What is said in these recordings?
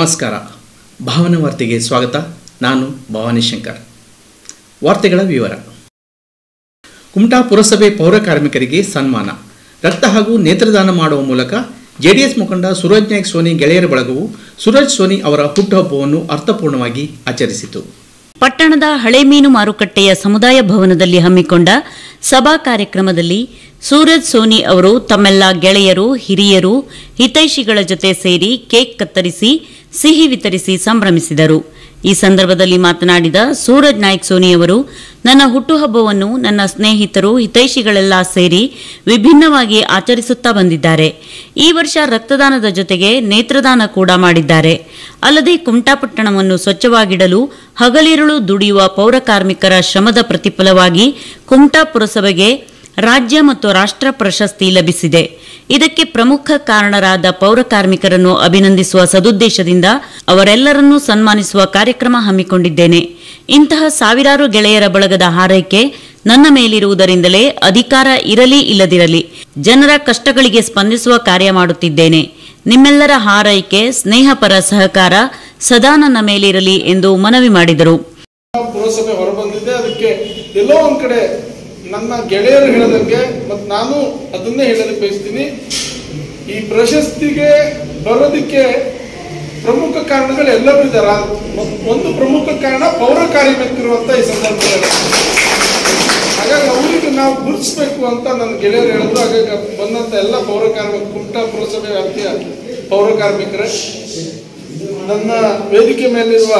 ನಮಸ್ಕಾರ ಭಾವನ ವಾರ್ತೆಗೆ ಸ್ವಾಗತ ನಾನು ಭವಾನಿ ಶಂಕರ್ ವಾರ್ತೆಗಳ ವಿವರ ಕುಮಟಾ ಪುರಸಭೆ ಪೌರ ಕಾರ್ಮಿಕರಿಗೆ ಸನ್ಮಾನ ರಕ್ತ ಹಾಗೂ ನೇತ್ರದಾನ ಮಾಡುವ ಮೂಲಕ ಜೆಡಿಎಸ್ ಮುಖಂಡ ಸುರಜ್ ನಾಯ್ಕ್ ಸೋನಿ ಗೆಳೆಯರ ಬಳಗವು ಸುರಜ್ ಸೋನಿ ಅವರ ಹುಟ್ಟುಹಬ್ಬವನ್ನು ಅರ್ಥಪೂರ್ಣವಾಗಿ ಆಚರಿಸಿತು ಪಟ್ಟಣದ ಹಳೆ ಮೀನು ಮಾರುಕಟ್ಟೆಯ ಸಮುದಾಯ ಭವನದಲ್ಲಿ ಹಮ್ಮಿಕೊಂಡ ಸಭಾ ಕಾರ್ಯಕ್ರಮದಲ್ಲಿ ಸೂರಜ್ ಸೋನಿ ಅವರು ತಮ್ಮೆಲ್ಲ ಗೆಳೆಯರು ಹಿರಿಯರು ಹಿತೈಷಿಗಳ ಜೊತೆ ಸೇರಿ ಕೇಕ್ ಕತ್ತರಿಸಿ ಸಿಹಿ ವಿತರಿಸಿ ಸಂಭ್ರಮಿಸಿದರು ಈ ಸಂದರ್ಭದಲ್ಲಿ ಮಾತನಾಡಿದ ಸೂರಜ್ ನಾಯ್ಕ್ ಸೋನಿ ಅವರು ನನ್ನ ಹುಟ್ಟುಹಬ್ಬವನ್ನು ನನ್ನ ಸ್ನೇಹಿತರು ಹಿತೈಷಿಗಳೆಲ್ಲ ಸೇರಿ ವಿಭಿನ್ನವಾಗಿ ಆಚರಿಸುತ್ತಾ ಬಂದಿದ್ದಾರೆ ಈ ವರ್ಷ ರಕ್ತದಾನದ ಜೊತೆಗೆ ನೇತ್ರದಾನ ಕೂಡ ಮಾಡಿದ್ದಾರೆ ಅಲ್ಲದೆ ಕುಮಟಾಪಟ್ಟಣವನ್ನು ಸ್ವಚ್ಛವಾಗಿಡಲು ಹಗಲಿರುಳು ದುಡಿಯುವ ಪೌರ ಕಾರ್ಮಿಕರ ಶ್ರಮದ ಪ್ರತಿಫಲವಾಗಿ ಕುಮಟಾ ಪುರಸಭೆಗೆ ರಾಜ್ಯ ಮತ್ತು ರಾಷ್ಟ್ರ ಪ್ರಶಸ್ತಿ ಲಭಿಸಿದೆ ಇದಕ್ಕೆ ಪ್ರಮುಖ ಕಾರಣರಾದ ಪೌರ ಕಾರ್ಮಿಕರನ್ನು ಅಭಿನಂದಿಸುವ ಸದುದ್ದೇಶದಿಂದ ಅವರೆಲ್ಲರನ್ನೂ ಸನ್ಮಾನಿಸುವ ಕಾರ್ಯಕ್ರಮ ಹಮ್ಮಿಕೊಂಡಿದ್ದೇನೆ ಇಂತಹ ಸಾವಿರಾರು ಗೆಳೆಯರ ಬಳಗದ ಹಾರೈಕೆ ನನ್ನ ಮೇಲಿರುವುದರಿಂದಲೇ ಅಧಿಕಾರ ಇರಲಿ ಇಲ್ಲದಿರಲಿ ಜನರ ಕಷ್ಟಗಳಿಗೆ ಸ್ಪಂದಿಸುವ ಕಾರ್ಯ ಮಾಡುತ್ತಿದ್ದೇನೆ ನಿಮ್ಮೆಲ್ಲರ ಹಾರೈಕೆ ಸ್ನೇಹಪರ ಸಹಕಾರ ಸದಾ ನನ್ನ ಮೇಲಿರಲಿ ಎಂದು ಮನವಿ ಮಾಡಿದರು ಪುರಸಭೆ ಹೊರಬಂದಿದೆ ಅದಕ್ಕೆ ಎಲ್ಲೋ ಒಂದ್ ಕಡೆ ನನ್ನ ಗೆಳೆಯರು ಹೇಳೋದಕ್ಕೆ ಮತ್ತು ನಾನು ಅದನ್ನೇ ಹೇಳಲಿಕ್ಕೆ ಬಯಸ್ತೀನಿ ಈ ಪ್ರಶಸ್ತಿಗೆ ಬರೋದಕ್ಕೆ ಪ್ರಮುಖ ಕಾರಣಗಳು ಎಲ್ಲರೂ ಇದ್ದಾರೆ ಒಂದು ಪ್ರಮುಖ ಕಾರಣ ಪೌರ ಕಾರ್ಮಿಕರು ಅಂತ ಈ ಸಂದರ್ಭದಲ್ಲಿ ಹಾಗಾಗಿ ಅವರಿಗೆ ನಾವು ಗುರುತಿಸ್ಬೇಕು ಅಂತ ನನ್ನ ಗೆಳೆಯರು ಹೇಳಿದ್ರು ಹಾಗಾಗಿ ಬಂದಂತ ಎಲ್ಲ ಪೌರ ಕಾರ್ಮಿಕ ಕುಮಟಾ ಪುರಸಭೆ ವ್ಯಾಪ್ತಿಯ ಪೌರ ಕಾರ್ಮಿಕರೇ ನನ್ನ ವೇದಿಕೆ ಮೇಲಿರುವ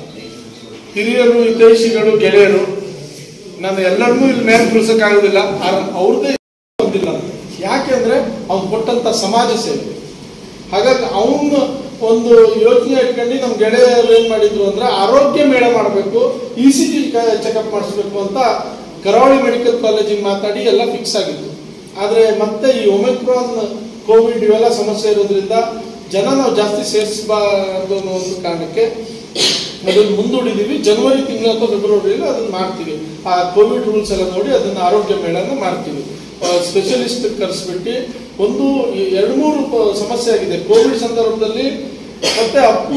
ಹಿರಿಯರು ಹಿತೈಷಿಗಳು ಗೆಳೆಯರು ನಾನು ಎಲ್ಲರನ್ನೂ ಇಲ್ಲಿ ಮೇಲೆ ಆಗೋದಿಲ್ಲ ಅವ್ರದ್ದೇ ಬಂದಿಲ್ಲ ಯಾಕೆಂದ್ರೆ ಅವ್ನು ಕೊಟ್ಟಂತ ಸಮಾಜ ಸೇವೆ ಹಾಗಾಗಿ ಅವನು ಒಂದು ಯೋಚನೆ ಇಟ್ಕೊಂಡು ನಮ್ಮ ಗೆಳೆಯರು ಏನ್ ಮಾಡಿದ್ರು ಅಂದ್ರೆ ಆರೋಗ್ಯ ಮೇಳ ಮಾಡಬೇಕು ಇ ಸಿ ಜಿ ಚೆಕಪ್ ಮಾಡಿಸ್ಬೇಕು ಅಂತ ಕರಾವಳಿ ಮೆಡಿಕಲ್ ಕಾಲೇಜಿಗೆ ಮಾತಾಡಿ ಎಲ್ಲ ಫಿಕ್ಸ್ ಆಗಿತ್ತು ಆದ್ರೆ ಮತ್ತೆ ಈ ಒಮಿಕ್ರಾನ್ ಕೋವಿಡ್ ಇವೆಲ್ಲ ಸಮಸ್ಯೆ ಇರೋದ್ರಿಂದ ಜನ ನಾವು ಜಾಸ್ತಿ ಸೇರಿಸಬಾರ್ದು ಅನ್ನೋ ಒಂದು ಕಾರಣಕ್ಕೆ ಅದನ್ನು ಮುಂದೂಡಿದೀವಿ ಜನವರಿ ತಿಂಗಳ ಅಥವಾ ಫೆಬ್ರವರಿಯಲ್ಲಿ ಅದನ್ನ ಮಾಡ್ತೀವಿ ಆ ಕೋವಿಡ್ ರೂಲ್ಸ್ ಎಲ್ಲ ನೋಡಿ ಅದನ್ನ ಆರೋಗ್ಯ ಮೇಳನ ಮಾಡ್ತೀವಿ ಸ್ಪೆಷಲಿಸ್ಟ್ ಕರೆಸ್ಬಿಟ್ಟು ಒಂದು ಈ ಎರಡು ಮೂರು ಪ- ಸಮಸ್ಯೆ ಆಗಿದೆ ಕೋವಿಡ್ ಸಂದರ್ಭದಲ್ಲಿ ಮತ್ತೆ ಅಪ್ಪು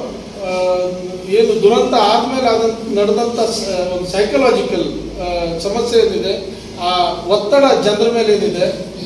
ಆ, ಏನು ದುರಂತ ಆದ್ಮೇಲೆ ಆದ ನಡೆದಂತ ಸ- ಒಂದು ಸೈಕಲಾಜಿಕಲ್ ಸಮಸ್ಯೆ ಏನಿದೆ ಆ ಒತ್ತಡ ಜನರ ಮೇಲೆ ಏನಿದೆ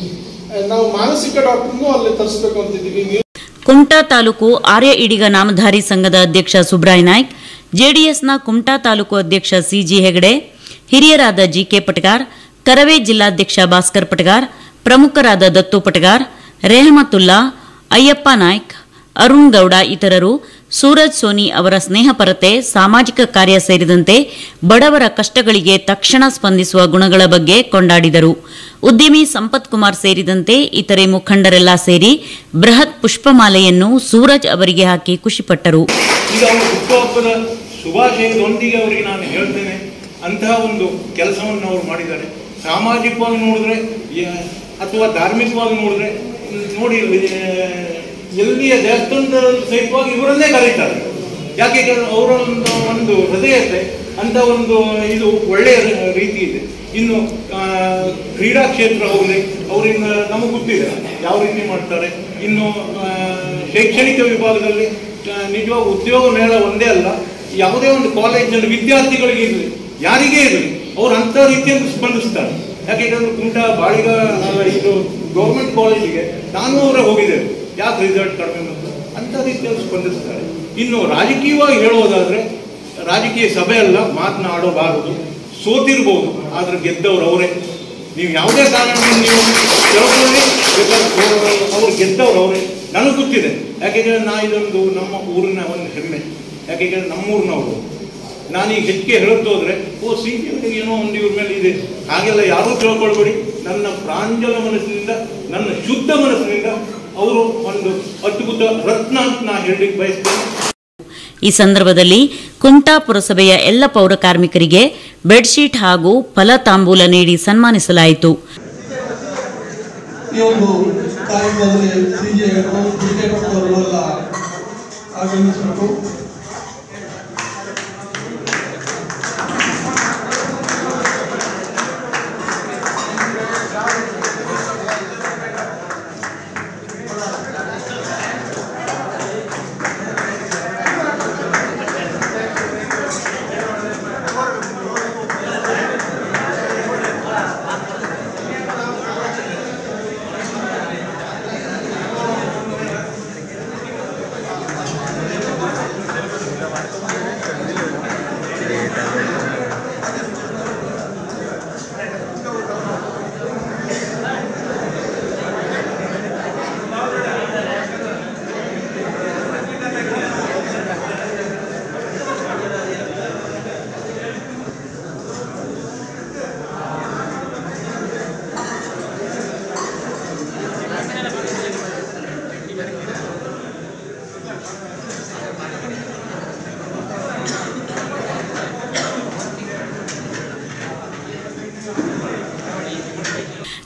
ಆ, ನಾವು ಮಾನಸಿಕ ಡಾಕ್ಟರ್ನು ಅಲ್ಲಿ ತರಿಸ್ಬೇಕು ಅಂತಿದ್ದೀವಿ ನೀವು ಕುಮಟಾ ತಾಲೂಕು ಆರ್ಯ ಇಡಿಗ ನಾಮಧಾರಿ ಸಂಘದ ಅಧ್ಯಕ್ಷ ಸುಬ್ರಾಯ್ ನಾಯ್ಕ್ ಜೆಡಿಎಸ್ನ ಕುಮಟಾ ತಾಲೂಕು ಅಧ್ಯಕ್ಷ ಸಿಜಿ ಹೆಗಡೆ ಹಿರಿಯರಾದ ಜಿಕೆ ಪಟಗಾರ್ ಕರವೇ ಜಿಲ್ಲಾಧ್ಯಕ್ಷ ಭಾಸ್ಕರ್ ಪಟಗಾರ್ ಪ್ರಮುಖರಾದ ದತ್ತು ಪಟಗಾರ್ ರೆಹಮತುಲ್ಲಾ ಅಯ್ಯಪ್ಪ ನಾಯ್ಕ್ ಅರುಣ್ ಗೌಡ ಇತರರು ಸೂರಜ್ ಸೋನಿ ಅವರ ಸ್ನೇಹಪರತೆ ಸಾಮಾಜಿಕ ಕಾರ್ಯ ಸೇರಿದಂತೆ ಬಡವರ ಕಷ್ಟಗಳಿಗೆ ತಕ್ಷಣ ಸ್ಪಂದಿಸುವ ಗುಣಗಳ ಬಗ್ಗೆ ಕೊಂಡಾಡಿದರು ಉದ್ಯಮಿ ಸಂಪತ್ ಕುಮಾರ್ ಸೇರಿದಂತೆ ಇತರೆ ಮುಖಂಡರೆಲ್ಲ ಸೇರಿ ಬೃಹತ್ ಪುಷ್ಪಮಾಲೆಯನ್ನು ಸೂರಜ್ ಅವರಿಗೆ ಹಾಕಿ ಖುಷಿಪಟ್ಟರು ಈಗ ಅವರ ಹುಟ್ಟುಹಬ್ಬದ ಶುಭಾಶಯದೊಂದಿಗೆ ಅವರಿಗೆ ನಾನು ಹೇಳ್ತೇನೆ ಅಂತಹ ಒಂದು ಕೆಲಸವನ್ನು ಅವರು ಮಾಡಿದ್ದಾರೆ ಸಾಮಾಜಿಕವಾಗಿ ನೋಡಿದ್ರೆ ಯ- ಅಥವಾ ಧಾರ್ಮಿಕವಾಗಿ ನೋಡಿದ್ರೆ ಮ್, ನೋಡಿ ಆ, ಎಲ್ಲಿಯ ದೇವಸ್ಥಾನದಲ್ಲಿ ಸಹಿತವಾಗಿ ಇವರನ್ನೇ ಕರೀತಾರೆ ಯಾಕೆ ಕೇಳಿದ್ರೆ ಅವರ ಒಂದು ಒಂದು ಹೃದಯತೆ ಅಂತ ಒಂದು ಇದು ಒಳ್ಳೆಯ ರೀತಿ ಇದೆ ಇನ್ನು ಆ, ಕ್ರೀಡಾ ಕ್ಷೇತ್ರ ಹೋಗಲಿ ಅವರಿಂದ ನಮಗೆ ಗೊತ್ತಿದೆ ಯಾವ ರೀತಿ ಮಾಡ್ತಾರೆ ಇನ್ನು ಆ, ಶೈಕ್ಷಣಿಕ ವಿಭಾಗದಲ್ಲಿ ಆ, ನಿಜವಾಗ ಉದ್ಯೋಗ ಮೇಳ ಒಂದೇ ಅಲ್ಲ ಯಾವುದೇ ಒಂದು ಕಾಲೇಜಿನಲ್ಲಿ ವಿದ್ಯಾರ್ಥಿಗಳಿಗೆ ಇರಲಿ ಯಾರಿಗೇ ಇರಲಿ ಅವರು ಅಂಥ ರೀತಿಯಲ್ಲಿ ಸ್ಪಂದಿಸ್ತಾರೆ ಯಾಕೆ ಹೇಳಿದ್ರೆ ಕುಮಟಾ ಬಾಳಿಗ ಆ, ಇದು ಗೌರ್ಮೆಂಟ್ ಕಾಲೇಜಿಗೆ ನಾನು ಅವರೇ ಹೋಗಿದ್ದೇವೆ ಯಾಕೆ ರಿಸಲ್ಟ್ ಕಡಿಮೆ ಬಂತು ಅಂಥ ರೀತಿಯಲ್ಲಿ ಸ್ಪಂದಿಸ್ತಾರೆ ಇನ್ನು ರಾಜಕೀಯವಾಗಿ ಹೇಳೋದಾದ್ರೆ ರಾಜಕೀಯ ಸಭೆ ಅಲ್ಲ ಮಾತನಾಡಬಾರದು ಸೋತಿರ್ಬೋದು ಆದ್ರೆ ಗೆದ್ದವ್ರು ಅವರೇ ನೀವು ಯಾವುದೇ ಕಾರಣದಿಂದ ನೀವು ತಿಳ್ಕೊಳ್ಳಿ ಬೇಕಾದ್ರೆ ಅವ್ರು ಗೆದ್ದವ್ರು ಅವರೇ ನನಗೆ ಗೊತ್ತಿದೆ ಯಾಕೆಂದ್ರೆ ನಾ ಇದೊಂದು ನಮ್ಮ ಊರಿನ ಒಂದು ಹೆಮ್ಮೆ ಯಾಕೆಂದ್ರೆ ನಮ್ಮೂರಿನವರು ನಾನೀಗ ಹೆಚ್ಚಿಗೆ ಹೇಳುತ್ತೋದ್ರೆ ಓ ಸಿ ಏನೋ ಒಂದು ಇವ್ರ ಮೇಲೆ ಇದೆ ಹಾಗೆಲ್ಲ ಯಾರೂ ತಿಳ್ಕೊಳ್ಬೇಡಿ ನನ್ನ ಪ್ರಾಂಜಲ ಮನಸ್ಸಿನಿಂದ ನನ್ನ ಶುದ್ಧ ಮನಸ್ಸಿನಿಂದ ಅವರು ಒಂದು ಅದ್ಭುತ ರತ್ನ ಅಂತ ನಾ ಹೇಳಲಿಕ್ಕೆ ಬಯಸ್ತೇನೆ ಈ ಸಂದರ್ಭದಲ್ಲಿ ಕುಮಟಾ ಪುರಸಭೆಯ ಎಲ್ಲ ಪೌರ ಕಾರ್ಮಿಕರಿಗೆ ಬೆಡ್ಶೀಟ್ ಹಾಗೂ ಫಲ ತಾಂಬೂಲ ನೀಡಿ ಸನ್ಮಾನಿಸಲಾಯಿತು ಈ ಒಂದು ಕಾರ್ಯಕ್ರಮದಲ್ಲಿ ಸಿ ಜಿ ಕ್ರಿಕೆಟ್ ಅವರು ಎಲ್ಲ ಆಗಮಿಸಬೇಕು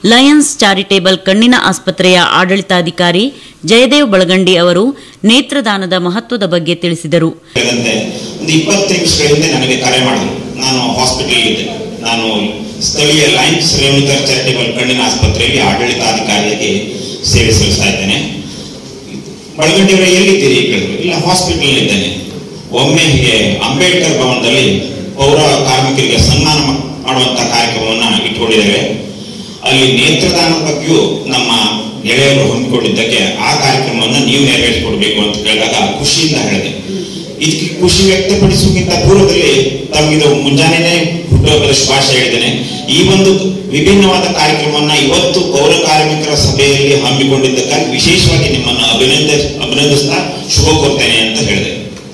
ಲಯನ್ಸ್ ಚಾರಿಟೇಬಲ್ ಕಣ್ಣಿನ ಆಸ್ಪತ್ರೆಯ ಆಡಳಿತಾಧಿಕಾರಿ ಜಯದೇವ್ ಬಳಗಂಡಿ ಅವರು ನೇತ್ರದಾನದ ಮಹತ್ವದ ಬಗ್ಗೆ ತಿಳಿಸಿದರು ಹೇಳಿದಂತೆ ಒಂದು ಇಪ್ಪತ್ತು ನಿಮಿಷಗಳ ಹಿಂದೆ ನನಗೆ ಕರೆ ಮಾಡಿದ್ರು ನಾನು ಹಾಸ್ಪಿಟಲ್ ಇದ್ದೆ ನಾನು ಸ್ಥಳೀಯ ಲೈನ್ಸ್ ರೇಣುಕರ್ ಚಾರಿಟೇಬಲ್ ಕಣ್ಣಿನ ಆಸ್ಪತ್ರೆಯಲ್ಲಿ ಆಡಳಿತಾಧಿಕಾರಿಯಾಗಿ ಸೇವೆ ಸಲ್ಲಿಸ್ತಾ ಇದ್ದೇನೆ ಬಳಗಟ್ಟಿಯವರೇ ಎಲ್ಲಿದ್ದೀರಿ ಕೇಳಿದ್ರು ಇಲ್ಲ ಹಾಸ್ಪಿಟಲ್ ಇದ್ದೇನೆ ಒಮ್ಮೆ ಹೀಗೆ ಅಂಬೇಡ್ಕರ್ ಭವನದಲ್ಲಿ ಪೌರ ಕಾರ್ಮಿಕರಿಗೆ ಸನ್ಮಾನ ಮಾ- ಮಾಡುವಂತ ಕಾರ್ಯಕ್ರಮವನ್ನ ಇಟ್ಕೊಂಡಿದ್ದೇವೆ ಅಲ್ಲಿ ನೇತ್ರದಾನದ ಬಗ್ಗೆಯೂ ನಮ್ಮ ಗೆಳೆಯರು ಹಮ್ಮಿಕೊಂಡಿದ್ದಕ್ಕೆ ಆ ಕಾರ್ಯಕ್ರಮವನ್ನು ನೀವು ನೆರವೇರಿಸಿಕೊಡ್ಬೇಕು ಅಂತ ಕೇಳಿದಾಗ ಖುಷಿಯಿಂದ ಹೇಳಿದೆ ಇದಕ್ಕೆ ಖುಷಿ ವ್ಯಕ್ತಪಡಿಸುವುದಕ್ಕಿಂತ ಪೂರ್ವದಲ್ಲಿ ತಮಗಿದು ಮುಂಜಾನೆನೆ ಹುಟ್ಟುಹಬ್ಬದ ಶುಭಾಶಯ ಹೇಳಿದ್ದೇನೆ ಈ ಒಂದು ವಿಭಿನ್ನವಾದ ಕಾರ್ಯಕ್ರಮವನ್ನ ಇವತ್ತು ಪೌರ ಕಾರ್ಮಿಕರ ಸಭೆಯಲ್ಲಿ ಹಮ್ಮಿಕೊಂಡಿದ್ದಕ್ಕಾಗಿ ವಿಶೇಷವಾಗಿ ನಿಮ್ಮನ್ನು ಅಭಿನಂದ ಅಭಿನಂದಿಸ್ತಾ ಶುಭ ಕೋರ್ತೇನೆ ಅಂತ ಹೇಳಿದೆ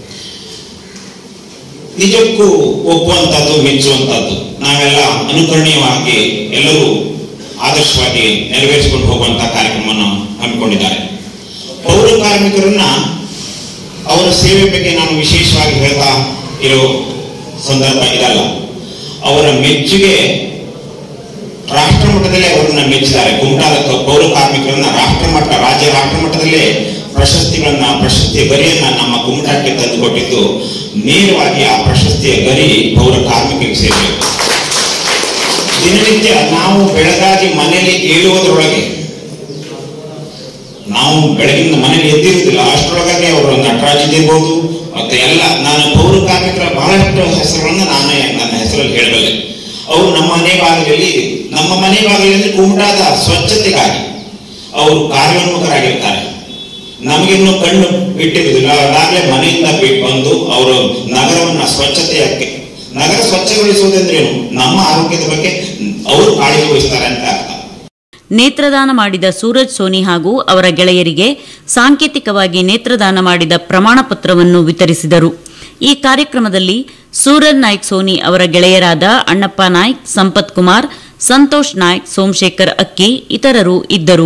ನಿಜಕ್ಕೂ ಒಪ್ಪುವಂತದ್ದು ಮೆಚ್ಚುವಂತದ್ದು ನಾವೆಲ್ಲ ಅನುಕರಣೀಯವಾಗಿ ಎಲ್ಲರೂ ಆದರ್ಶವಾಗಿ ನೆರವೇರಿಸಿಕೊಂಡು ಹೋಗುವಂತಹ ಕಾರ್ಯಕ್ರಮವನ್ನು ಹಮ್ಮಿಕೊಂಡಿದ್ದಾರೆ ಪೌರ ಕಾರ್ಮಿಕರನ್ನ ಅವರ ಸೇವೆ ಬಗ್ಗೆ ನಾನು ವಿಶೇಷವಾಗಿ ಹೇಳ್ತಾ ಇರೋ ಸಂದರ್ಭ ಇದಲ್ಲ ಅವರ ಮೆಚ್ಚುಗೆ ರಾಷ್ಟ್ರ ಮಟ್ಟದಲ್ಲೇ ಅವರನ್ನ ಮೆಚ್ಚಿದ್ದಾರೆ ಕುಮಟಾದ ಕ- ಪೌರ ಕಾರ್ಮಿಕರನ್ನ ರಾಷ್ಟ್ರ ಮಟ್ಟ ರಾಜ್ಯ ರಾಷ್ಟ್ರ ಮಟ್ಟದಲ್ಲೇ ಪ್ರಶಸ್ತಿಗಳನ್ನ ಪ್ರಶಸ್ತಿಯ ಗರಿಯನ್ನ ನಮ್ಮ ಕುಮಟಾಕ್ಕೆ ತಂದುಕೊಟ್ಟಿದ್ದು ನೇರವಾಗಿ ಆ ಪ್ರಶಸ್ತಿಯ ಗರಿ ಪೌರ ಕಾರ್ಮಿಕರಿಗೆ ಸೇರಬೇಕು ದಿನನಿತ್ಯ ನಾವು ಬೆಳಗಾಗಿ ಮನೆಯಲ್ಲಿ ಏಳುವುದರೊಳಗೆ ನಾವು ಬೆಳಗಿನ ಮನೇಲಿ ಎದ್ದಿರುವುದಿಲ್ಲ ಅಷ್ಟರೊಳಗಾಗಿ ಅವರು ನಟರಾಜ್ ಇರ್ಬೋದು ಮತ್ತೆ ಎಲ್ಲ ನಾನು ಪೌರ ಕಾರ್ಮಿಕರ ಬಹಳಷ್ಟು ಹೆಸರುಗಳನ್ನ ನಾನೇ ನನ್ನ ಹೆಸರಲ್ಲಿ ಹೇಳಬಲ್ಲೆ ಅವರು ನಮ್ಮ ಮನೆ ಬಾಗಿಲಲ್ಲಿ ನಮ್ಮ ಮನೆ ಬಾಗಿಲಲ್ಲಿ ಕುಮಟಾದ ಸ್ವಚ್ಛತೆಗಾಗಿ ಅವರು ಕಾರ್ಯೋನ್ಮುಖರಾಗಿರ್ತಾರೆ ನಮಗಿನ್ನು ಕಣ್ಣು ಬಿಟ್ಟಿರುವುದಿಲ್ಲ ಅದಾಗಲೇ ಮನೆಯಿಂದ ಬಿಟ್ಟು ಬಂದು ಅವರು ನಗರವನ್ನ ಸ್ವಚ್ಛತೆಯಾಗಿ ನಗರ ಸ್ವಚ್ಛಗೊಳಿಸುವುದೆಂದ್ರೇನು ನಮ್ಮ ಆರೋಗ್ಯದ ಬಗ್ಗೆ ಅವರು ಕಾಳಜಿ ವಹಿಸ್ತಾರೆ ಅಂತ ಅರ್ಥ ನೇತ್ರದಾನ ಮಾಡಿದ ಸೂರಜ್ ಸೋನಿ ಹಾಗೂ ಅವರ ಗೆಳೆಯರಿಗೆ ಸಾಂಕೇತಿಕವಾಗಿ ನೇತ್ರದಾನ ಮಾಡಿದ ಪ್ರಮಾಣ ಪತ್ರವನ್ನು ವಿತರಿಸಿದರು ಈ ಕಾರ್ಯಕ್ರಮದಲ್ಲಿ ಸೂರಜ್ ನಾಯ್ಕ್ ಸೋನಿ ಅವರ ಗೆಳೆಯರಾದ ಅಣ್ಣಪ್ಪ ನಾಯ್ಕ್ ಸಂಪತ್ ಕುಮಾರ್ ಸಂತೋಷ್ ನಾಯ್ಕ್ ಸೋಮಶೇಖರ್ ಅಕ್ಕಿ ಇತರರು ಇದ್ದರು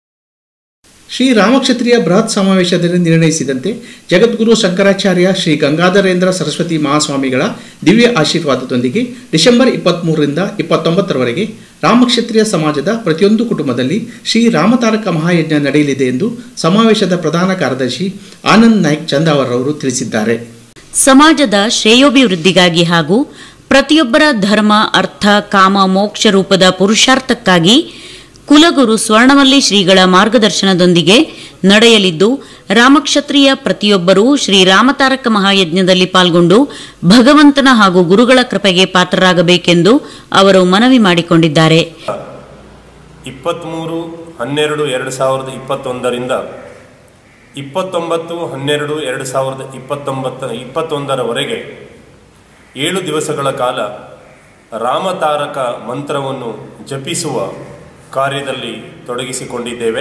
ಶ್ರೀ ರಾಮಕ್ಷತ್ರಿಯ ಬೃಹತ್ ಸಮಾವೇಶದಲ್ಲಿ ನಿರ್ಣಯಿಸಿದಂತೆ ಜಗದ್ಗುರು ಶಂಕರಾಚಾರ್ಯ ಶ್ರೀ ಗಂಗಾಧರೇಂದ್ರ ಸರಸ್ವತಿ ಮಹಾಸ್ವಾಮಿಗಳ ದಿವ್ಯ ಆಶೀರ್ವಾದದೊಂದಿಗೆ ಡಿಸೆಂಬರ್ ಇಪ್ಪತ್ತ್ಮೂರರಿಂದ ಇಪ್ಪತ್ತೊಂಬತ್ತರವರೆಗೆ ರಾಮಕ್ಷತ್ರಿಯ ಸಮಾಜದ ಪ್ರತಿಯೊಂದು ಕುಟುಂಬದಲ್ಲಿ ಶ್ರೀ ರಾಮತಾರಕ ಮಹಾಯಜ್ಞ ನಡೆಯಲಿದೆ ಎಂದು ಸಮಾವೇಶದ ಪ್ರಧಾನ ಕಾರ್ಯದರ್ಶಿ ಆನಂದ್ ನಾಯ್ಕ್ ಚಂದಾವರ್ ಅವರು ತಿಳಿಸಿದ್ದಾರೆ ಸಮಾಜದ ಶ್ರೇಯೋಭಿವೃದ್ಧಿಗಾಗಿ ಹಾಗೂ ಪ್ರತಿಯೊಬ್ಬರ ಧರ್ಮ ಅರ್ಥ ಕಾಮ ಮೋಕ್ಷ ರೂಪದ ಪುರುಷಾರ್ಥಕ್ಕಾಗಿ ಕುಲಗುರು ಸ್ವರ್ಣಮಲ್ಲಿ ಶ್ರೀಗಳ ಮಾರ್ಗದರ್ಶನದೊಂದಿಗೆ ನಡೆಯಲಿದ್ದು ರಾಮಕ್ಷತ್ರಿಯ ಪ್ರತಿಯೊಬ್ಬರೂ ಶ್ರೀ ರಾಮತಾರಕ ಮಹಾಯಜ್ಞದಲ್ಲಿ ಪಾಲ್ಗೊಂಡು ಭಗವಂತನ ಹಾಗೂ ಗುರುಗಳ ಕೃಪೆಗೆ ಪಾತ್ರರಾಗಬೇಕೆಂದು ಅವರು ಮನವಿ ಮಾಡಿಕೊಂಡಿದ್ದಾರೆ ಇಪ್ಪತ್ತ್ಮೂರು ಹನ್ನೆರಡು ಎರಡು ಸಾವಿರದ ಇಪ್ಪತ್ತೊಂದರಿಂದ ಇಪ್ಪತ್ತೊಂಬತ್ತು ಹನ್ನೆರಡು ಎರಡು ಸಾವಿರದ ಇಪ್ಪತ್ತೊಂಬತ್ತ ಇಪ್ಪತ್ತೊಂದರವರೆಗೆ ಏಳು ದಿವಸಗಳ ಕಾಲ ರಾಮತಾರಕ ಮಂತ್ರವನ್ನು ಜಪಿಸುವ ಕಾರ್ಯದಲ್ಲಿ ತೊಡಗಿಸಿಕೊಂಡಿದ್ದೇವೆ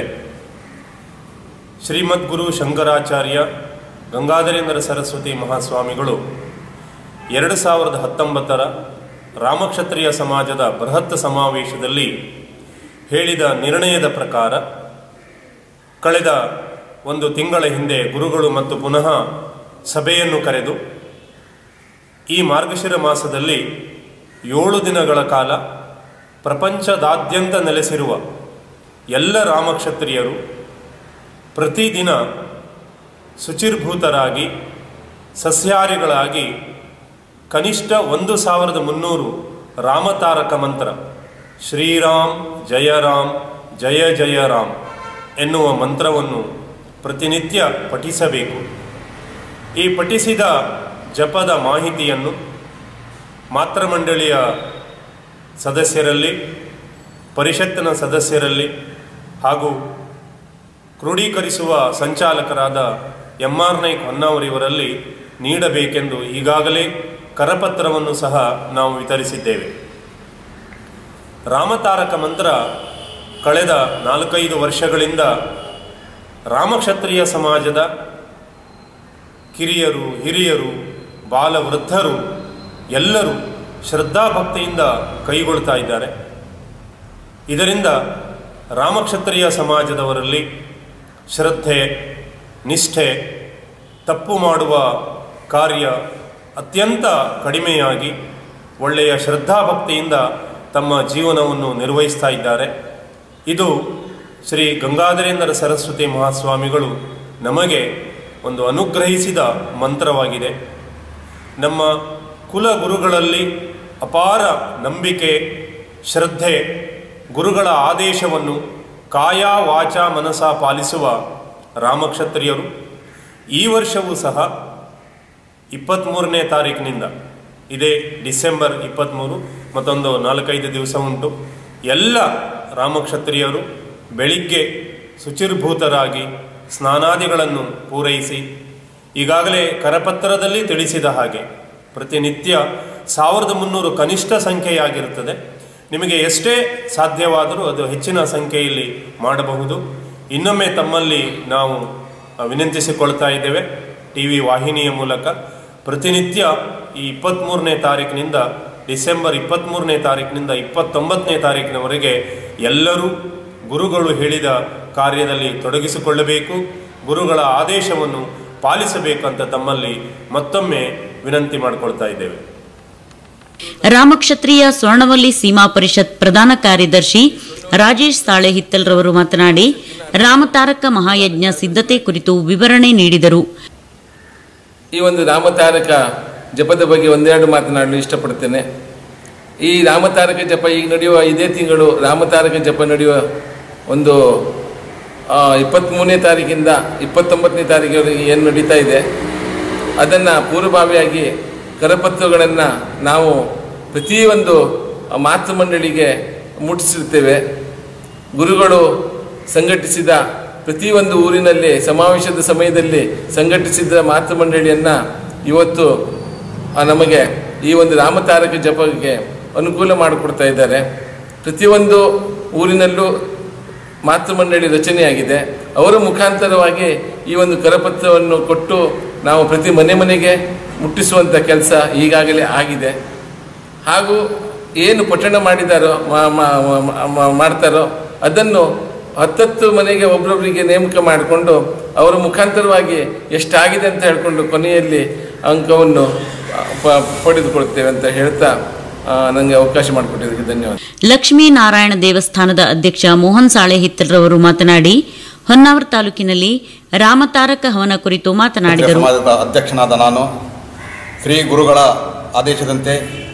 ಶ್ರೀಮದ್ಗುರು ಶಂಕರಾಚಾರ್ಯ ಗಂಗಾಧರೇಂದ್ರ ಸರಸ್ವತಿ ಮಹಾಸ್ವಾಮಿಗಳು ಎರಡು ಸಾವಿರದ ಹತ್ತೊಂಬತ್ತರ ರಾಮಕ್ಷತ್ರಿಯ ಸಮಾಜದ ಬೃಹತ್ ಸಮಾವೇಶದಲ್ಲಿ ಹೇಳಿದ ನಿರ್ಣಯದ ಪ್ರಕಾರ ಕಳೆದ ಒಂದು ತಿಂಗಳ ಹಿಂದೆ ಗುರುಗಳು ಮತ್ತು ಪುನಃ ಸಭೆಯನ್ನು ಕರೆದು ಈ ಮಾರ್ಗಶಿರ ಮಾಸದಲ್ಲಿ ಏಳು ದಿನಗಳ ಕಾಲ ಪ್ರಪಂಚದಾದ್ಯಂತ ನೆಲೆಸಿರುವ ಎಲ್ಲ ರಾಮಕ್ಷತ್ರಿಯರು ಪ್ರತಿದಿನ ಶುಚಿರ್ಭೂತರಾಗಿ ಸಸ್ಯಾಹಾರಿಗಳಾಗಿ ಕನಿಷ್ಠ ಒಂದು ಸಾವಿರದ ಮುನ್ನೂರು ರಾಮತಾರಕ ಮಂತ್ರ ಶ್ರೀರಾಮ್ ಜಯ ರಾಮ್ ಜಯ ಜಯ ರಾಮ್ ಎನ್ನುವ ಮಂತ್ರವನ್ನು ಪ್ರತಿನಿತ್ಯ ಪಠಿಸಬೇಕು ಈ ಪಠಿಸಿದ ಜಪದ ಮಾಹಿತಿಯನ್ನು ಮಾತೃಮಂಡಳಿಯ ಸದಸ್ಯರಲ್ಲಿ ಪರಿಷತ್ತಿನ ಸದಸ್ಯರಲ್ಲಿ ಹಾಗೂ ಕ್ರೋಢೀಕರಿಸುವ ಸಂಚಾಲಕರಾದ ಎಂ ಆರ್ ನಾಯ್ಕ್ ಹೊನ್ನಾವರಿವರಲ್ಲಿ ನೀಡಬೇಕೆಂದು ಈಗಾಗಲೇ ಕರಪತ್ರವನ್ನು ಸಹ ನಾವು ವಿತರಿಸಿದ್ದೇವೆ ರಾಮತಾರಕ ಮಂತ್ರ ಕಳೆದ ನಾಲ್ಕೈದು ವರ್ಷಗಳಿಂದ ರಾಮಕ್ಷತ್ರಿಯ ಸಮಾಜದ ಕಿರಿಯರು ಹಿರಿಯರು ಬಾಲವೃದ್ಧರು ಎಲ್ಲರೂ ಶ್ರದ್ಧಾಭಕ್ತಿಯಿಂದ ಕೈಗೊಳ್ತಾ ಇದ್ದಾರೆ ಇದರಿಂದ ರಾಮಕ್ಷತ್ರಿಯ ಸಮಾಜದವರಲ್ಲಿ ಶ್ರದ್ಧೆ ನಿಷ್ಠೆ ತಪ್ಪು ಮಾಡುವ ಕಾರ್ಯ ಅತ್ಯಂತ ಕಡಿಮೆಯಾಗಿ ಒಳ್ಳೆಯ ಶ್ರದ್ಧಾಭಕ್ತಿಯಿಂದ ತಮ್ಮ ಜೀವನವನ್ನು ನಿರ್ವಹಿಸ್ತಾ ಇದ್ದಾರೆ ಇದು ಶ್ರೀ ಗಂಗಾಧರೇಂದ್ರ ಸರಸ್ವತಿ ಮಹಾಸ್ವಾಮಿಗಳು ನಮಗೆ ಒಂದು ಅನುಗ್ರಹಿಸಿದ ಮಂತ್ರವಾಗಿದೆ ನಮ್ಮ ಕುಲ ಗುರುಗಳಲ್ಲಿ ಅಪಾರ ನಂಬಿಕೆ ಶ್ರದ್ಧೆ ಗುರುಗಳ ಆದೇಶವನ್ನು ಕಾಯ ವಾಚ ಮನಸ ಪಾಲಿಸುವ ರಾಮಕ್ಷತ್ರಿಯರು ಈ ವರ್ಷವೂ ಸಹ ಇಪ್ಪತ್ತ್ಮೂರನೇ ತಾರೀಕಿನಿಂದ ಇದೇ ಡಿಸೆಂಬರ್ ಇಪ್ಪತ್ತ್ಮೂರು ಮತ್ತೊಂದು ನಾಲ್ಕೈದು ದಿವಸ ಉಂಟು ಎಲ್ಲ ರಾಮಕ್ಷತ್ರಿಯರು ಬೆಳಿಗ್ಗೆ ಶುಚಿರ್ಭೂತರಾಗಿ ಸ್ನಾನಾದಿಗಳನ್ನು ಪೂರೈಸಿ ಈಗಾಗಲೇ ಕರಪತ್ರದಲ್ಲಿ ತಿಳಿಸಿದ ಹಾಗೆ ಪ್ರತಿನಿತ್ಯ ಸಾವಿರದ ಮುನ್ನೂರು ಕನಿಷ್ಠ ಸಂಖ್ಯೆಯಾಗಿರುತ್ತದೆ ನಿಮಗೆ ಎಷ್ಟೇ ಸಾಧ್ಯವಾದರೂ ಅದು ಹೆಚ್ಚಿನ ಸಂಖ್ಯೆಯಲ್ಲಿ ಮಾಡಬಹುದು ಇನ್ನೊಮ್ಮೆ ತಮ್ಮಲ್ಲಿ ನಾವು ವಿನಂತಿಸಿಕೊಳ್ತಾ ಇದ್ದೇವೆ ಟಿ ವಿ ವಾಹಿನಿಯ ಮೂಲಕ ಪ್ರತಿನಿತ್ಯ ಈ ಇಪ್ಪತ್ತ್ಮೂರನೇ ತಾರೀಕಿನಿಂದ ಡಿಸೆಂಬರ್ ಇಪ್ಪತ್ತ್ಮೂರನೇ ತಾರೀಕಿನಿಂದ ಇಪ್ಪತ್ತೊಂಬತ್ತನೇ ತಾರೀಕಿನವರೆಗೆ ಎಲ್ಲರೂ ಗುರುಗಳು ಹೇಳಿದ ಕಾರ್ಯದಲ್ಲಿ ತೊಡಗಿಸಿಕೊಳ್ಳಬೇಕು ಗುರುಗಳ ಆದೇಶವನ್ನು ಪಾಲಿಸಬೇಕಂತ ತಮ್ಮಲ್ಲಿ ಮತ್ತೊಮ್ಮೆ ವಿನಂತಿ ಮಾಡಿಕೊಳ್ತಾ ಇದ್ದೇವೆ ರಾಮಕ್ಷತ್ರಿಯ ಸ್ವರ್ಣವಲ್ಲಿ ಸೀಮಾ ಪರಿಷತ್ ಪ್ರಧಾನ ಕಾರ್ಯದರ್ಶಿ ರಾಜೇಶ್ ಸಾಳೆ ಹಿತ್ತಲ್ರವರು ಮಾತನಾಡಿ ರಾಮತಾರಕ ಮಹಾಯಜ್ಞ ಸಿದ್ಧತೆ ಕುರಿತು ವಿವರಣೆ ನೀಡಿದರು ಈ ಒಂದು ರಾಮತಾರಕ ಜಪದ ಬಗ್ಗೆ ಒಂದೆರಡು ಮಾತನಾಡಲು ಇಷ್ಟಪಡ್ತೇನೆ ಈ ರಾಮತಾರಕ ಜಪ ಈಗ ನಡೆಯುವ ಇದೇ ತಿಂಗಳು ರಾಮತಾರಕ ಜಪ ನಡೆಯುವ ಒಂದು ಇಪ್ಪತ್ತ್ಮೂರನೇ ತಾರೀಕಿಂದ ಇಪ್ಪತ್ತೊಂಬತ್ತನೇ ತಾರೀಕಿನವರೆಗೆ ಏನು ನಡೀತಾ ಇದೆ ಅದನ್ನು ಪೂರ್ವಭಾವಿಯಾಗಿ ಕರಪತ್ರಗಳನ್ನು ನಾವು ಪ್ರತಿಯೊಂದು ಮಾತೃ ಮಂಡಳಿಗೆ ಮುಟ್ಟಿಸಿರ್ತೇವೆ ಗುರುಗಳು ಸಂಘಟಿಸಿದ ಪ್ರತಿಯೊಂದು ಊರಿನಲ್ಲಿ ಸಮಾವೇಶದ ಸಮಯದಲ್ಲಿ ಸಂಘಟಿಸಿದ ಮಾತೃ ಮಂಡಳಿಯನ್ನು ಇವತ್ತು ಆ, ನಮಗೆ ಈ ಒಂದು ರಾಮತಾರಕ ಜಪಕ್ಕೆ ಅನುಕೂಲ ಮಾಡಿಕೊಡ್ತಾ ಇದ್ದಾರೆ ಪ್ರತಿಯೊಂದು ಊರಿನಲ್ಲೂ ಮಾತೃ ಮಂಡಳಿ ರಚನೆಯಾಗಿದೆ ಅವರ ಮುಖಾಂತರವಾಗಿ ಈ ಒಂದು ಕರಪತ್ರವನ್ನು ಕೊಟ್ಟು ನಾವು ಪ್ರತಿ ಮನೆ ಮನೆಗೆ ಮುಟ್ಟಿಸುವಂಥ ಕೆಲಸ ಈಗಾಗಲೇ ಆಗಿದೆ ಹಾಗೂ ಏನು ಪಠಣ ಮಾಡಿದಾರೋ ಮಾ- ಮಾ- ಮಾ- ಮಾ- ಮಾಡ್ತಾರೋ ಅದನ್ನು ಹತ್ತತ್ತು ಮನೆಗೆ ಒಬ್ರೊಬ್ಬರಿಗೆ ನೇಮಕ ಮಾಡಿಕೊಂಡು ಅವರ ಮುಖಾಂತರವಾಗಿ ಎಷ್ಟಾಗಿದೆ ಅಂತ ಹೇಳ್ಕೊಂಡು ಕೊನೆಯಲ್ಲಿ ಅಂಕವನ್ನು ಆ, ಪ- ಪಡೆದುಕೊಳ್ತೇವೆ ಅಂತ ಹೇಳ್ತಾ ನನಗೆ ಅವಕಾಶ ಮಾಡಿಕೊಟ್ಟಿದ್ದಕ್ಕೆ ಧನ್ಯವಾದ ಲಕ್ಷ್ಮೀನಾರಾಯಣ ದೇವಸ್ಥಾನದ ಅಧ್ಯಕ್ಷ ಮೋಹನ್ ಸಾಳೆ ಹಿತ್ತಲ್ರವರು ಮಾತನಾಡಿ ಹೊನ್ನಾವರ ತಾಲೂಕಿನಲ್ಲಿ ರಾಮತಾರಕ ಹವನ ಕುರಿತು ಮಾತನಾಡಿದರು ಸಮಾಜದ ಅಧ್ಯಕ್ಷನಾದ ನಾನು ಶ್ರೀ ಗುರುಗಳ ಆದೇಶದಂತೆ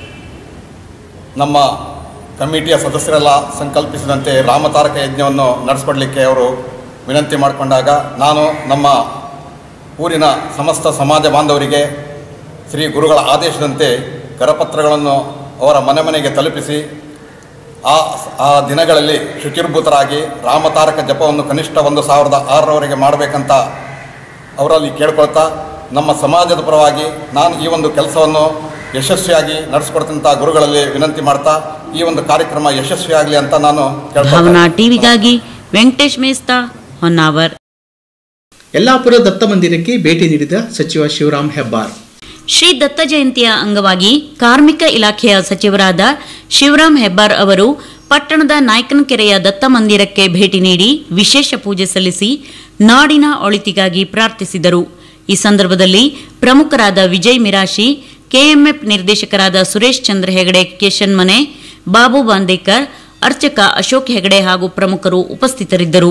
ನಮ್ಮ ಕಮಿಟಿಯ ಸದಸ್ಯರೆಲ್ಲ ಸಂಕಲ್ಪಿಸಿದಂತೆ ರಾಮತಾರಕ ಯಜ್ಞವನ್ನು ನಡೆಸ್ಕೊಡ್ಲಿಕ್ಕೆ ಅವರು ವಿನಂತಿ ಮಾಡಿಕೊಂಡಾಗ ನಾನು ನಮ್ಮ ಊರಿನ ಸಮಸ್ತ ಸಮಾಜ ಬಾಂಧವರಿಗೆ ಶ್ರೀ ಗುರುಗಳ ಆದೇಶದಂತೆ ಕರಪತ್ರಗಳನ್ನು ಅವರ ಮನೆ ಮನೆಗೆ ತಲುಪಿಸಿ ಆ ಆ ದಿನಗಳಲ್ಲಿ ಶುಚಿರ್ಭೂತರಾಗಿ ರಾಮತಾರಕ ಜಪವನ್ನು ಕನಿಷ್ಠ ಒಂದು ಸಾವಿರದ ಆರರವರೆಗೆ ಮಾಡಬೇಕಂತ ಅವರಲ್ಲಿ ಕೇಳ್ಕೊಳ್ತಾ ನಮ್ಮ ಸಮಾಜದ ಪರವಾಗಿ ನಾನು ಈ ಒಂದು ಕೆಲಸವನ್ನು ಯಶಸ್ವಿಯಾಗಿ ನಡೆಸ್ಕೊಡ್ತಂಥ ಗುರುಗಳಲ್ಲಿ ವಿನಂತಿ ಮಾಡ್ತಾ ಈ ಒಂದು ಕಾರ್ಯಕ್ರಮ ಯಶಸ್ವಿಯಾಗಲಿ ಅಂತ ನಾನು ಭಾವನಾ ಕೇಳ್ಕೊಳ್ತಾ ಟಿವಿಗಾಗಿ ವೆಂಕಟೇಶ್ ಮೇಸ್ತಾ ಹೊನ್ನಾವರ್ ಯಲ್ಲಾಪುರ ದತ್ತ ಮಂದಿರಕ್ಕೆ ಭೇಟಿ ನೀಡಿದ ಸಚಿವ ಶಿವರಾಮ್ ಹೆಬ್ಬಾರ್ ಶ್ರೀ ದತ್ತ ಜಯಂತಿಯ ಅಂಗವಾಗಿ ಕಾರ್ಮಿಕ ಇಲಾಖೆಯ ಸಚಿವರಾದ ಶಿವರಾಮ್ ಹೆಬ್ಬಾರ್ ಅವರು ಪಟ್ಟಣದ ನಾಯಕನಕೆರೆಯ ದತ್ತ ಮಂದಿರಕ್ಕೆ ಭೇಟಿ ನೀಡಿ ವಿಶೇಷ ಪೂಜೆ ಸಲ್ಲಿಸಿ ನಾಡಿನ ಒಳಿತಿಗಾಗಿ ಪ್ರಾರ್ಥಿಸಿದರು ಈ ಸಂದರ್ಭದಲ್ಲಿ ಪ್ರಮುಖರಾದ ವಿಜಯ್ ಮಿರಾಶಿ ಕೆಎಂಎಫ್ ನಿರ್ದೇಶಕರಾದ ಸುರೇಶ್ ಚಂದ್ರ ಹೆಗಡೆ ಕೇಶನ್ಮನೆ ಬಾಬು ಬಾಂದೇಕರ್ ಅರ್ಚಕ ಅಶೋಕ್ ಹೆಗಡೆ ಹಾಗೂ ಪ್ರಮುಖರು ಉಪಸ್ಥಿತರಿದ್ದರು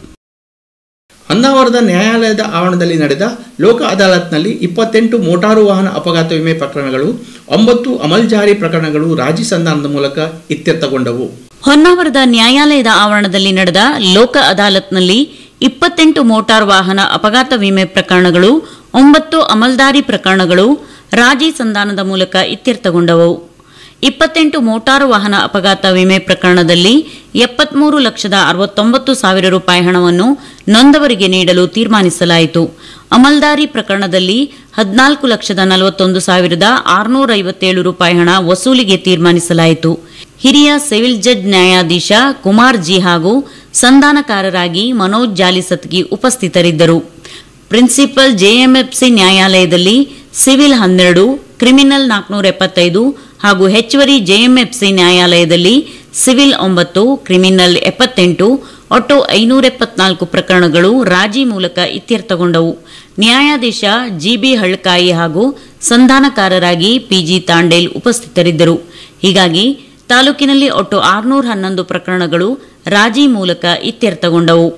ಹೊನ್ನಾವರದ ನ್ಯಾಯಾಲಯದ ಆವರಣದಲ್ಲಿ ನಡೆದ ಲೋಕ ಅದಾಲತ್ನಲ್ಲಿ ಇಪ್ಪತ್ತೆಂಟು ಮೋಟಾರು ವಾಹನ ಅಪಘಾತ ವಿಮೆ ಪ್ರಕರಣಗಳು ಒಂಬತ್ತು ಅಮಲ್ಜಾರಿ ಪ್ರಕರಣಗಳು ರಾಜಿ ಸಂಧಾನದ ಮೂಲಕ ಇತ್ಯರ್ಥಗೊಂಡವು ಹೊನ್ನಾವರದ ನ್ಯಾಯಾಲಯದ ಆವರಣದಲ್ಲಿ ನಡೆದ ಲೋಕ ಅದಾಲತ್ನಲ್ಲಿ ಇಪ್ಪತ್ತೆಂಟು ಮೋಟಾರ್ ವಾಹನ ಅಪಘಾತ ವಿಮೆ ಪ್ರಕರಣಗಳು ಒಂಬತ್ತು ಅಮಲ್ದಾರಿ ಪ್ರಕರಣಗಳು ರಾಜಿ ಸಂಧಾನದ ಮೂಲಕ ಇತ್ಯರ್ಥಗೊಂಡವು ಇಪ್ಪತ್ತೆಂಟು ಮೋಟಾರು ವಾಹನ ಅಪಘಾತ ವಿಮೆ ಪ್ರಕರಣದಲ್ಲಿ ಎಪ್ಪತ್ಮೂರು ಲಕ್ಷದ ಅರವತ್ತೊಂಬತ್ತು ಸಾವಿರ ರೂಪಾಯಿ ಹಣವನ್ನು ನೊಂದವರಿಗೆ ನೀಡಲು ತೀರ್ಮಾನಿಸಲಾಯಿತು ಅಮಲ್ದಾರಿ ಪ್ರಕರಣದಲ್ಲಿ ಹದಿನಾಲ್ಕು ಲಕ್ಷದ ನಲವತ್ತೊಂದು ಸಾವಿರದ ಆರುನೂರ ಐವತ್ತೇಳು ರೂಪಾಯಿ ಹಣ ವಸೂಲಿಗೆ ತೀರ್ಮಾನಿಸಲಾಯಿತು ಹಿರಿಯ ಸಿವಿಲ್ ಜಡ್ಜ್ ನ್ಯಾಯಾಧೀಶ ಕುಮಾರ್ ಜಿ ಹಾಗೂ ಸಂಧಾನಕಾರರಾಗಿ ಮನೋಜ್ ಜಾಲಿಸತ್ಗಿ ಉಪಸ್ಥಿತರಿದ್ದರು ಪ್ರಿನ್ಸಿಪಲ್ ಜೆಎಂಎಫ್ಸಿ ನ್ಯಾಯಾಲಯದಲ್ಲಿ ಸಿವಿಲ್ ಹನ್ನೆರಡು ಕ್ರಿಮಿನಲ್ ನಾಲ್ಕುನೂರ ಎಪ್ಪತ್ತೈದು ಹಾಗೂ ಹೆಚ್ಚುವರಿ ಜೆಎಂಎಫ್ಸಿ ನ್ಯಾಯಾಲಯದಲ್ಲಿ ಸಿವಿಲ್ ಒಂಬತ್ತು ಕ್ರಿಮಿನಲ್ ಎಪ್ಪತ್ತೆಂಟು ಒಟ್ಟು ಐನೂರ ಎಪ್ಪತ್ನಾಲ್ಕು ಪ್ರಕರಣಗಳು ರಾಜಿ ಮೂಲಕ ಇತ್ಯರ್ಥಗೊಂಡವು ನ್ಯಾಯಾಧೀಶ ಜಿಬಿ ಹಳ್ಕಾಯಿ ಹಾಗೂ ಸಂಧಾನಕಾರರಾಗಿ ಪಿಜಿ ತಾಂಡೇಲ್ ಉಪಸ್ಥಿತರಿದ್ದರು ಹೀಗಾಗಿ ತಾಲೂಕಿನಲ್ಲಿ ಒಟ್ಟು ಆರುನೂರ ಹನ್ನೊಂದು ಪ್ರಕರಣಗಳು ರಾಜಿ ಮೂಲಕ ಇತ್ಯರ್ಥಗೊಂಡವು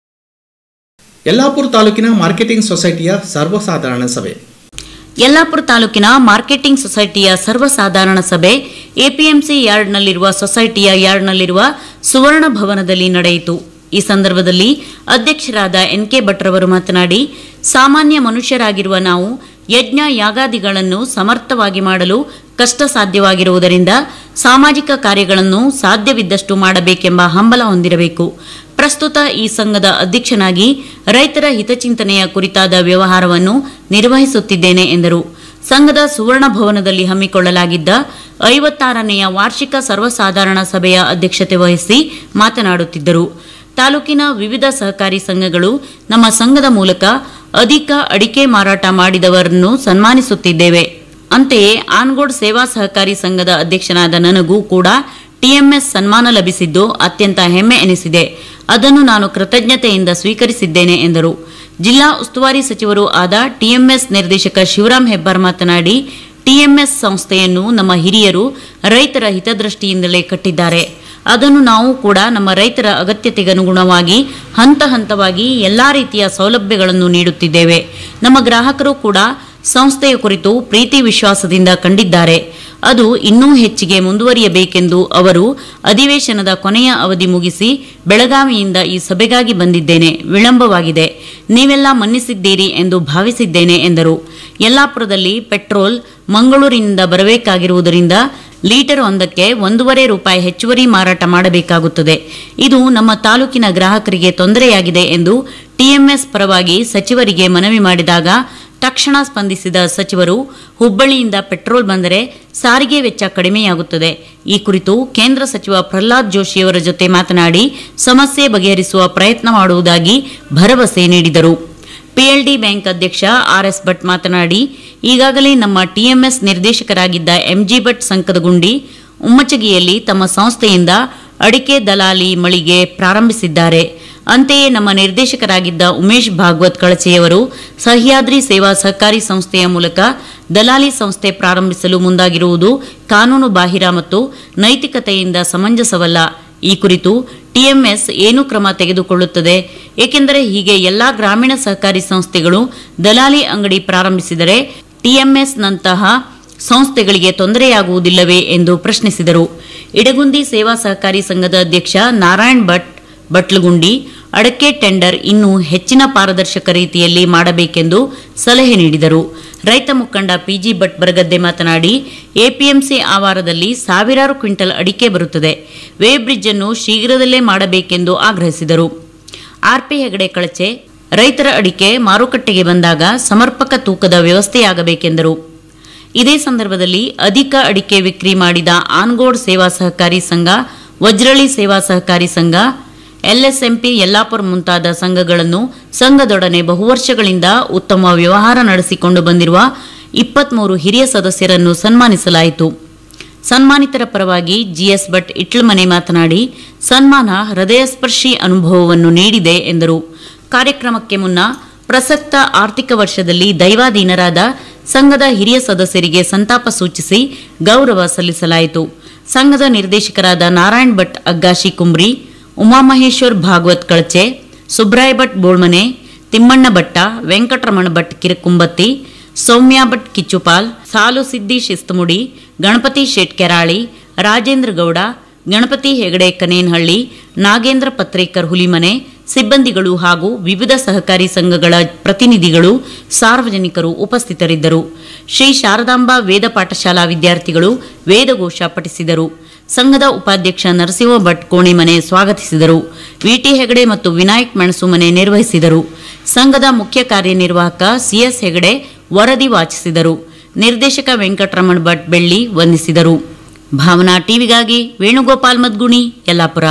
ಯಲ್ಲಾಪುರ ತಾಲೂಕಿನ ಮಾರ್ಕೆಟಿಂಗ್ ಸೊಸೈಟಿಯ ಸರ್ವಸಾಧಾರಣ ಸಭೆ ಯಲ್ಲಾಪುರ ತಾಲೂಕಿನ ಮಾರ್ಕೆಟಿಂಗ್ ಸೊಸೈಟಿಯ ಸರ್ವಸಾಧಾರಣ ಸಭೆ ಎಪಿಎಂಸಿ ಯಾರ್ಡ್ನಲ್ಲಿರುವ ಸೊಸೈಟಿಯ ಯಾರ್ಡ್ನಲ್ಲಿರುವ ಸುವರ್ಣ ಭವನದಲ್ಲಿ ನಡೆಯಿತು ಈ ಸಂದರ್ಭದಲ್ಲಿ ಅಧ್ಯಕ್ಷರಾದ ಎನ್ ಕೆ ಭಟ್ರವರು ಮಾತನಾಡಿ ಸಾಮಾನ್ಯ ಮನುಷ್ಯರಾಗಿರುವ ನಾವು ಯಜ್ಞ ಯಾಗಾದಿಗಳನ್ನು ಸಮರ್ಥವಾಗಿ ಮಾಡಲು ಕಷ್ಟ ಸಾಧ್ಯವಾಗಿರುವುದರಿಂದ ಸಾಮಾಜಿಕ ಕಾರ್ಯಗಳನ್ನು ಸಾಧ್ಯವಿದ್ದಷ್ಟು ಮಾಡಬೇಕೆಂಬ ಹಂಬಲ ಹೊಂದಿರಬೇಕು ಪ್ರಸ್ತುತ ಈ ಸಂಘದ ಅಧ್ಯಕ್ಷನಾಗಿ ರೈತರ ಹಿತಚಿಂತನೆಯ ಕುರಿತಾದ ವ್ಯವಹಾರವನ್ನು ನಿರ್ವಹಿಸುತ್ತಿದ್ದೇನೆ ಎಂದರು ಸಂಘದ ಸುವರ್ಣ ಭವನದಲ್ಲಿ ಹಮ್ಮಿಕೊಳ್ಳಲಾಗಿದ್ದ ಐವತ್ತಾರನೆಯ ವಾರ್ಷಿಕ ಸರ್ವಸಾಧಾರಣ ಸಭೆಯ ಅಧ್ಯಕ್ಷತೆ ವಹಿಸಿ ಮಾತನಾಡುತ್ತಿದ್ದರು ತಾಲೂಕಿನ ವಿವಿಧ ಸಹಕಾರಿ ಸಂಘಗಳು ನಮ್ಮ ಸಂಘದ ಮೂಲಕ ಅಧಿಕ ಅಡಿಕೆ ಮಾರಾಟ ಮಾಡಿದವರನ್ನು ಸನ್ಮಾನಿಸುತ್ತಿದ್ದೇವೆ ಅಂತೆಯೇ ಆನ್ಗೋಡ್ ಸೇವಾ ಸಹಕಾರಿ ಸಂಘದ ಅಧ್ಯಕ್ಷನಾದ ನನಗೂ ಕೂಡ ಟಿಎಂಎಸ್ ಸನ್ಮಾನ ಲಭಿಸಿದ್ದು ಅತ್ಯಂತ ಹೆಮ್ಮೆ ಎನಿಸಿದೆ ಅದನ್ನು ನಾನು ಕೃತಜ್ಞತೆಯಿಂದ ಸ್ವೀಕರಿಸಿದ್ದೇನೆ ಎಂದರು ಜಿಲ್ಲಾ ಉಸ್ತುವಾರಿ ಸಚಿವರು ಆದ ಟಿಎಂಎಸ್ ನಿರ್ದೇಶಕ ಶಿವರಾಂ ಹೆಬ್ಬಾರ್ ಮಾತನಾಡಿ ಟಿಎಂಎಸ್ ಸಂಸ್ಥೆಯನ್ನು ನಮ್ಮ ಹಿರಿಯರು ರೈತರ ಹಿತದೃಷ್ಟಿಯಿಂದಲೇ ಕಟ್ಟಿದ್ದಾರೆ ಅದನ್ನು ನಾವು ಕೂಡ ನಮ್ಮ ರೈತರ ಅಗತ್ಯತೆಗನುಗುಣವಾಗಿ ಹಂತ ಹಂತವಾಗಿ ಎಲ್ಲಾ ರೀತಿಯ ಸೌಲಭ್ಯಗಳನ್ನು ನೀಡುತ್ತಿದ್ದೇವೆ ನಮ್ಮ ಗ್ರಾಹಕರು ಕೂಡ ಸಂಸ್ಥೆಯ ಕುರಿತು ಪ್ರೀತಿ ವಿಶ್ವಾಸದಿಂದ ಕಂಡಿದ್ದಾರೆ ಅದು ಇನ್ನೂ ಹೆಚ್ಚಿಗೆ ಮುಂದುವರಿಯಬೇಕೆಂದು ಅವರು ಅಧಿವೇಶನದ ಕೊನೆಯ ಅವಧಿ ಮುಗಿಸಿ ಬೆಳಗಾವಿಯಿಂದ ಈ ಸಭೆಗಾಗಿ ಬಂದಿದ್ದೇನೆ ವಿಳಂಬವಾಗಿದೆ ನೀವೆಲ್ಲ ಮನ್ನಿಸಿದ್ದೀರಿ ಎಂದು ಭಾವಿಸಿದ್ದೇನೆ ಎಂದರು ಯಲ್ಲಾಪುರದಲ್ಲಿ ಪೆಟ್ರೋಲ್ ಮಂಗಳೂರಿನಿಂದ ಬರಬೇಕಾಗಿರುವುದರಿಂದ ಲೀಟರ್ ಒಂದಕ್ಕೆ ಒಂದೂವರೆ ರೂಪಾಯಿ ಹೆಚ್ಚುವರಿ ಮಾರಾಟ ಮಾಡಬೇಕಾಗುತ್ತದೆ ಇದು ನಮ್ಮ ತಾಲೂಕಿನ ಗ್ರಾಹಕರಿಗೆ ತೊಂದರೆಯಾಗಿದೆ ಎಂದು ಟಿಎಂಎಸ್ ಪರವಾಗಿ ಸಚಿವರಿಗೆ ಮನವಿ ಮಾಡಿದಾಗ ತಕ್ಷಣ ಸ್ಪಂದಿಸಿದ ಸಚಿವರು ಹುಬ್ಬಳ್ಳಿಯಿಂದ ಪೆಟ್ರೋಲ್ ಬಂದರೆ ಸಾರಿಗೆ ವೆಚ್ಚ ಕಡಿಮೆಯಾಗುತ್ತದೆ ಈ ಕುರಿತು ಕೇಂದ್ರ ಸಚಿವ ಪ್ರಹ್ಲಾದ್ ಜೋಶಿಯವರ ಜೊತೆ ಮಾತನಾಡಿ ಸಮಸ್ಯೆ ಬಗೆಹರಿಸುವ ಪ್ರಯತ್ನ ಮಾಡುವುದಾಗಿ ಭರವಸೆ ನೀಡಿದರು ಪಿಎಲ್ಡಿ ಬ್ಯಾಂಕ್ ಅಧ್ಯಕ್ಷ ಆರ್ಎಸ್ ಭಟ್ ಮಾತನಾಡಿ ಈಗಾಗಲೇ ನಮ್ಮ ಟಿಎಂಎಸ್ ನಿರ್ದೇಶಕರಾಗಿದ್ದ ಎಂಜಿ ಭಟ್ ಸಂಕದಗುಂಡಿ ಉಮ್ಮಚಗಿಯಲ್ಲಿ ತಮ್ಮ ಸಂಸ್ಥೆಯಿಂದ ಅಡಿಕೆ ದಲಾಲಿ ಮಳಿಗೆ ಪ್ರಾರಂಭಿಸಿದ್ದಾರೆ ಅಂತೆಯೇ ನಮ್ಮ ನಿರ್ದೇಶಕರಾಗಿದ್ದ ಉಮೇಶ್ ಭಾಗವತ್ ಕಳಚೆಯವರು ಸಹ್ಯಾದ್ರಿ ಸೇವಾ ಸಹಕಾರಿ ಸಂಸ್ಥೆಯ ಮೂಲಕ ದಲಾಲಿ ಸಂಸ್ಥೆ ಪ್ರಾರಂಭಿಸಲು ಮುಂದಾಗಿರುವುದು ಕಾನೂನು ಬಾಹಿರ ಮತ್ತು ನೈತಿಕತೆಯಿಂದ ಸಮಂಜಸವಲ್ಲ ಈ ಕುರಿತು ಟಿಎಂಎಸ್ ಏನು ಕ್ರಮ ತೆಗೆದುಕೊಳ್ಳುತ್ತದೆ ಏಕೆಂದರೆ ಹೀಗೆ ಎಲ್ಲಾ ಗ್ರಾಮೀಣ ಸಹಕಾರಿ ಸಂಸ್ಥೆಗಳು ದಲಾಲಿ ಅಂಗಡಿ ಪ್ರಾರಂಭಿಸಿದರೆ ಟಿಎಂಎಸ್ನಂತಹ ಸಂಸ್ಥೆಗಳಿಗೆ ತೊಂದರೆಯಾಗುವುದಿಲ್ಲವೇ ಎಂದು ಪ್ರಶ್ನಿಸಿದರು ಇಡಗುಂದಿ ಸೇವಾ ಸಹಕಾರಿ ಸಂಘದ ಅಧ್ಯಕ್ಷ ನಾರಾಯಣ್ ಭಟ್ ಬಟ್ಲಗುಂಡಿ ಅಡಕೆ ಟೆಂಡರ್ ಇನ್ನೂ ಹೆಚ್ಚಿನ ಪಾರದರ್ಶಕ ರೀತಿಯಲ್ಲಿ ಮಾಡಬೇಕೆಂದು ಸಲಹೆ ನೀಡಿದರು ರೈತ ಮುಖಂಡ ಪಿಜಿ ಭಟ್ ಬರಗದ್ದೆ ಮಾತನಾಡಿ ಎಪಿಎಂಸಿ ಆವಾರದಲ್ಲಿ ಸಾವಿರಾರು ಕ್ವಿಂಟಲ್ ಅಡಿಕೆ ಬರುತ್ತದೆ ವೇ ಬ್ರಿಡ್ಜ್ ಅನ್ನು ಶೀಘ್ರದಲ್ಲೇ ಮಾಡಬೇಕೆಂದು ಆಗ್ರಹಿಸಿದರು ಆರ್ಪಿ ಹೆಗಡೆ ಕಳಚೆ ರೈತರ ಅಡಿಕೆ ಮಾರುಕಟ್ಟೆಗೆ ಬಂದಾಗ ಸಮರ್ಪಕ ತೂಕದ ವ್ಯವಸ್ಥೆಯಾಗಬೇಕೆಂದರು ಇದೇ ಸಂದರ್ಭದಲ್ಲಿ ಅಧಿಕ ಅಡಿಕೆ ವಿಕ್ರಿ ಮಾಡಿದ ಆನ್ಗೋಡ್ ಸೇವಾ ಸಹಕಾರಿ ಸಂಘ ವಜ್ರಳಿ ಸೇವಾ ಸಹಕಾರಿ ಸಂಘ ಎಲ್ಎಸ್ಎಂಪಿ ಯಲ್ಲಾಪುರ ಮುಂತಾದ ಸಂಘಗಳನ್ನು ಸಂಘದೊಡನೆ ಬಹುವರ್ಷಗಳಿಂದ ಉತ್ತಮ ವ್ಯವಹಾರ ನಡೆಸಿಕೊಂಡು ಬಂದಿರುವ ಇಪ್ಪತ್ಮೂರು ಹಿರಿಯ ಸದಸ್ಯರನ್ನು ಸನ್ಮಾನಿಸಲಾಯಿತು ಸನ್ಮಾನಿತರ ಪರವಾಗಿ ಜಿಎಸ್ ಭಟ್ ಇಟ್ಲಮನೆ ಮಾತನಾಡಿ ಸನ್ಮಾನ ಹೃದಯಸ್ಪರ್ಶಿ ಅನುಭವವನ್ನು ನೀಡಿದೆ ಎಂದರು ಕಾರ್ಯಕ್ರಮಕ್ಕೆ ಮುನ್ನ ಪ್ರಸಕ್ತ ಆರ್ಥಿಕ ವರ್ಷದಲ್ಲಿ ದೈವಾಧೀನರಾದ ಸಂಘದ ಹಿರಿಯ ಸದಸ್ಯರಿಗೆ ಸಂತಾಪ ಸೂಚಿಸಿ ಗೌರವ ಸಲ್ಲಿಸಲಾಯಿತು ಸಂಘದ ನಿರ್ದೇಶಕರಾದ ನಾರಾಯಣ್ ಭಟ್ ಅಗ್ಗಾಶಿ ಕುಂಬ್ರಿ ಉಮಾಮಹೇಶ್ವರ್ ಭಾಗವತ್ ಕಳಚೆ ಸುಬ್ರಾಯ ಭಟ್ ಬೋಳ್ಮನೆ ತಿಮ್ಮಣ್ಣ ಭಟ್ಟ ವೆಂಕಟರಮಣ ಭಟ್ ಕಿರಕುಂಬತ್ತಿ ಸೌಮ್ಯ ಭಟ್ ಕಿಚ್ಚುಪಾಲ್ ಸಾಲು ಸಿದ್ದಿ ಶಿಸ್ತುಮುಡಿ ಗಣಪತಿ ಶೆಟ್ ಕೆರಾಳಿ ರಾಜೇಂದ್ರ ಗೌಡ ಗಣಪತಿ ಹೆಗಡೆ ಕನೇನಹಳ್ಳಿ ನಾಗೇಂದ್ರ ಪತ್ರೇಕರ್ ಹುಲಿಮನೆ ಸಿಬ್ಬಂದಿಗಳು ಹಾಗೂ ವಿವಿಧ ಸಹಕಾರಿ ಸಂಘಗಳ ಪ್ರತಿನಿಧಿಗಳು ಸಾರ್ವಜನಿಕರು ಉಪಸ್ಥಿತರಿದ್ದರು ಶ್ರೀ ಶಾರದಾಂಬಾ ವೇದ ಪಾಠಶಾಲಾ ವಿದ್ಯಾರ್ಥಿಗಳು ವೇದಘೋಷ ಪಠಿಸಿದರು ಸಂಘದ ಉಪಾಧ್ಯಕ್ಷ ನರಸಿಂಹ ಭಟ್ ಕೋಣಿಮನೆ ಸ್ವಾಗತಿಸಿದರು ವಿಟಿ ಹೆಗಡೆ ಮತ್ತು ವಿನಾಯಕ್ ಮೆಣಸುಮನೆ ನಿರ್ವಹಿಸಿದರು ಸಂಘದ ಮುಖ್ಯ ಕಾರ್ಯನಿರ್ವಾಹಕ ಸಿಎಸ್ ಹೆಗಡೆ ವರದಿ ವಾಚಿಸಿದರು ನಿರ್ದೇಶಕ ವೆಂಕಟರಮಣ ಭಟ್ ಬೆಳ್ಳಿ ವಂದಿಸಿದರು ಭಾವನಾ ಟಿವಿಗಾಗಿ ವೇಣುಗೋಪಾಲ್ ಮದ್ಗುಣಿ ಯಲ್ಲಾಪುರ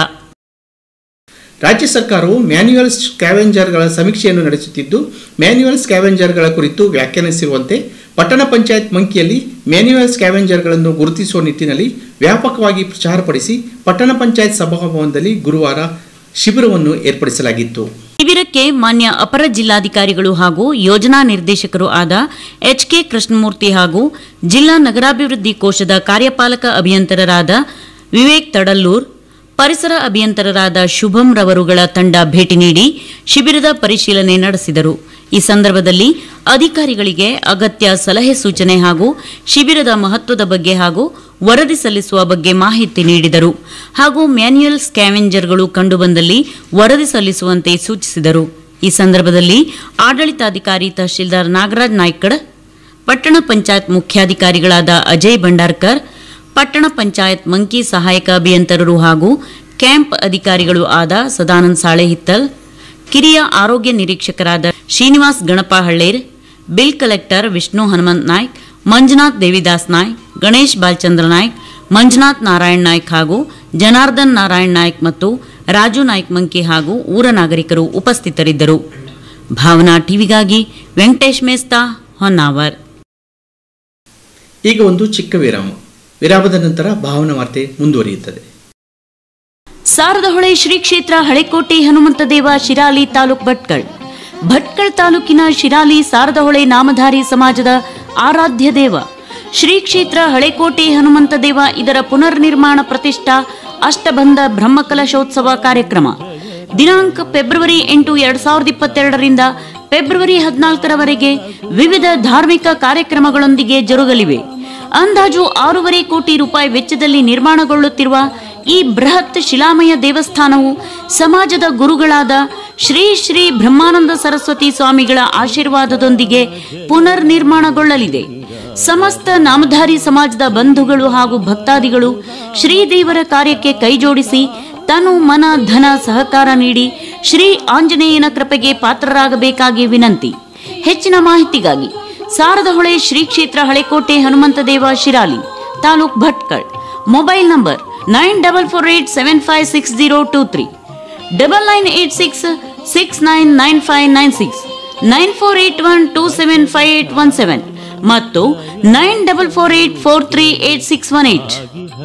ರಾಜ್ಯ ಸರ್ಕಾರವು ಮ್ಯಾನ್ಯುಯಲ್ ಸ್ಕ್ಯಾವೆಂಜರ್ಗಳ ಸಮೀಕ್ಷೆಯನ್ನು ನಡೆಸುತ್ತಿದ್ದು ಮ್ಯಾನ್ಯುಯಲ್ ಸ್ಕ್ಯಾವೆಂಜರ್ಗಳ ಕುರಿತು ವ್ಯಾಖ್ಯಾನಿಸಿರುವಂತೆ ಪಟ್ಟಣ ಪಂಚಾಯತ್ ಮಂಕಿಯಲ್ಲಿ ಮ್ಯಾನ್ಯುಯಲ್ ಸ್ಕ್ಯಾವೆಂಜರ್ಗಳನ್ನು ಗುರುತಿಸುವ ನಿಟ್ಟಿನಲ್ಲಿ ವ್ಯಾಪಕವಾಗಿ ಪ್ರಚಾರಪಡಿಸಿ ಪಟ್ಟಣ ಪಂಚಾಯತ್ ಸಭಾಭವನದಲ್ಲಿ ಗುರುವಾರ ಶಿಬಿರವನ್ನು ಏರ್ಪಡಿಸಲಾಗಿತ್ತು ಶಿಬಿರಕ್ಕೆ ಮಾನ್ಯ ಅಪರ ಜಿಲ್ಲಾಧಿಕಾರಿಗಳು ಹಾಗೂ ಯೋಜನಾ ನಿರ್ದೇಶಕರು ಆದ ಎಚ್ ಕೆ ಕೃಷ್ಣಮೂರ್ತಿ ಹಾಗೂ ಜಿಲ್ಲಾ ನಗರಾಭಿವೃದ್ಧಿ ಕೋಶದ ಕಾರ್ಯಪಾಲಕ ಅಭಿಯಂತರರಾದ ವಿವೇಕ್ ತಡಲ್ಲೂರ್ ಪರಿಸರ ಅಭಿಯಂತರರಾದ ಶುಭಂ ರವರುಗಳ ತಂಡ ಭೇಟಿ ನೀಡಿ ಶಿಬಿರದ ಪರಿಶೀಲನೆ ನಡೆಸಿದರು ಈ ಸಂದರ್ಭದಲ್ಲಿ ಅಧಿಕಾರಿಗಳಿಗೆ ಅಗತ್ಯ ಸಲಹೆ ಸೂಚನೆ ಹಾಗೂ ಶಿಬಿರದ ಮಹತ್ವದ ಬಗ್ಗೆ ಹಾಗೂ ವರದಿ ಸಲ್ಲಿಸುವ ಬಗ್ಗೆ ಮಾಹಿತಿ ನೀಡಿದರು ಹಾಗೂ ಮ್ಯಾನ್ಯುಯಲ್ ಸ್ಕ್ಯಾವೆಂಜರ್ಗಳು ಕಂಡುಬಂದಲ್ಲಿ ವರದಿ ಸಲ್ಲಿಸುವಂತೆ ಸೂಚಿಸಿದರು ಈ ಸಂದರ್ಭದಲ್ಲಿ ಆಡಳಿತಾಧಿಕಾರಿ ತಹಶೀಲ್ದಾರ್ ನಾಗರಾಜ್ ನಾಯ್ಕಡ್ ಪಟ್ಟಣ ಪಂಚಾಯತ್ ಮುಖ್ಯಾಧಿಕಾರಿಗಳಾದ ಅಜಯ್ ಭಂಡಾರ್ಕರ್ ಪಟ್ಟಣ ಪಂಚಾಯತ್ ಮಂಕಿ ಸಹಾಯಕ ಅಭಿಯಂತರರು ಹಾಗೂ ಕ್ಯಾಂಪ್ ಅಧಿಕಾರಿಗಳು ಆದ ಸದಾನಂದ್ ಸಾಳೆಹಿತ್ತಲ್ ಕಿರಿಯ ಆರೋಗ್ಯ ನಿರೀಕ್ಷಕರಾದ ಶ್ರೀನಿವಾಸ್ ಗಣಪ ಹಳ್ಳೇರ್ ಬಿಲ್ ಕಲೆಕ್ಟರ್ ವಿಷ್ಣು ಹನುಮಂತ್ ನಾಯ್ಕ್ ಮಂಜುನಾಥ್ ದೇವಿದಾಸ್ ನಾಯ್ಕ್ ಗಣೇಶ್ ಬಾಲಚಂದ್ರ ನಾಯ್ಕ್ ಮಂಜುನಾಥ್ ನಾರಾಯಣ್ ನಾಯ್ಕ್ ಹಾಗೂ ಜನಾರ್ದನ್ ನಾರಾಯಣ್ ನಾಯ್ಕ್ ಮತ್ತು ರಾಜು ನಾಯ್ಕ್ ಮಂಕಿ ಹಾಗೂ ಊರ ನಾಗರಿಕರು ಉಪಸ್ಥಿತರಿದ್ದರು ಭಾವನಾ ಟಿವಿಗಾಗಿ ವೆಂಕಟೇಶ್ ಮೇಸ್ತಾ ಹೊನ್ನಾವರ್ ಈಗ ಒಂದು ಚಿಕ್ಕ ವಿರಾಮ ವಿರಾಮದ ನಂತರ ಭಾವನಾ ವಾರ್ತೆ ಮುಂದುವರಿಯುತ್ತದೆ ಸಾರದಹೊಳೆ ಶ್ರೀ ಕ್ಷೇತ್ರ ಹಳೆಕೋಟೆ ಹನುಮಂತ ದೇವ ಶಿರಾಲಿ ತಾಲೂಕ್ ಭಟ್ಕಳ್ ಭಟ್ಕಳ್ ತಾಲೂಕಿನ ಶಿರಾಲಿ ಸಾರದಹೊಳೆ ನಾಮಧಾರಿ ಸಮಾಜದ ಆರಾಧ್ಯ ದೇವ ಶ್ರೀ ಕ್ಷೇತ್ರ ಹಳೆಕೋಟೆ ಹನುಮಂತ ದೇವ ಇದರ ಪುನರ್ ನಿರ್ಮಾಣ ಪ್ರತಿಷ್ಠಾ ಅಷ್ಟಬಂಧ ಬ್ರಹ್ಮಕಲಶೋತ್ಸವ ಕಾರ್ಯಕ್ರಮ ದಿನಾಂಕ ಫೆಬ್ರವರಿ ಎಂಟು ಎರಡ್ ಸಾವಿರದ ಇಪ್ಪತ್ತೆರಡರಿಂದ ಫೆಬ್ರವರಿ ಹದಿನಾಲ್ಕರವರೆಗೆ ವಿವಿಧ ಧಾರ್ಮಿಕ ಕಾರ್ಯಕ್ರಮಗಳೊಂದಿಗೆ ಜರುಗಲಿವೆ ಅಂದಾಜು ಆರೂವರೆ ಕೋಟಿ ರೂಪಾಯಿ ವೆಚ್ಚದಲ್ಲಿ ನಿರ್ಮಾಣಗೊಳ್ಳುತ್ತಿರುವ ಈ ಬೃಹತ್ ಶಿಲಾಮಯ ದೇವಸ್ಥಾನವು ಸಮಾಜದ ಗುರುಗಳಾದ ಶ್ರೀ ಶ್ರೀ ಬ್ರಹ್ಮಾನಂದ ಸರಸ್ವತಿ ಸ್ವಾಮಿಗಳ ಆಶೀರ್ವಾದದೊಂದಿಗೆ ಪುನರ್ ನಿರ್ಮಾಣಗೊಳ್ಳಲಿದೆ ಸಮಸ್ತ ನಾಮಧಾರಿ ಸಮಾಜದ ಬಂಧುಗಳು ಹಾಗೂ ಭಕ್ತಾದಿಗಳು ಶ್ರೀದೇವರ ಕಾರ್ಯಕ್ಕೆ ಕೈಜೋಡಿಸಿ ತನು ಮನ ಧನ ಸಹಕಾರ ನೀಡಿ ಶ್ರೀ ಆಂಜನೇಯನ ಕೃಪೆಗೆ ಪಾತ್ರರಾಗಬೇಕಾಗಿ ವಿನಂತಿ ಹೆಚ್ಚಿನ ಮಾಹಿತಿಗಾಗಿ ಸಾರದಹೊಳೆ ಶ್ರೀ ಕ್ಷೇತ್ರ Halekote Hanumanta Deva Shirali taluk Bhatkal mobile number nine double four eight seven five six zero two three double nine eight six six nine nine five nine six nine four eight one two seven five eight one seven ಮತ್ತು nine double four eight four three eight six one eight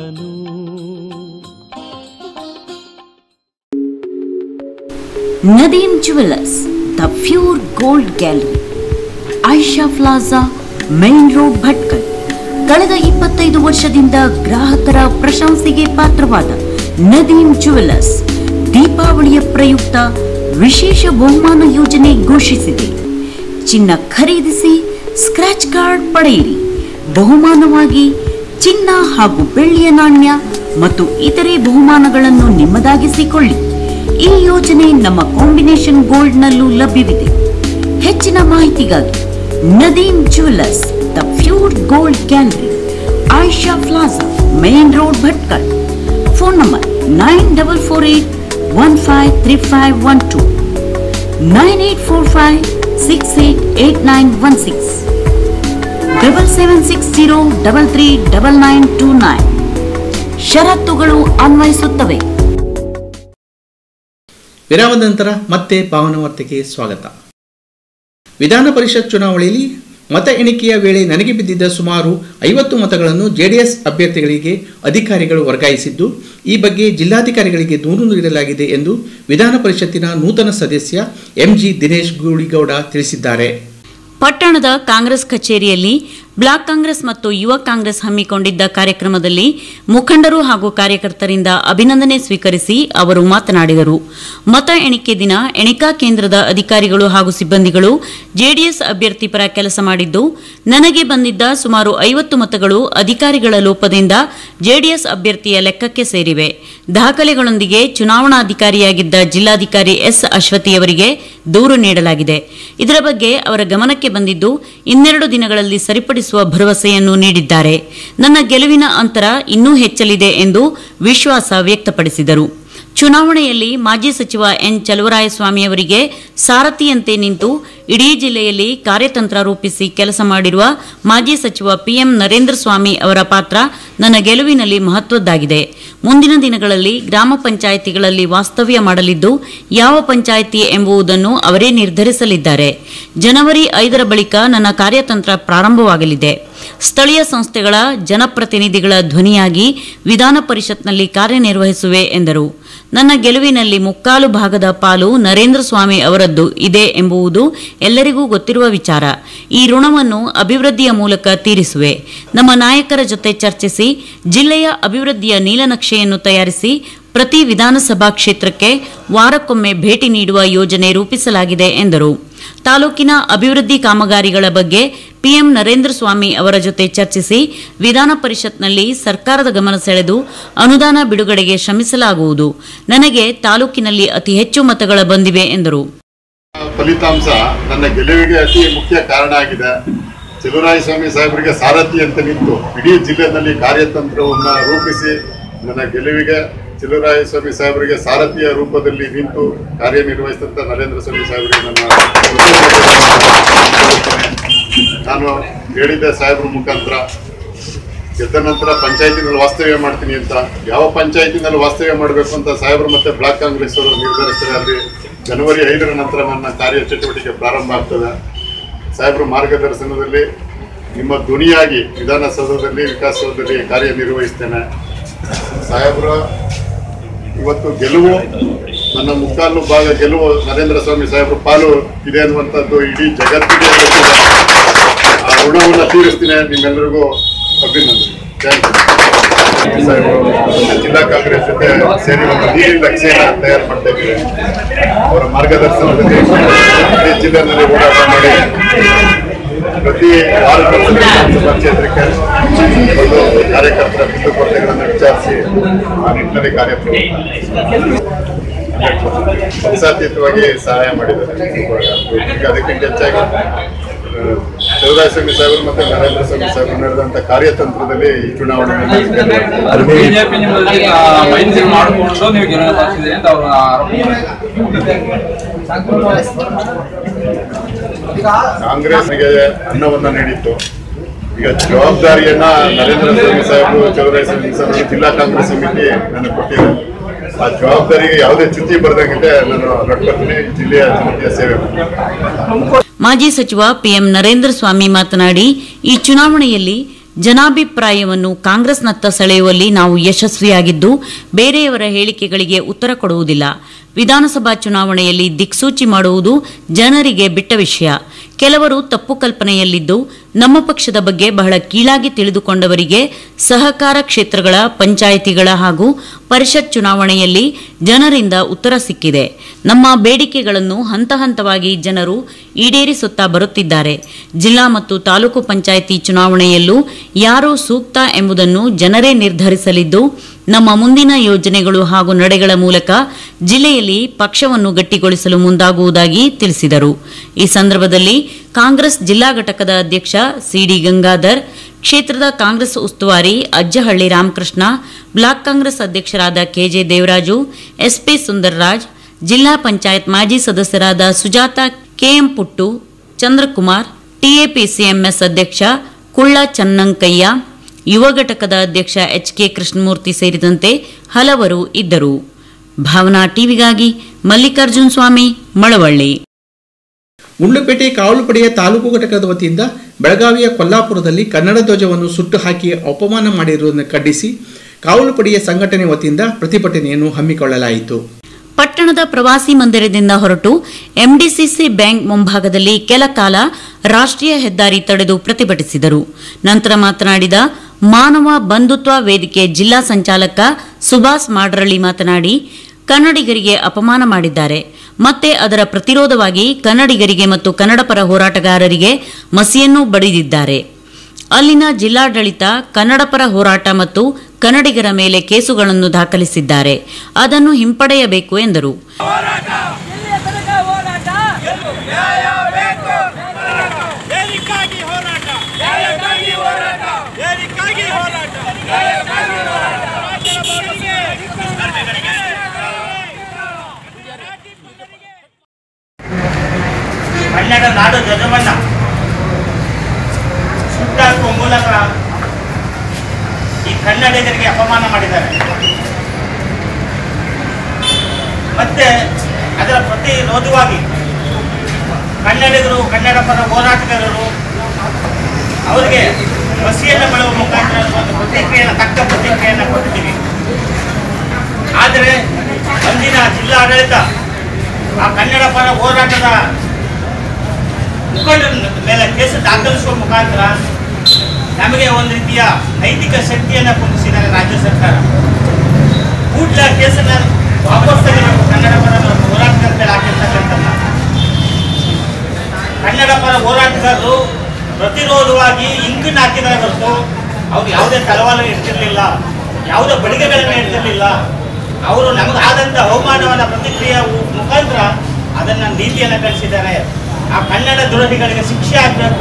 Nadeem jewellers the pure gold gallery Aisha plaza main road Bhatkal ಕಳೆದ ಇಪ್ಪತ್ತೈದು ವರ್ಷದಿಂದ ಗ್ರಾಹಕರ ಪ್ರಶಂಸೆಗೆ ಪಾತ್ರವಾದ Nadeem jewellers ದೀಪಾವಳಿಯ ಪ್ರಯುಕ್ತ ವಿಶೇಷ ಬಹುಮಾನ ಯೋಜನೆ ಘೋಷಿಸಿದೆ ಚಿನ್ನ ಖರೀದಿಸಿ ಸ್ಕ್ರಾಚ್ ಕಾರ್ಡ್ ಪಡೆಯಿರಿ ಬಹುಮಾನವಾಗಿ ಚಿನ್ನ ಹಾಗೂ ಬೆಳ್ಳಿಯ ನಾಣ್ಯ ಮತ್ತು ಇತರೆ ಬಹುಮಾನಗಳನ್ನು ನಿಮ್ಮದಾಗಿಸಿಕೊಳ್ಳಿ ಈ ಯೋಜನೆ ನಮ್ಮ ಕಾಂಬಿನೇಷನ್ ಗೋಲ್ಡ್ನಲ್ಲೂ ಲಭ್ಯವಿದೆ ಹೆಚ್ಚಿನ ಮಾಹಿತಿಗಾಗಿ Nadeem jewellers the pure gold gallery Ayesha plaza main road Bhatkal phone number nine double four eight one five three five one two nine eight four five six eight eight nine one six double seven six zero double three double nine two nine ಷರತ್ತುಗಳು ಅನ್ವಯಿಸುತ್ತವೆ ವಿರಾಮದ ನಂತರ ಮತ್ತೆ ಭಾವನಾ ವಾರ್ತೆಗೆ ಸ್ವಾಗತ ವಿಧಾನ ಪರಿಷತ್ ಚುನಾವಣೆಯಲ್ಲಿ ಮತ ಎಣಿಕೆಯ ವೇಳೆ ನನಗೆ ಬಿದ್ದಿದ್ದ ಸುಮಾರು ಐವತ್ತು ಮತಗಳನ್ನು ಜೆಡಿಎಸ್ ಅಭ್ಯರ್ಥಿಗಳಿಗೆ ಅಧಿಕಾರಿಗಳು ವರ್ಗಾಯಿಸಿದ್ದು ಈ ಬಗ್ಗೆ ಜಿಲ್ಲಾಧಿಕಾರಿಗಳಿಗೆ ದೂರು ನೀಡಲಾಗಿದೆ ಎಂದು ವಿಧಾನ ಪರಿಷತ್ತಿನ ನೂತನ ಸದಸ್ಯ ಎಂಜಿ ದಿನೇಶ್ ಗೂಳಿಗೌಡ ತಿಳಿಸಿದ್ದಾರೆ ಪಟ್ಟಣದ ಕಾಂಗ್ರೆಸ್ ಕಚೇರಿಯಲ್ಲಿ ಬ್ಲಾಕ್ ಕಾಂಗ್ರೆಸ್ ಮತ್ತು ಯುವ ಕಾಂಗ್ರೆಸ್ ಹಮ್ಮಿಕೊಂಡಿದ್ದ ಕಾರ್ಯಕ್ರಮದಲ್ಲಿ ಮುಖಂಡರು ಹಾಗೂ ಕಾರ್ಯಕರ್ತರಿಂದ ಅಭಿನಂದನೆ ಸ್ವೀಕರಿಸಿ ಅವರು ಮಾತನಾಡಿದರು ಮತ ಎಣಿಕೆ ದಿನ ಎಣಿಕಾ ಕೇಂದ್ರದ ಅಧಿಕಾರಿಗಳು ಹಾಗೂ ಸಿಬ್ಬಂದಿಗಳು ಜೆಡಿಎಸ್ ಅಭ್ಯರ್ಥಿ ಪರ ಕೆಲಸ ಮಾಡಿದ್ದು ನನಗೆ ಬಂದಿದ್ದ ಸುಮಾರು ಐವತ್ತು ಮತಗಳು ಅಧಿಕಾರಿಗಳ ಲೋಪದಿಂದ ಜೆಡಿಎಸ್ ಅಭ್ಯರ್ಥಿಯ ಲೆಕ್ಕಕ್ಕೆ ಸೇರಿವೆ ದಾಖಲೆಗಳೊಂದಿಗೆ ಚುನಾವಣಾಧಿಕಾರಿಯಾಗಿದ್ದ ಜಿಲ್ಲಾಧಿಕಾರಿ ಎಸ್ ಅಶ್ವತಿಯವರಿಗೆ ದೂರು ನೀಡಲಾಗಿದೆ ಇದರ ಬಗ್ಗೆ ಅವರ ಗಮನಕ್ಕೆ ಬಂದಿದ್ದು ಇನ್ನೆರಡು ದಿನಗಳಲ್ಲಿ ಸರಿಪಡಿಸುವ ಭರವಸೆಯನ್ನು ನೀಡಿದ್ದಾರೆ ನನ್ನ ಗೆಲುವಿನ ಅಂತರ ಇನ್ನೂ ಹೆಚ್ಚಲಿದೆ ಎಂದು ವಿಶ್ವಾಸ ವ್ಯಕ್ತಪಡಿಸಿದರು ಚುನಾವಣೆಯಲ್ಲಿ ಮಾಜಿ ಸಚಿವ ಎನ್ ಚಲುವರಾಯಸ್ವಾಮಿಯವರಿಗೆ ಸಾರಥಿಯಂತೆ ನಿಂತು ಇಡೀ ಜಿಲ್ಲೆಯಲ್ಲಿ ಕಾರ್ಯತಂತ್ರ ರೂಪಿಸಿ ಕೆಲಸ ಮಾಡಿರುವ ಮಾಜಿ ಸಚಿವ ಪಿಎಂ ನರೇಂದ್ರ ಸ್ವಾಮಿ ಅವರ ಪಾತ್ರ ನನ್ನ ಗೆಲುವಿನಲ್ಲಿ ಮಹತ್ವದ್ದಾಗಿದೆ ಮುಂದಿನ ದಿನಗಳಲ್ಲಿ ಗ್ರಾಮ ಪಂಚಾಯಿತಿಗಳಲ್ಲಿ ವಾಸ್ತವ್ಯ ಮಾಡಲಿದ್ದು ಯಾವ ಪಂಚಾಯಿತಿ ಎಂಬುದನ್ನು ಅವರೇ ನಿರ್ಧರಿಸಲಿದ್ದಾರೆ ಜನವರಿ ಐದರ ಬಳಿಕ ನನ್ನ ಕಾರ್ಯತಂತ್ರ ಪ್ರಾರಂಭವಾಗಲಿದೆ ಸ್ಥಳೀಯ ಸಂಸ್ಥೆಗಳ ಜನಪ್ರತಿನಿಧಿಗಳ ಧ್ವನಿಯಾಗಿ ವಿಧಾನ ಪರಿಷತ್ನಲ್ಲಿ ಕಾರ್ಯನಿರ್ವಹಿಸುವೆ ಎಂದರು ನನ್ನ ಗೆಲುವಿನಲ್ಲಿ ಮುಕ್ಕಾಲು ಭಾಗದ ಪಾಲು ನರೇಂದ್ರ ಸ್ವಾಮಿ ಅವರದ್ದು ಇದೆ ಎಂಬುವುದು ಎಲ್ಲರಿಗೂ ಗೊತ್ತಿರುವ ವಿಚಾರ ಈ ಋಣವನ್ನು ಅಭಿವೃದ್ಧಿಯ ಮೂಲಕ ತೀರಿಸುವೆ ನಮ್ಮ ನಾಯಕರ ಜೊತೆ ಚರ್ಚಿಸಿ ಜಿಲ್ಲೆಯ ಅಭಿವೃದ್ಧಿಯ ನೀಲನಕ್ಷೆಯನ್ನು ತಯಾರಿಸಿ ಪ್ರತಿ ವಿಧಾನಸಭಾ ಕ್ಷೇತ್ರಕ್ಕೆ ವಾರಕ್ಕೊಮ್ಮೆ ಭೇಟಿ ನೀಡುವ ಯೋಜನೆ ರೂಪಿಸಲಾಗಿದೆ ಎಂದರು ತಾಲೂಕಿನ ಅಭಿವೃದ್ಧಿ ಕಾಮಗಾರಿಗಳ ಬಗ್ಗೆ ಪಿಎಂ ನರೇಂದ್ರ ಸ್ವಾಮಿ ಅವರ ಜೊತೆ ಚರ್ಚಿಸಿ ವಿಧಾನ ಪರಿಷತ್ನಲ್ಲಿ ಸರ್ಕಾರದ ಗಮನ ಸೆಳೆದು ಅನುದಾನ ಬಿಡುಗಡೆಗೆ ಶ್ರಮಿಸಲಾಗುವುದು ನನಗೆ ತಾಲೂಕಿನಲ್ಲಿ ಅತಿ ಹೆಚ್ಚು ಮತಗಳ ಬಂದಿವೆ ಎಂದರು ಫಲಿತಾಂಶ ನನ್ನ ಗೆಲುವಿಗೆ ಅತಿ ಮುಖ್ಯ ಕಾರಣ ಆಗಿದೆ ಚೆಲುವರಾಯ ಸ್ವಾಮಿ ಸಾಹೇಬರಿಗೆ ಸಾರಥಿ ಅಂತ ನಿಂತು ಇಡೀ ಜಿಲ್ಲೆಯಲ್ಲಿ ಕಾರ್ಯತಂತ್ರವನ್ನ ರೂಪಿಸಿ ನನ್ನ ಗೆಲುವಿಗೆ ಚೆಲುವರಾಯ ಸ್ವಾಮಿ ಸಾಹೇಬರಿಗೆ ಸಾರಥಿಯ ರೂಪದಲ್ಲಿ ನಿಂತು ಕಾರ್ಯನಿರ್ವಹಿಸಿದಂತ ನರೇಂದ್ರ ಸ್ವಾಮಿ ಸಾಹೇಬರಿಗೆ ನನ್ನ ನಾನು ಹೇಳಿದ್ದೆ ಸಾಹೇಬ್ರ ಮುಖಾಂತರ ಗೆದ್ದ ನಂತರ ಪಂಚಾಯತಿನಲ್ಲಿ ವಾಸ್ತವ್ಯ ಮಾಡ್ತೀನಿ ಅಂತ ಯಾವ ಪಂಚಾಯತಿನಲ್ಲಿ ವಾಸ್ತವ್ಯ ಮಾಡಬೇಕು ಅಂತ ಸಾಹೇಬರು ಮತ್ತೆ ಬ್ಲಾಕ್ ಕಾಂಗ್ರೆಸ್ ಅವರು ನಿರ್ಧರಿಸ್ತಾರೆ ಅಲ್ಲಿ ಜನವರಿ ಐದರ ನಂತರ ನನ್ನ ಕಾರ್ಯ ಚಟುವಟಿಕೆ ಪ್ರಾರಂಭ ಆಗ್ತದೆ ಸಾಹೇಬ್ರ ಮಾರ್ಗದರ್ಶನದಲ್ಲಿ ನಿಮ್ಮ ಧ್ವನಿಯಾಗಿ ವಿಧಾನಸೌಧದಲ್ಲಿ ವಿಕಾಸಸೌಧದಲ್ಲಿ ಕಾರ್ಯನಿರ್ವಹಿಸ್ತೇನೆ ಸಾಹೇಬ್ರ ಇವತ್ತು ಗೆಲುವು ನನ್ನ ಮುಕ್ಕಾಲು ಭಾಗ ಗೆಲುವು ನರೇಂದ್ರ ಸ್ವಾಮಿ ಸಾಹೇಬ್ರ ಪಾಲು ಇದೆ ಅನ್ನುವಂಥದ್ದು ಇಡೀ ಜಗತ್ತಿಗೆ ಗೊತ್ತಿದೆ ಆ ಋಣವನ್ನು ತೀರಿಸ್ತೀನಿ ನಿಮ್ಮೆಲ್ಲರಿಗೂ ಅಭಿನಂದನೆ ಥ್ಯಾಂಕ್ ಯು ಸಾಹೇಬರು ಜಿಲ್ಲಾ ಕಾಂಗ್ರೆಸ್ ಜೊತೆ ಸೇರಿ ಒಂದು ನೀರಿನ ನಕ್ಷೆಯನ್ನ ತಯಾರು ಮಾಡ್ತಾ ಇದ್ದೀವಿ ಅವರ ಮಾರ್ಗದರ್ಶನದಲ್ಲಿ ಇಡೀ ಜಿಲ್ಲೆಯಲ್ಲಿ ಓಡಾಟ ಮಾಡಿ ಪ್ರತಿ ವಾರಕ್ಕೊಮ್ಮೆ ವಿಧಾನಸಭಾ ಕ್ಷೇತ್ರಕ್ಕೆ ಒಂದು ಕಾರ್ಯಕರ್ತರ ಕುಂದುಕೊರತೆಗಳನ್ನು ವಿಚಾರಿಸಿ ಆ ನಿಟ್ಟಿನಲ್ಲಿ ಕಾರ್ಯಕ್ರಮ ಪಕ್ಷಾತೀತವಾಗಿ ಸಹಾಯ ಮಾಡಿದ್ದಾರೆ ಈಗ ಅದಕ್ಕಿಂತ ಹೆಚ್ಚಾಗಿ ಶಿವರಾಜ ಸ್ವಾಮಿ ಸಾಹೇಬರು ಮತ್ತೆ ನರೇಂದ್ರ ಸ್ವಾಮಿ ಸಾಹೇಬರು ನಡೆದಂತ ಕಾರ್ಯತಂತ್ರದಲ್ಲಿ ಈ ಚುನಾವಣೆ ಬಿಜೆಪಿ ನಿಮ್ಮಲ್ಲಿ ಮೈತ್ರಿ ಮಾಡಿಕೊಂಡು ನೀವು ಗೆಲುವು ಸಾಧಿಸಿದ್ದೀರಿ ಅಂತ ಅವರು ಆರೋಪ ಕಾಂಗ್ರೆಸ್ಗೆ ಅನ್ನವನ್ನ ನೀಡಿತ್ತು ಈಗ ಜವಾಬ್ದಾರಿಯನ್ನ ನರೇಂದ್ರ ಸ್ವಾಮಿ ಸಾಹೇಬರು ಚೌರಾಯ ಸ್ವಾಮಿ ಸಾಹೇಬರು ಜಿಲ್ಲಾ ಕಾಂಗ್ರೆಸ್ ಸಮಿತಿ ನನಗೆ ಕೊಟ್ಟಿದೆ ಆ ಜವಾಬ್ದಾರಿಗೆ ಯಾವುದೇ ಚ್ಯುತಿ ಬರ್ದಂಗಿದೆ ನಾನು ನಡ್ಕೊತೀನಿ ಜಿಲ್ಲೆಯ ಜನತೆಯ ಸೇವೆ ಮಾಡ್ತೀನಿ ಮಾಜಿ ಸಚಿವ ಪಿಎಂ ನರೇಂದ್ರ ಸ್ವಾಮಿ ಮಾತನಾಡಿ ಈ ಚುನಾವಣೆಯಲ್ಲಿ ಜನಾಭಿಪ್ರಾಯವನ್ನು ಕಾಂಗ್ರೆಸ್ನತ್ತ ಸೆಳೆಯುವಲ್ಲಿ ನಾವು ಯಶಸ್ವಿಯಾಗಿದ್ದು ಬೇರೆಯವರ ಹೇಳಿಕೆಗಳಿಗೆ ಉತ್ತರ ಕೊಡುವುದಿಲ್ಲ ವಿಧಾನಸಭಾ ಚುನಾವಣೆಯಲ್ಲಿ ದಿಕ್ಸೂಚಿ ಮಾಡುವುದು ಜನರಿಗೆ ಬಿಟ್ಟ ವಿಷಯ ಕೆಲವರು ತಪ್ಪು ಕಲ್ಪನೆಯಲ್ಲಿದ್ದು ನಮ್ಮ ಪಕ್ಷದ ಬಗ್ಗೆ ಬಹಳ ಕೀಳಾಗಿ ತಿಳಿದುಕೊಂಡವರಿಗೆ ಸಹಕಾರ ಕ್ಷೇತ್ರಗಳ ಪಂಚಾಯಿತಿಗಳ ಹಾಗೂ ಪರಿಷತ್ ಚುನಾವಣೆಯಲ್ಲಿ ಜನರಿಂದ ಉತ್ತರ ಸಿಕ್ಕಿದೆ ನಮ್ಮ ಬೇಡಿಕೆಗಳನ್ನು ಹಂತ ಹಂತವಾಗಿ ಜನರು ಈಡೇರಿಸುತ್ತಾ ಬರುತ್ತಿದ್ದಾರೆ ಜಿಲ್ಲಾ ಮತ್ತು ತಾಲೂಕು ಪಂಚಾಯಿತಿ ಚುನಾವಣೆಯಲ್ಲೂ ಯಾರು ಸೂಕ್ತ ಎಂಬುದನ್ನು ಜನರೇ ನಿರ್ಧರಿಸಲಿದ್ದು ನಮ್ಮ ಮುಂದಿನ ಯೋಜನೆಗಳು ಹಾಗೂ ನಡೆಗಳ ಮೂಲಕ ಜಿಲ್ಲೆಯಲ್ಲಿ ಪಕ್ಷವನ್ನು ಗಟ್ಟಿಗೊಳಿಸಲು ಮುಂದಾಗುವುದಾಗಿ ತಿಳಿಸಿದರು ಈ ಸಂದರ್ಭದಲ್ಲಿ ಕಾಂಗ್ರೆಸ್ ಜಿಲ್ಲಾ ಘಟಕದ ಅಧ್ಯಕ್ಷ ಸಿಡಿ ಗಂಗಾಧರ್ ಕ್ಷೇತ್ರದ ಕಾಂಗ್ರೆಸ್ ಉಸ್ತುವಾರಿ ಅಜ್ಜಹಳ್ಳಿ ರಾಮಕೃಷ್ಣ ಬ್ಲಾಕ್ ಕಾಂಗ್ರೆಸ್ ಅಧ್ಯಕ್ಷರಾದ ಕೆಜೆ ದೇವರಾಜು ಎಸ್ಪಿ ಸುಂದರ್ರಾಜ್ ಜಿಲ್ಲಾ ಪಂಚಾಯತ್ ಮಾಜಿ ಸದಸ್ಯರಾದ ಸುಜಾತ ಕೆಎಂ ಪುಟ್ಟು ಚಂದ್ರಕುಮಾರ್ ಟಿಎಪಿಸಿಎಂಎಸ್ ಅಧ್ಯಕ್ಷ ಕುಳ್ಳ ಚನ್ನಂಕಯ್ಯ ಯುವ ಘಟಕದ ಅಧ್ಯಕ್ಷ ಎಚ್ ಕೆ ಕೃಷ್ಣಮೂರ್ತಿ ಸೇರಿದಂತೆ ಹಲವರು ಇದ್ದರು ಭಾವನಾ ಟಿವಿಗಾಗಿ ಮಲ್ಲಿಕಾರ್ಜುನ್ ಸ್ವಾಮಿ ಮಳವಳ್ಳಿ ಗುಂಡ್ಲುಪೇಟೆ ಕಾವಲುಪಡೆಯ ತಾಲೂಕು ಘಟಕದ ವತಿಯಿಂದ ಬೆಳಗಾವಿಯ ಕೊಲ್ಲಾಪುರದಲ್ಲಿ ಕನ್ನಡ ಧ್ವಜವನ್ನು ಸುಟ್ಟು ಹಾಕಿ ಅಪಮಾನ ಮಾಡಿರುವುದನ್ನು ಖಂಡಿಸಿ ಕಾವಲುಪಡೆಯ ಸಂಘಟನೆ ವತಿಯಿಂದ ಪ್ರತಿಭಟನೆಯನ್ನು ಹಮ್ಮಿಕೊಳ್ಳಲಾಯಿತು ಪಟ್ಟಣದ ಪ್ರವಾಸಿ ಮಂದಿರದಿಂದ ಹೊರಟು ಎಂಡಿಸಿಸಿ ಬ್ಯಾಂಕ್ ಮುಂಭಾಗದಲ್ಲಿ ಕೆಲ ಕಾಲ ರಾಷ್ಟ್ರೀಯ ಹೆದ್ದಾರಿ ತಡೆದು ಪ್ರತಿಭಟಿಸಿದರು ನಂತರ ಮಾತನಾಡಿದ ಮಾನವ ಬಂಧುತ್ವ ವೇದಿಕೆ ಜಿಲ್ಲಾ ಸಂಚಾಲಕ ಸುಭಾಸ್ ಮಾಡ್ರಳ್ಳಿ ಮಾತನಾಡಿ ಕನ್ನಡಿಗರಿಗೆ ಅಪಮಾನ ಮಾಡಿದ್ದಾರೆ ಮತ್ತೆ ಅದರ ಪ್ರತಿರೋಧವಾಗಿ ಕನ್ನಡಿಗರಿಗೆ ಮತ್ತು ಕನ್ನಡಪರ ಹೋರಾಟಗಾರರಿಗೆ ಮಸಿಯನ್ನು ಬಡಿದಿದ್ದಾರೆ ಅಲ್ಲಿನ ಜಿಲ್ಲಾಡಳಿತ ಕನ್ನಡಪರ ಹೋರಾಟ ಮತ್ತು ಕನ್ನಡಿಗರ ಮೇಲೆ ಕೇಸುಗಳನ್ನು ದಾಖಲಿಸಿದ್ದಾರೆ ಅದನ್ನು ಹಿಂಪಡೆಯಬೇಕು ಎಂದರು ಕನ್ನಡ ನಾಡು ಧ್ವಜವನ್ನ ಸುಟ್ಟಾಕುವ ಮೂಲಕ ಈ ಕನ್ನಡಿಗರಿಗೆ ಅಪಮಾನ ಮಾಡಿದ್ದಾರೆ ಮತ್ತೆ ಅದರ ಪ್ರತಿರೋಧವಾಗಿ ಕನ್ನಡಿಗರು ಕನ್ನಡ ಪರ ಹೋರಾಟಗಾರರು ಅವರಿಗೆ ಬಸಿಯನ್ನು ಬೆಳೆಯುವ ಮುಖಾಂತರ ಒಂದು ಪ್ರತಿಕ್ರಿಯೆಯನ್ನು ತಕ್ಕ ಪ್ರತಿಕ್ರಿಯೆಯನ್ನು ಕೊಡ್ತೀವಿ ಆದರೆ ಅಂದಿನ ಜಿಲ್ಲಾ ಆಡಳಿತ ಆ ಕನ್ನಡ ಪರ ಹೋರಾಟದ ಮುಖಂಡರ ಮೇಲೆ ಕೇಸು ದಾಖಲಿಸುವ ಮುಖಾಂತರ ನಮಗೆ ಒಂದು ರೀತಿಯ ನೈತಿಕ ಶಕ್ತಿಯನ್ನು ಕುಂದಿಸಿದ್ದಾರೆ ರಾಜ್ಯ ಸರ್ಕಾರ ಕೂಡಲೇ ಆ ಕೇಸನ್ನು ವಾಪಸ್ ತೆಗೆದುಕೊಂಡು ಕನ್ನಡ ಪರ ಹೋರಾಟಗಾರ ಮೇಲೆ ಹಾಕಿರ್ತಕ್ಕಂಥದ್ದು ಕನ್ನಡ ಪರ ಹೋರಾಟಗಾರರು ಪ್ರತಿರೋಧವಾಗಿ ಇಂಕನ್ನು ಹಾಕಿದರೆ ಹೊರತು ಅವ್ರು ಯಾವುದೇ ತಲವಾರ ಇಡ್ತಿರ್ಲಿಲ್ಲ ಯಾವುದೇ ಬಳಿಗೆಗಳನ್ನು ಇಡ್ತಿರ್ಲಿಲ್ಲ ಅವರು ನಮಗಾದಂಥ ಅವಮಾನವನ್ನ ಪ್ರತಿಕ್ರಿಯೆ ಮುಖಾಂತರ ಅದನ್ನ ನೀತಿಯನ್ನು ಕಳಿಸಿದ್ದಾರೆ ಆ ಕನ್ನಡ ದ್ರೋಹಿಗಳಿಗೆ ಶಿಕ್ಷೆ ಆಗಬೇಕು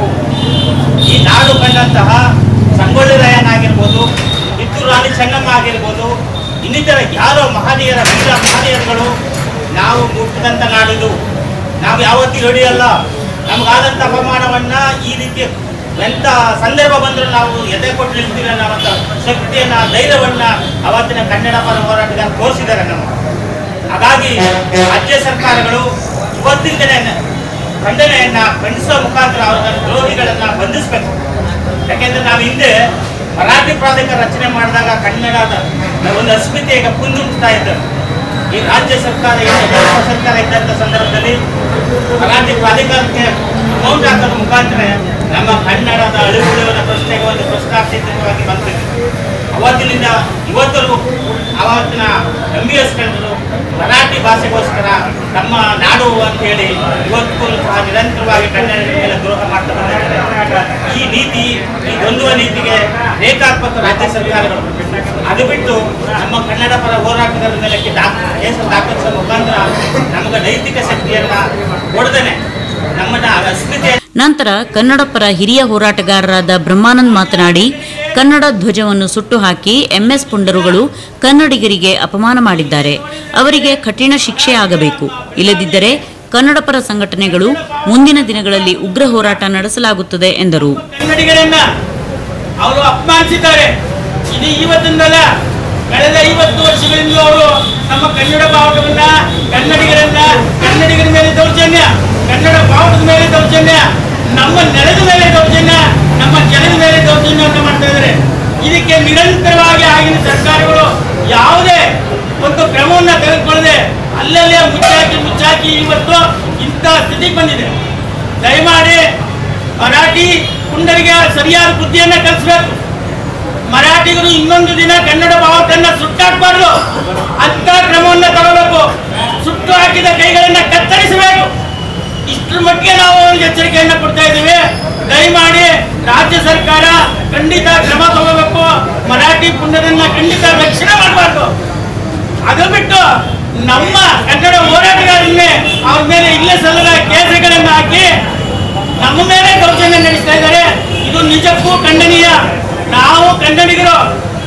ಈ ನಾಡು ಕಂಡಂತಹ ಸಂಗೊಳ್ಳಿ ರಾಯಣ್ಣ ಆಗಿರ್ಬೋದು ಕಿತ್ತೂರು ರಾಣಿ ಚೆನ್ನಮ್ಮ ಆಗಿರ್ಬೋದು ಇನ್ನಿತರ ಯಾರೋ ಮಹನೀಯರ ವೀರ ಮಹನೀಯರುಗಳು ನಾವು ಮುಟ್ಟಿದಂಥ ನಾಡಿದು ನಾವು ಯಾವತ್ತೂ ಹಿಡಿಯಲ್ಲ ನಮಗಾದಂಥ ಅಪಮಾನವನ್ನ ಈ ರೀತಿ ಎಂಥ ಸಂದರ್ಭ ಬಂದರೂ ನಾವು ಎದೆ ಕೊಟ್ಟು ನಿಲ್ತೀವಿ ಅನ್ನೋವಂಥ ಶಕ್ತಿಯನ್ನ ಧೈರ್ಯವನ್ನ ಅವತ್ತಿನ ಕನ್ನಡ ಪರ ಹೋರಾಟಗಾರ ತೋರಿಸಿದ್ದಾರೆ ನಮಗೆ ಹಾಗಾಗಿ ರಾಜ್ಯ ಸರ್ಕಾರಗಳು ಇವತ್ತಿನ ದಿನ ಖಂಡನೆಯನ್ನ ಖಂಡಿಸುವ ಮುಖಾಂತರ ಅವರ ದ್ರೋಹಿಗಳನ್ನ ಬಂಧಿಸಬೇಕು ಯಾಕೆಂದ್ರೆ ನಾವು ಹಿಂದೆ ಮರಾಠಿ ಪ್ರಾಧಿಕಾರ ರಚನೆ ಮಾಡಿದಾಗ ಕನ್ನಡದ ಒಂದು ಅಸ್ಮಿತೆ ಈಗ ಕುಂದುಂಟುತ್ತಾ ಇದ್ದರು ಈ ರಾಜ್ಯ ಸರ್ಕಾರ ಏನು ಕೇಂದ್ರ ಸರ್ಕಾರ ಇದ್ದಂಥ ಸಂದರ್ಭದಲ್ಲಿ ಮರಾಠಿ ಪ್ರಾಧಿಕಾರಕ್ಕೆ ಅಮೌಂಟ್ ಹಾಕೋದ್ರ ಮುಖಾಂತರ ನಮ್ಮ ಕನ್ನಡದ ಅಳಿವುಳಿವರ ಪ್ರಶ್ನೆಗೆ ಒಂದು ಪ್ರಶ್ನಾರ್ಥಿತವಾಗಿ ಬಂದಿದೆ ಅವತ್ತಿನಿಂದ ಇವತ್ತರೂ ಅವತ್ತಿನ ಎಂ ಬಿ ಎಸ್ ಕಂಡರು ಮರಾಠಿ ಭಾಷೆಗೋಸ್ಕರ ನಮ್ಮ ನಾಡು ಅಂತ ಹೇಳಿ ಇವತ್ತು ಸಹ ನಿರಂತರವಾಗಿ ಕನ್ನಡ ಮೇಲೆ ದ್ರೋಹ ಮಾಡ್ತಾ ಬಂದಿದ್ದಾರೆ ಈ ನೀತಿ ಈ ದ್ವಂದ್ವ ನೀತಿಗೆ ರೇಖಾತ್ಮಕ ರಾಜ್ಯ ಸರ್ಕಾರಗಳು ಅದು ಬಿಟ್ಟು ನಮ್ಮ ಕನ್ನಡ ಪರ ಹೋರಾಟಗಾರರ ಮೇಲೆ ದಾಖ ಕೇಸ ದಾಖಲಿಸುವ ಮುಖಾಂತರ ನಮಗೆ ನೈತಿಕ ಶಕ್ತಿಯನ್ನ ಕೊಡದೇನೆ ನಮ್ಮನ್ನ ಅಸ್ಮಿತೆ ನಂತರ ಕನ್ನಡ ಪರ ಹಿರಿಯ ಹೋರಾಟಗಾರರಾದ ಬ್ರಹ್ಮಾನಂದ್ ಮಾತನಾಡಿ ಕನ್ನಡ ಧ್ವಜವನ್ನು ಸುಟ್ಟು ಹಾಕಿ ಎಂಎಸ್ ಪುಂಡರುಗಳು ಕನ್ನಡಿಗರಿಗೆ ಅಪಮಾನ ಮಾಡಿದ್ದಾರೆ ಅವರಿಗೆ ಕಠಿಣ ಶಿಕ್ಷೆ ಆಗಬೇಕು ಇಲ್ಲದಿದ್ದರೆ ಕನ್ನಡ ಪರ ಸಂಘಟನೆಗಳು ಮುಂದಿನ ದಿನಗಳಲ್ಲಿ ಉಗ್ರ ಹೋರಾಟ ನಡೆಸಲಾಗುತ್ತದೆ ಎಂದರು ಕನ್ನಡಿಗರನ್ನ ಅವರು ಅಪಮಾನಿಸಿದ್ದಾರೆ ಇದು ಇವತ್ತಿಂದಲ್ಲ ಕಳೆದ ಐವತ್ತು ವರ್ಷಗಳಿಂದ ಅವರು ನಮ್ಮ ಕನ್ನಡ ಬಾವುಟವನ್ನ ಕನ್ನಡಿಗರನ್ನ ಕನ್ನಡಿಗರ ಮೇಲೆ ದೌರ್ಜನ್ಯ ಕನ್ನಡ ಬಾವುಟದ ಮೇಲೆ ದೌರ್ಜನ್ಯ ನಮ್ಮ ನೆಲದ ಮೇಲೆ ದೌರ್ಜನ್ಯ ನಮ್ಮ ಜನದ ಮೇಲೆ ದೌರ್ಜನ್ಯವನ್ನು ಮಾಡ್ತಾ ಇದ್ದಾರೆ ಇದಕ್ಕೆ ನಿರಂತರವಾಗಿ ಆಗಿನ ಸರ್ಕಾರಗಳು ಯಾವುದೇ ಒಂದು ಕ್ರಮವನ್ನ ತೆಗೆದುಕೊಳ್ಳದೆ ಅಲ್ಲಲ್ಲೇ ಮುಚ್ಚಾಕಿ ಮುಚ್ಚಾಕಿ ಇವತ್ತು ಇಂಥ ಸ್ಥಿತಿಗೆ ಬಂದಿದೆ ದಯಮಾಡಿ ಮರಾಠಿ ಪುಂಡರಿಗೆ ಸರಿಯಾದ ಬುದ್ಧಿಯನ್ನ ಕಲಿಸ್ಬೇಕು ಮರಾಠಿಗರು ಇನ್ನೊಂದು ದಿನ ಕನ್ನಡ ಬಾವುಟನ್ನ ಸುಟ್ಟಾಕ್ಬಾರ್ದು ಅಂತ ಕ್ರಮವನ್ನ ತಗೋಬೇಕು ಸುಟ್ಟು ಹಾಕಿದ ಕೈಗಳನ್ನ ಕತ್ತರಿಸಬೇಕು ಇಷ್ಟರ ಮಟ್ಟಿಗೆ ನಾವು ಅವ್ರಿಗೆ ಎಚ್ಚರಿಕೆಯನ್ನ ಕೊಡ್ತಾ ಇದ್ದೀವಿ ದಯಮಾಡಿ ರಾಜ್ಯ ಸರ್ಕಾರ ಖಂಡಿತ ಕ್ರಮ ತಗೋಬೇಕು ಮರಾಠಿ ಪುಂಡರನ್ನ ಖಂಡಿತ ರಕ್ಷಣೆ ಮಾಡಬಾರ್ದು ಅದು ಬಿಟ್ಟು ನಮ್ಮ ಕನ್ನಡ ಹೋರಾಟಗಾರನ್ನೇ ಅವ್ರ ಮೇಲೆ ಇಲ್ಲೇ ಸಲ್ಲದ ಕೇಸುಗಳನ್ನ ಹಾಕಿ ನಮ್ಮ ಮೇಲೆ ದೌರ್ಜನ್ಯ ನಡೆಸ್ತಾ ಇದ್ದಾರೆ ಇದು ನಿಜಕ್ಕೂ ಖಂಡನೀಯ ನಾವು ಕನ್ನಡಿಗರು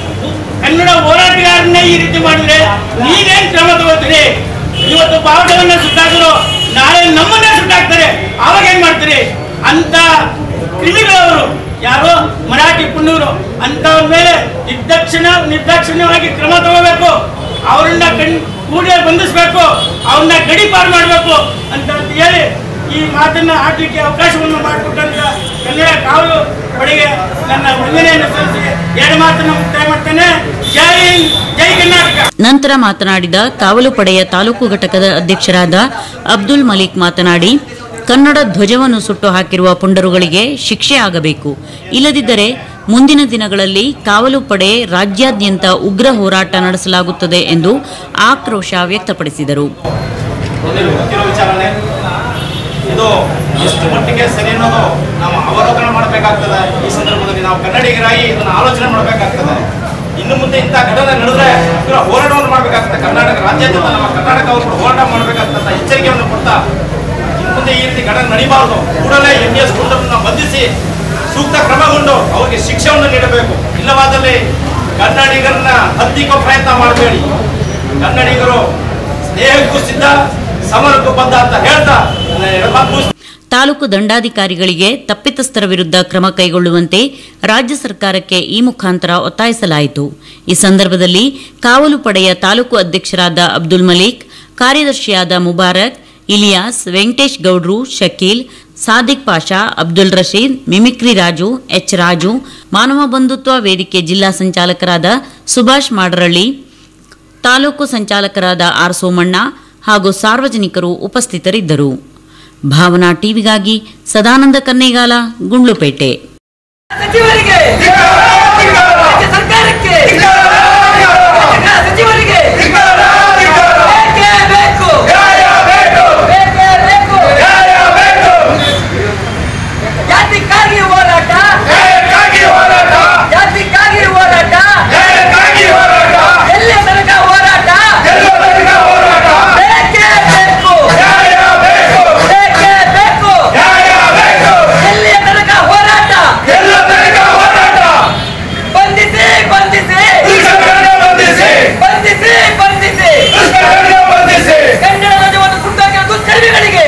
ಕನ್ನಡ ಹೋರಾಟಗಾರನ್ನೇ ಈ ರೀತಿ ಮಾಡಿದ್ರೆ ನೀವೇನ್ ಕ್ರಮ ತಗೋತೀರಿ ಇವತ್ತು ಬಾವುಟವನ್ನ ಸುಟ್ಟಾಕರು ನಾಳೆ ನಮ್ಮನ್ನೇ ಸುಟ್ಟಾಕ್ತಾರೆ ಅವಾಗ ಏನ್ ಮಾಡ್ತೀರಿ ಅಂತ ಕ್ರಿಮಿಗಳವರು ಯಾರು ಮರಾಠಿ ಪುಣ್ಣೂರು ಅಂತವ್ರ ಮೇಲೆ ನಿರ್ದಕ್ಷಿಣ ನಿರ್ದಾಕ್ಷಿಣ್ಯವಾಗಿ ಕ್ರಮ ತಗೋಬೇಕು ಅವರನ್ನ ಕಣ್ ಕೂಡಲೇ ಬಂಧಿಸಬೇಕು ಅವ್ರನ್ನ ಗಡಿಪಾರು ಮಾಡಬೇಕು ಅಂತ ಹೇಳಿ ಈ ಮಾತನ್ನ ಆಡಲಿಕ್ಕೆ ಅವಕಾಶವನ್ನು ಮಾಡಿಕೊಟ್ಟಂತ ಕನ್ನಡ ಕಾವಲು ಪಡೆಗೆ ನನ್ನ ವಂದನೆಯನ್ನು ಸಲ್ಲಿಸಿ ಎರಡು ಮಾತನ್ನು ಮುಕ್ತಾಯ ಮಾಡ್ತೇನೆ ಜೈ ಹಿಂದ್ ಜೈ ಕರ್ನಾಟಕ ನಂತರ ಮಾತನಾಡಿದ ಕಾವಲು ಪಡೆಯ ತಾಲೂಕು ಘಟಕದ ಅಧ್ಯಕ್ಷರಾದ ಅಬ್ದುಲ್ ಮಲಿಕ್ ಮಾತನಾಡಿ ಕನ್ನಡ ಧ್ವಜವನ್ನು ಸುಟ್ಟು ಹಾಕಿರುವ ಪುಂಡರುಗಳಿಗೆ ಶಿಕ್ಷೆ ಆಗಬೇಕು ಇಲ್ಲದಿದ್ದರೆ ಮುಂದಿನ ದಿನಗಳಲ್ಲಿ ಕಾವಲು ಪಡೆ ರಾಜ್ಯಾದ್ಯಂತ ಉಗ್ರ ಹೋರಾಟ ನಡೆಸಲಾಗುತ್ತದೆ ಎಂದು ಆಕ್ರೋಶ ವ್ಯಕ್ತಪಡಿಸಿದರು ಎಲ್ಲರಿಗೂ ಗೊತ್ತಿರೋ ವಿಚಾರನೆ ಇದು ಎಷ್ಟು ಮಟ್ಟಿಗೆ ಸರಿ ಅನ್ನೋದು ನಾವು ಅವಲೋಕನ ಮಾಡಬೇಕಾಗ್ತದೆ ಈ ಸಂದರ್ಭದಲ್ಲಿ ನಾವು ಕನ್ನಡಿಗರಾಗಿ ಇದನ್ನು ಆಲೋಚನೆ ಮಾಡಬೇಕಾಗ್ತದೆ ಇನ್ನು ಮುಂದೆ ಇಂಥ ಘಟನೆ ನಡೆದ್ರೆ ಇವರ ಹೋರಾಟವನ್ನು ಮಾಡಬೇಕಾಗ್ತದೆ ಕರ್ನಾಟಕ ರಾಜ್ಯಾದ್ಯಂತ ನಮ್ಮ ಕರ್ನಾಟಕ ಅವರು ಕೂಡ ಹೋರಾಟ ಮಾಡಬೇಕಾಗ್ತಂತ ಎಚ್ಚರಿಕೆಯನ್ನು ಕೊಡ್ತಾ ಇನ್ನು ಮುಂದೆ ಈ ರೀತಿ ಘಟನೆ ನಡೀಬಾರದು ಕೂಡಲೇ ಎನ್ ಎಸ್ ಗುಂಡರನ್ನ ಬಂಧಿಸಿ ಸೂಕ್ತ ಕ್ರಮಗೊಂಡು ಅವರಿಗೆ ಶಿಕ್ಷೆಯನ್ನು ನೀಡಬೇಕು ಇಲ್ಲವಾದಲ್ಲಿ ಕನ್ನಡಿಗರನ್ನ ಹತ್ತಿಕ್ಕೋ ಪ್ರಯತ್ನ ಮಾಡಬೇಡಿ ಕನ್ನಡಿಗರು ಸ್ನೇಹಕ್ಕೂ ಸಿದ್ಧ ಸಮರಕ್ಕೂ ಬದ್ಧ ಅಂತ ಹೇಳ್ತಾ ನನ್ನ ಎರಡು ಮಾತು ಮುಗಿಸ್ತೀನಿ. ತಾಲೂಕು ದಂಡಾಧಿಕಾರಿಗಳಿಗೆ ತಪ್ಪಿತಸ್ಥರ ವಿರುದ್ಧ ಕ್ರಮ ಕೈಗೊಳ್ಳುವಂತೆ ರಾಜ್ಯ ಸರ್ಕಾರಕ್ಕೆ ಈ ಮುಖಾಂತರ ಒತ್ತಾಯಿಸಲಾಯಿತು ಈ ಸಂದರ್ಭದಲ್ಲಿ ಕಾವಲು ಪಡೆಯ ತಾಲೂಕು ಅಧ್ಯಕ್ಷರಾದ ಅಬ್ದುಲ್ ಮಲೀಕ್ ಕಾರ್ಯದರ್ಶಿಯಾದ ಮುಬಾರಕ್ ಇಲಿಯಾಸ್ ವೆಂಕಟೇಶ್ ಗೌಡ್ರು ಶಕೀಲ್ ಸಾದಿಕ್ ಪಾಷಾ ಅಬ್ದುಲ್ ರಶೀದ್ ಮಿಮಿಕ್ರಿ ರಾಜು ಎಚ್ ರಾಜು ಮಾನವ ಬಂಧುತ್ವ ವೇದಿಕೆ ಜಿಲ್ಲಾ ಸಂಚಾಲಕರಾದ ಸುಭಾಷ್ ಮಾಡರಳ್ಳಿ ತಾಲೂಕು ಸಂಚಾಲಕರಾದ ಆರ್ ಸೋಮಣ್ಣ ಹಾಗೂ ಸಾರ್ವಜನಿಕರು ಉಪಸ್ಥಿತರಿದ್ದರು ಭಾವನಾ ಟಿವಿಗಾಗಿ ಸದಾನಂದ ಕನ್ನೇಗಾಲ ಗುಂಡ್ಲುಪೇಟೆ ಸಚಿವರಿಗೆ ರಾಜ್ಯ ಸರ್ಕಾರಕ್ಕೆ ರಾಜ್ಯ ಸಚಿವರಿಗೆ ಬೇಕೇ ಬೇಕು ಬೇಕೇ ಬೇಕು ಜಾತಿಗಾಗಿ ಹೋರಾಟ ಜಾತಿಗಾಗಿ ಹೋರಾಟ ಎಲ್ಲಿ ತನಕ ಹೋರಾಟ ಬೇಕೇ ಬೇಕು ಬೇಕೇ ಬೇಕು ಎಲ್ಲಿಯ ತನಕ ಹೋರಾಟ ಬಂಧಿಸಿ ಬಂಧಿಸಿ ಬಂಧಿಸಿ ಬಂಧಿಸಿ ಕನ್ನಡ ಧ್ವಜವನ್ನು ಸುಟ್ಟಾಕಿದ ದುಷ್ಕರ್ಮಿಗಳಿಗೆ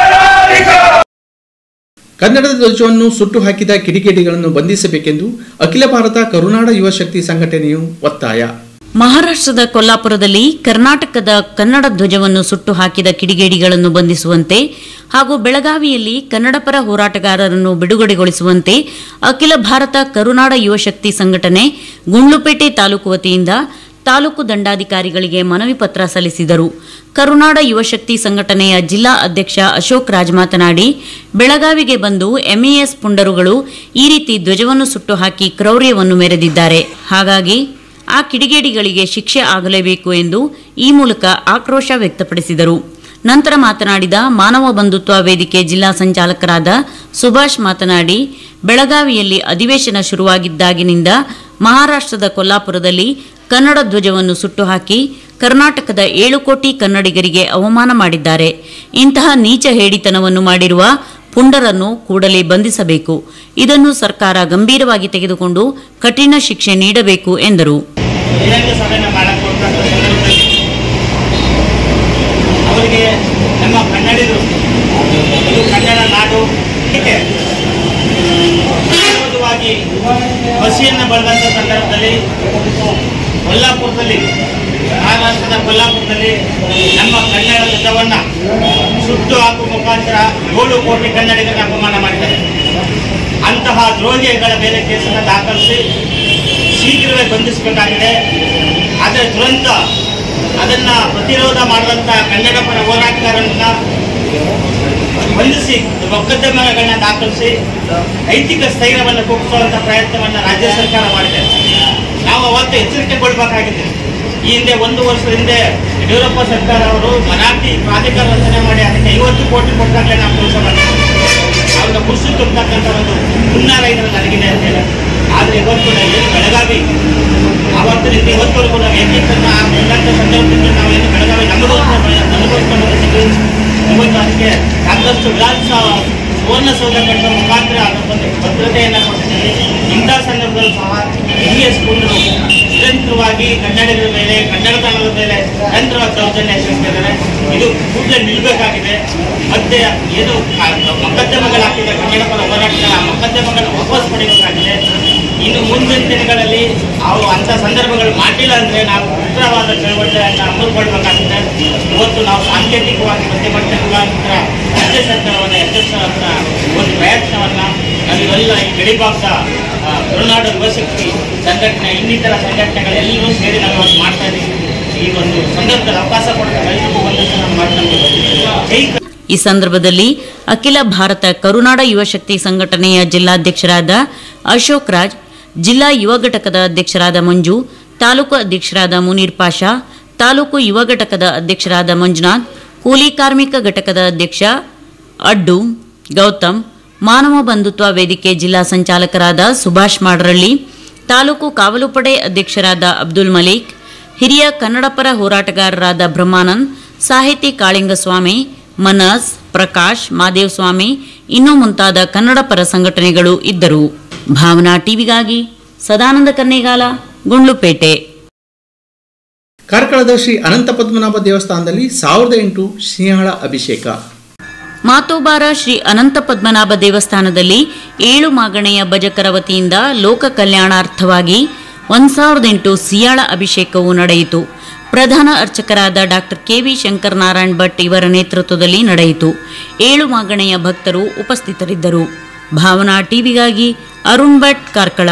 ಕನ್ನಡದ ಧ್ವಜವನ್ನು ಸುಟ್ಟು ಹಾಕಿದ ಕಿಡಿಗೇಡಿಗಳನ್ನು ಬಂಧಿಸಬೇಕೆಂದು ಅಖಿಲ ಭಾರತ ಕರುನಾಡ ಯುವ ಶಕ್ತಿ ಸಂಘಟನೆಯು ಒತ್ತಾಯ ಮಹಾರಾಷ್ಟ್ರದ ಕೊಲ್ಲಾಪುರದಲ್ಲಿ ಕರ್ನಾಟಕದ ಕನ್ನಡ ಧ್ವಜವನ್ನು ಸುಟ್ಟು ಹಾಕಿದ ಕಿಡಿಗೇಡಿಗಳನ್ನು ಬಂಧಿಸುವಂತೆ ಹಾಗೂ ಬೆಳಗಾವಿಯಲ್ಲಿ ಕನ್ನಡಪರ ಹೋರಾಟಗಾರರನ್ನು ಬಿಡುಗಡೆಗೊಳಿಸುವಂತೆ ಅಖಿಲ ಭಾರತ ಕರುನಾಡ ಯುವ ಶಕ್ತಿ ಸಂಘಟನೆ ಗುಂಡ್ಲುಪೇಟೆ ತಾಲೂಕು ವತಿಯಿಂದ ತಾಲೂಕು ದಂಡಾಧಿಕಾರಿಗಳಿಗೆ ಮನವಿ ಪತ್ರ ಸಲ್ಲಿಸಿದರು ಕರುನಾಡ ಯುವ ಶಕ್ತಿ ಸಂಘಟನೆಯ ಜಿಲ್ಲಾ ಅಧ್ಯಕ್ಷ ಅಶೋಕ್ ರಾಜ್ ಮಾತನಾಡಿ ಬೆಳಗಾವಿಗೆ ಬಂದು ಎಂಇಎಸ್ ಪುಂಡರುಗಳು ಈ ರೀತಿ ಧ್ವಜವನ್ನು ಸುಟ್ಟು ಹಾಕಿ ಕ್ರೌರ್ಯವನ್ನು ಮೆರೆದಿದ್ದಾರೆ ಹಾಗಾಗಿ ಆ ಕಿಡಿಗೇಡಿಗಳಿಗೆ ಶಿಕ್ಷೆ ಆಗಲೇಬೇಕು ಎಂದು ಈ ಮೂಲಕ ಆಕ್ರೋಶ ವ್ಯಕ್ತಪಡಿಸಿದರು ನಂತರ ಮಾತನಾಡಿದ ಮಾನವ ಬಂಧುತ್ವ ವೇದಿಕೆ ಜಿಲ್ಲಾ ಸಂಚಾಲಕರಾದ ಸುಭಾಷ್ ಮಾತನಾಡಿ ಬೆಳಗಾವಿಯಲ್ಲಿ ಅಧಿವೇಶನ ಶುರುವಾಗಿದ್ದಾಗಿನಿಂದ ಮಹಾರಾಷ್ಟ್ರದ ಕೊಲ್ಲಾಪುರದಲ್ಲಿ ಕನ್ನಡ ಧ್ವಜವನ್ನು ಸುಟ್ಟು ಹಾಕಿ ಕರ್ನಾಟಕದ ಏಳು ಕೋಟಿ ಕನ್ನಡಿಗರಿಗೆ ಅವಮಾನ ಮಾಡಿದ್ದಾರೆ ಇಂತಹ ನೀಚ ಹೇಡಿತನವನ್ನು ಮಾಡಿರುವ ಪುಂಡರನ್ನು ಕೂಡಲೇ ಬಂಧಿಸಬೇಕು ಇದನ್ನು ಸರ್ಕಾರ ಗಂಭೀರವಾಗಿ ತೆಗೆದುಕೊಂಡು ಕಠಿಣ ಶಿಕ್ಷೆ ನೀಡಬೇಕು ಎಂದರು ಬಹಿರಂಗ ಸಭೆಯನ್ನು ಮಾಡಕ್ಕೆ ಕೊಟ್ಟಂಥ ಸಂದರ್ಭದಲ್ಲಿ ಅವರಿಗೆ ನಮ್ಮ ಕನ್ನಡಿಗರು ಇದು ಕನ್ನಡ ನಾಡು ಹೀಗೆ ವಿರೋಧವಾಗಿ ಬಸಿಯನ್ನು ಬಳದಂಥ ಸಂದರ್ಭದಲ್ಲಿ ಕೊಲ್ಲಾಪುರದಲ್ಲಿ ಮಹಾರಾಷ್ಟ್ರದ ಕೊಲ್ಲಾಪುರದಲ್ಲಿ ನಮ್ಮ ಕನ್ನಡ ಧ್ವಜವನ್ನು ಸುಟ್ಟು ಹಾಕುವ ಮುಖಾಂತರ ಏಳು ಕೋಟಿ ಕನ್ನಡಿಗರನ್ನ ಅಪಮಾನ ಮಾಡಿದ್ದಾರೆ ಅಂತಹ ದ್ರೋಹಿಗಳ ಮೇಲೆ ಕೇಸನ್ನು ದಾಖಲಿಸಿ ಶೀಘ್ರವೇ ಬಂಧಿಸಬೇಕಾಗಿದೆ ಆದರೆ ತುರಂತ ಅದನ್ನ ಪ್ರತಿರೋಧ ಮಾಡಿದಂಥ ಕನ್ನಡ ಪರ ಹೋರಾಟಗಾರರನ್ನ ಬಂಧಿಸಿ ಮೊಕದ್ದಮೆಗಳನ್ನ ದಾಖಲಿಸಿ ನೈತಿಕ ಸ್ಥೈರ್ಯವನ್ನು ಕುಗ್ಗಿಸುವಂಥ ಪ್ರಯತ್ನವನ್ನು ರಾಜ್ಯ ಸರ್ಕಾರ ಮಾಡಿದೆ ನಾವು ಅವತ್ತು ಎಚ್ಚರಿಕೆ ಕೊಡಬೇಕಾಗಿದೆ ಈ ಹಿಂದೆ ಒಂದು ವರ್ಷದ ಹಿಂದೆ ಯಡಿಯೂರಪ್ಪ ಸರ್ಕಾರ ಅವರು ಮರಾಠಿ ಪ್ರಾಧಿಕಾರ ರಚನೆ ಮಾಡಿ ಅದಕ್ಕೆ ಐವತ್ತು ಕೋಟಿ ಕೊಟ್ಟಾಗಲೇ ನಾವು ಕೆಲಸ ಮಾಡಿದ್ವಿ ಅವ್ರನ್ನ ಖುಷಿ ತುಂಬತಕ್ಕಂಥ ಒಂದು ಹುನ್ನಾರ ಇದರಲ್ಲಿ ನನಗಿದೆ ಅಂತ ಹೇಳಿ ಆದರೆ ಇವತ್ತು ನಾವು ಏನು ಬೆಳಗಾವಿ ಆವತ್ತಿನಿಂದ ಇವತ್ತವರೆಗೂ ನಾವು ಏಕೀಕರಣ ಇಲ್ಲಂತ ಸಂದರ್ಭದಿಂದ ನಾವು ಏನು ಬೆಳಗಾವಿ ನಮ್ಮದು ಅಂತ ಬೆಳೆ- ಅನುಭವಿಸ್ಕೊಂಡು ಬಂದಿದ್ದೀವಿ ಇವತ್ತು ಅದಕ್ಕೆ ಸಾಕಷ್ಟು ವಿಧಾನಸಭಾ ಸುವರ್ಣಸೌಧ ಕಟ್ಟುವ ಮುಖಾಂತರ ಅದಕ್ಕೊಂದು ಭದ್ರತೆಯನ್ನು ಕೊಟ್ಟಿದ್ದೀವಿ ಇಂಥ ಸಂದರ್ಭದಲ್ಲೂ ಸಹ ಎನ್ ಎಸ್ ಕುಂಡರು ನಿರಂತರವಾಗಿ ಕನ್ನಡಿಗರ ಮೇಲೆ ಕನ್ನಡತನದ ಮೇಲೆ ನಿರಂತರವಾಗಿ ದೌರ್ಜನ್ಯ ಎಸಗಿದ್ದಾರೆ ಇದು ಕೂಡಲೇ ನಿಲ್ಲಬೇಕಾಗಿದೆ ಮತ್ತೆ ಏನು ಆ ಮೊಕದ್ದಮೆಗಳಾಕಿದ ಕನ್ನಡ ಪರ ಹೋರಾಟಗಾರ ಆ ಮೊಕದ್ದಮೆಗಳನ್ನು ವಾಪಸ್ ಪಡೆಯಬೇಕಾಗಿದೆ ಇನ್ನು ಮುಂದಿನ ದಿನಗಳಲ್ಲಿ ಅವು ಅಂಥ ಸಂದರ್ಭಗಳು ಮಾಡಿಲ್ಲ ಅಂದರೆ ನಾವು ಉಗ್ರವಾದ ಚಳವಳಿಯನ್ನು ಹಮ್ಮಿಕೊಳ್ಬೇಕಾಗ್ತದೆ ಇವತ್ತು ನಾವು ಸಾಂಕೇತಿಕವಾಗಿ ಪ್ರತಿಭಟನೆ ಮುಖಾಂತರ ರಾಜ್ಯ ಸರ್ಕಾರವನ್ನು ಎಚ್ಚರಿಸುವಂಥ ಒಂದು ಪ್ರಯತ್ನವನ್ನು ನಾವಿವೆಲ್ಲ ಈ ಗಡಿಭಾಗದ ಆ, ಕರುನಾಡು ಯುವಶಕ್ತಿ ಸಂಘಟನೆ ಇನ್ನಿತರ ಸಂಘಟನೆಗಳೆಲ್ಲರೂ ಸೇರಿ ನಾವು ಇವತ್ತು ಮಾಡ್ತಾ ಇದ್ದೀವಿ ಈ ಒಂದು ಸಂದರ್ಭದಲ್ಲಿ ಅವಕಾಶ ಕೊಡ್ತಾರೆ ಎಲ್ಲರಿಗೂ ಒಂದು ನಾನು ಮಾತನಾಡ್ತೀನಿ ಜೈ ಕರ್ನಾಟಕ. ಈ ಸಂದರ್ಭದಲ್ಲಿ ಅಖಿಲ ಭಾರತ ಕರುನಾಡ ಯುವ ಶಕ್ತಿ ಸಂಘಟನೆಯ ಜಿಲ್ಲಾಧ್ಯಕ್ಷರಾದ ಅಶೋಕ್ ರಾಜ್ ಜಿಲ್ಲಾ ಯುವ ಘಟಕದ ಅಧ್ಯಕ್ಷರಾದ ಮಂಜು ತಾಲೂಕು ಅಧ್ಯಕ್ಷರಾದ ಮುನೀರ್ ಪಾಷಾ ತಾಲೂಕು ಯುವ ಘಟಕದ ಅಧ್ಯಕ್ಷರಾದ ಮಂಜುನಾಥ್ ಕೂಲಿ ಕಾರ್ಮಿಕ ಘಟಕದ ಅಧ್ಯಕ್ಷ ಅಡ್ಡು ಗೌತಮ್ ಮಾನವ ಬಂಧುತ್ವ ವೇದಿಕೆ ಜಿಲ್ಲಾ ಸಂಚಾಲಕರಾದ ಸುಭಾಷ್ ಮಾಡರಳ್ಳಿ ತಾಲೂಕು ಕಾವಲು ಪಡೆ ಅಧ್ಯಕ್ಷರಾದ ಅಬ್ದುಲ್ ಮಲೀಕ್ ಹಿರಿಯ ಕನ್ನಡಪರ ಹೋರಾಟಗಾರರಾದ ಬ್ರಹ್ಮಾನಂದ್ ಸಾಹಿತಿ ಕಾಳಿಂಗಸ್ವಾಮಿ ಮನಸ್ ಪ್ರಕಾಶ್ ಮಾದೇವ್ ಸ್ವಾಮಿ ಇನ್ನೂ ಮುಂತಾದ ಕನ್ನಡಪರ ಸಂಘಟನೆಗಳು ಇದ್ದರು ಭಾವನಾ ಟಿವಿಗಾಗಿ ಸದಾನಂದ ಕನ್ನೇಗಾಲ ಗುಂಡ್ಲುಪೇಟೆ ಕಾರ್ಕಳದ ಶ್ರೀ ಅನಂತ ಪದ್ಮನಾಭ ದೇವಸ್ಥಾನದಲ್ಲಿ ಸಾವಿರದ ಎಂಟು ಸಿಂಹಳ ಅಭಿಷೇಕ ಮಾತೋಬಾರ ಶ್ರೀ ಅನಂತ ಪದ್ಮನಾಭ ದೇವಸ್ಥಾನದಲ್ಲಿ ಏಳು ಮಾಗಣೆಯ ಭಜಕರ ವತಿಯಿಂದ ಲೋಕ ಕಲ್ಯಾಣಾರ್ಥವಾಗಿ ಒಂದ್ ಸಾವಿರದ ಎಂಟು ಸಿಯಾಳ ಅಭಿಷೇಕವು ನಡೆಯಿತು ಪ್ರಧಾನ ಅರ್ಚಕರಾದ ಡಾಕ್ಟರ್ ಕೆವಿ ಶಂಕರ್ ನಾರಾಯಣ್ ಭಟ್ ಇವರ ನೇತೃತ್ವದಲ್ಲಿ ನಡೆಯಿತು ಏಳು ಮಾಗಣೆಯ ಭಕ್ತರು ಉಪಸ್ಥಿತರಿದ್ದರು ಭಾವನಾ ಟಿವಿಗಾಗಿ ಅರುಣ್ ಭಟ್ ಕಾರ್ಕಳ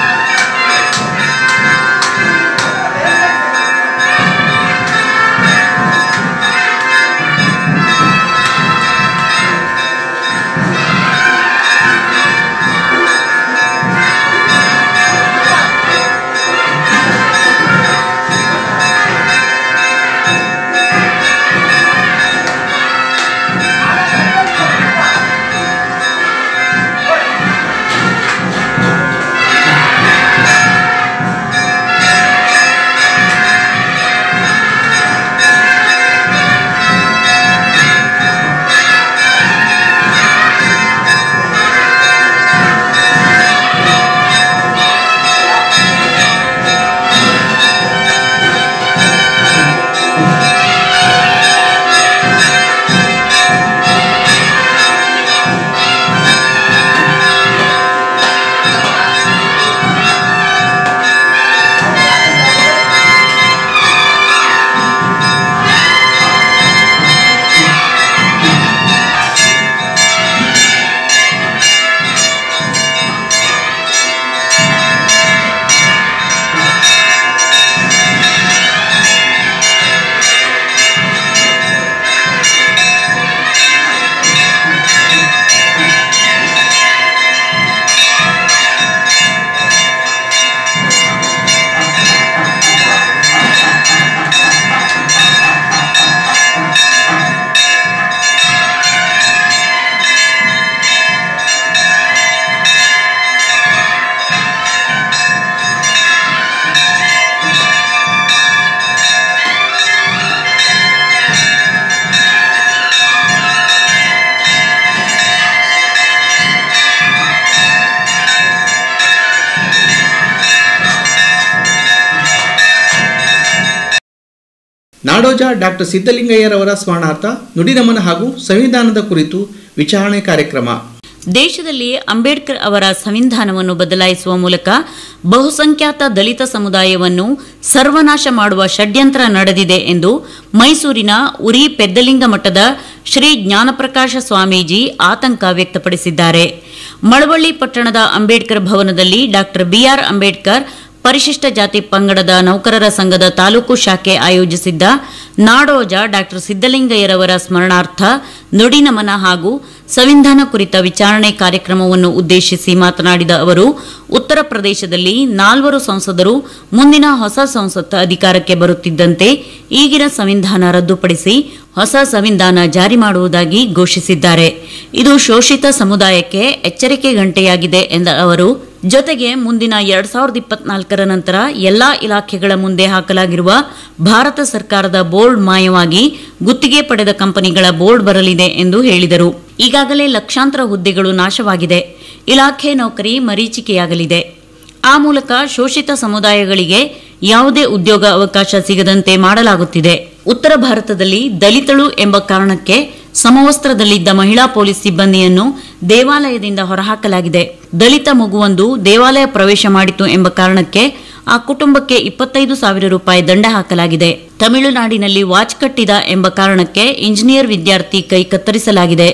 ನಾಡೋಜ ಡಾಕ್ಟರ್ ಸಿದ್ದಲಿಂಗಯ್ಯರವರ ಸ್ಮರಣಾರ್ಥ ನುಡಿನಮನ ಹಾಗೂ ಸಂವಿಧಾನದ ಕುರಿತು ವಿಚಾರಣೆ ಕಾರ್ಯಕ್ರಮ ದೇಶದಲ್ಲಿ ಅಂಬೇಡ್ಕರ್ ಅವರ ಸಂವಿಧಾನವನ್ನು ಬದಲಾಯಿಸುವ ಮೂಲಕ ಬಹುಸಂಖ್ಯಾತ ದಲಿತ ಸಮುದಾಯವನ್ನು ಸರ್ವನಾಶ ಮಾಡುವ ಷಡ್ಯಂತ್ರ ನಡೆದಿದೆ ಎಂದು ಮೈಸೂರಿನ ಉರಿ ಪೆದ್ದಲಿಂಗ ಮಠದ ಶ್ರೀ ಜ್ಞಾನಪ್ರಕಾಶ ಸ್ವಾಮೀಜಿ ಆತಂಕ ವ್ಯಕ್ತಪಡಿಸಿದ್ದಾರೆ ಮಳವಳ್ಳಿ ಪಟ್ಟಣದ ಅಂಬೇಡ್ಕರ್ ಭವನದಲ್ಲಿ ಡಾಕ್ಟರ್ ಬಿಆರ್ ಅಂಬೇಡ್ಕರ್ ಪರಿಶಿಷ್ಟ ಜಾತಿ ಪಂಗಡದ ನೌಕರರ ಸಂಘದ ತಾಲೂಕು ಶಾಖೆ ಆಯೋಜಿಸಿದ್ದ ನಾಡೋಜ ಡಾಕ್ಟರ್ ಸಿದ್ದಲಿಂಗಯ್ಯರವರ ಸ್ಮರಣಾರ್ಥ ನುಡಿನಮನ ಹಾಗೂ ಸಂವಿಧಾನ ಕುರಿತ ವಿಚಾರಣೆ ಕಾರ್ಯಕ್ರಮವನ್ನು ಉದ್ದೇಶಿಸಿ ಮಾತನಾಡಿದ ಅವರು ಉತ್ತರ ಪ್ರದೇಶದಲ್ಲಿ ನಾಲ್ವರು ಸಂಸದರು ಮುಂದಿನ ಹೊಸ ಸಂಸತ್ ಅಧಿಕಾರಕ್ಕೆ ಬರುತ್ತಿದ್ದಂತೆ ಈಗಿನ ಸಂವಿಧಾನ ರದ್ದುಪಡಿಸಿ ಹೊಸ ಸಂವಿಧಾನ ಜಾರಿ ಮಾಡುವುದಾಗಿ ಘೋಷಿಸಿದ್ದಾರೆ ಇದು ಶೋಷಿತ ಸಮುದಾಯಕ್ಕೆ ಎಚ್ಚರಿಕೆ ಗಂಟೆಯಾಗಿದೆ ಎಂದ ಅವರು ಜೊತೆಗೆ ಮುಂದಿನ ಎರಡ್ ಸಾವಿರದ ಇಪ್ಪತ್ನಾಲ್ಕರ ನಂತರ ಎಲ್ಲಾ ಇಲಾಖೆಗಳ ಮುಂದೆ ಹಾಕಲಾಗಿರುವ ಭಾರತ ಸರ್ಕಾರದ ಬೋರ್ಡ್ ಮಾಯವಾಗಿ ಗುತ್ತಿಗೆ ಪಡೆದ ಕಂಪನಿಗಳ ಬೋರ್ಡ್ ಬರಲಿದೆ ಎಂದು ಹೇಳಿದರು ಈಗಾಗಲೇ ಲಕ್ಷಾಂತರ ಹುದ್ದೆಗಳು ನಾಶವಾಗಿದೆ ಇಲಾಖೆ ನೌಕರಿ ಮರೀಚಿಕೆಯಾಗಲಿದೆ ಆ ಮೂಲಕ ಶೋಷಿತ ಸಮುದಾಯಗಳಿಗೆ ಯಾವುದೇ ಉದ್ಯೋಗ ಅವಕಾಶ ಸಿಗದಂತೆ ಮಾಡಲಾಗುತ್ತಿದೆ ಉತ್ತರ ಭಾರತದಲ್ಲಿ ದಲಿತಳು ಎಂಬ ಕಾರಣಕ್ಕೆ ಸಮವಸ್ತ್ರದಲ್ಲಿದ್ದ ಮಹಿಳಾ ಪೊಲೀಸ್ ಸಿಬ್ಬಂದಿಯನ್ನು ದೇವಾಲಯದಿಂದ ಹೊರಹಾಕಲಾಗಿದೆ ದಲಿತ ಮಗುವೊಂದು ದೇವಾಲಯ ಪ್ರವೇಶ ಮಾಡಿತು ಎಂಬ ಕಾರಣಕ್ಕೆ ಆ ಕುಟುಂಬಕ್ಕೆ ಇಪ್ಪತ್ತೈದು ಸಾವಿರ ರೂಪಾಯಿ ದಂಡ ಹಾಕಲಾಗಿದೆ ತಮಿಳುನಾಡಿನಲ್ಲಿ ವಾಚ್ ಕಟ್ಟಿದ ಎಂಬ ಕಾರಣಕ್ಕೆ ಇಂಜಿನಿಯರ್ ವಿದ್ಯಾರ್ಥಿ ಕೈ ಕತ್ತರಿಸಲಾಗಿದೆ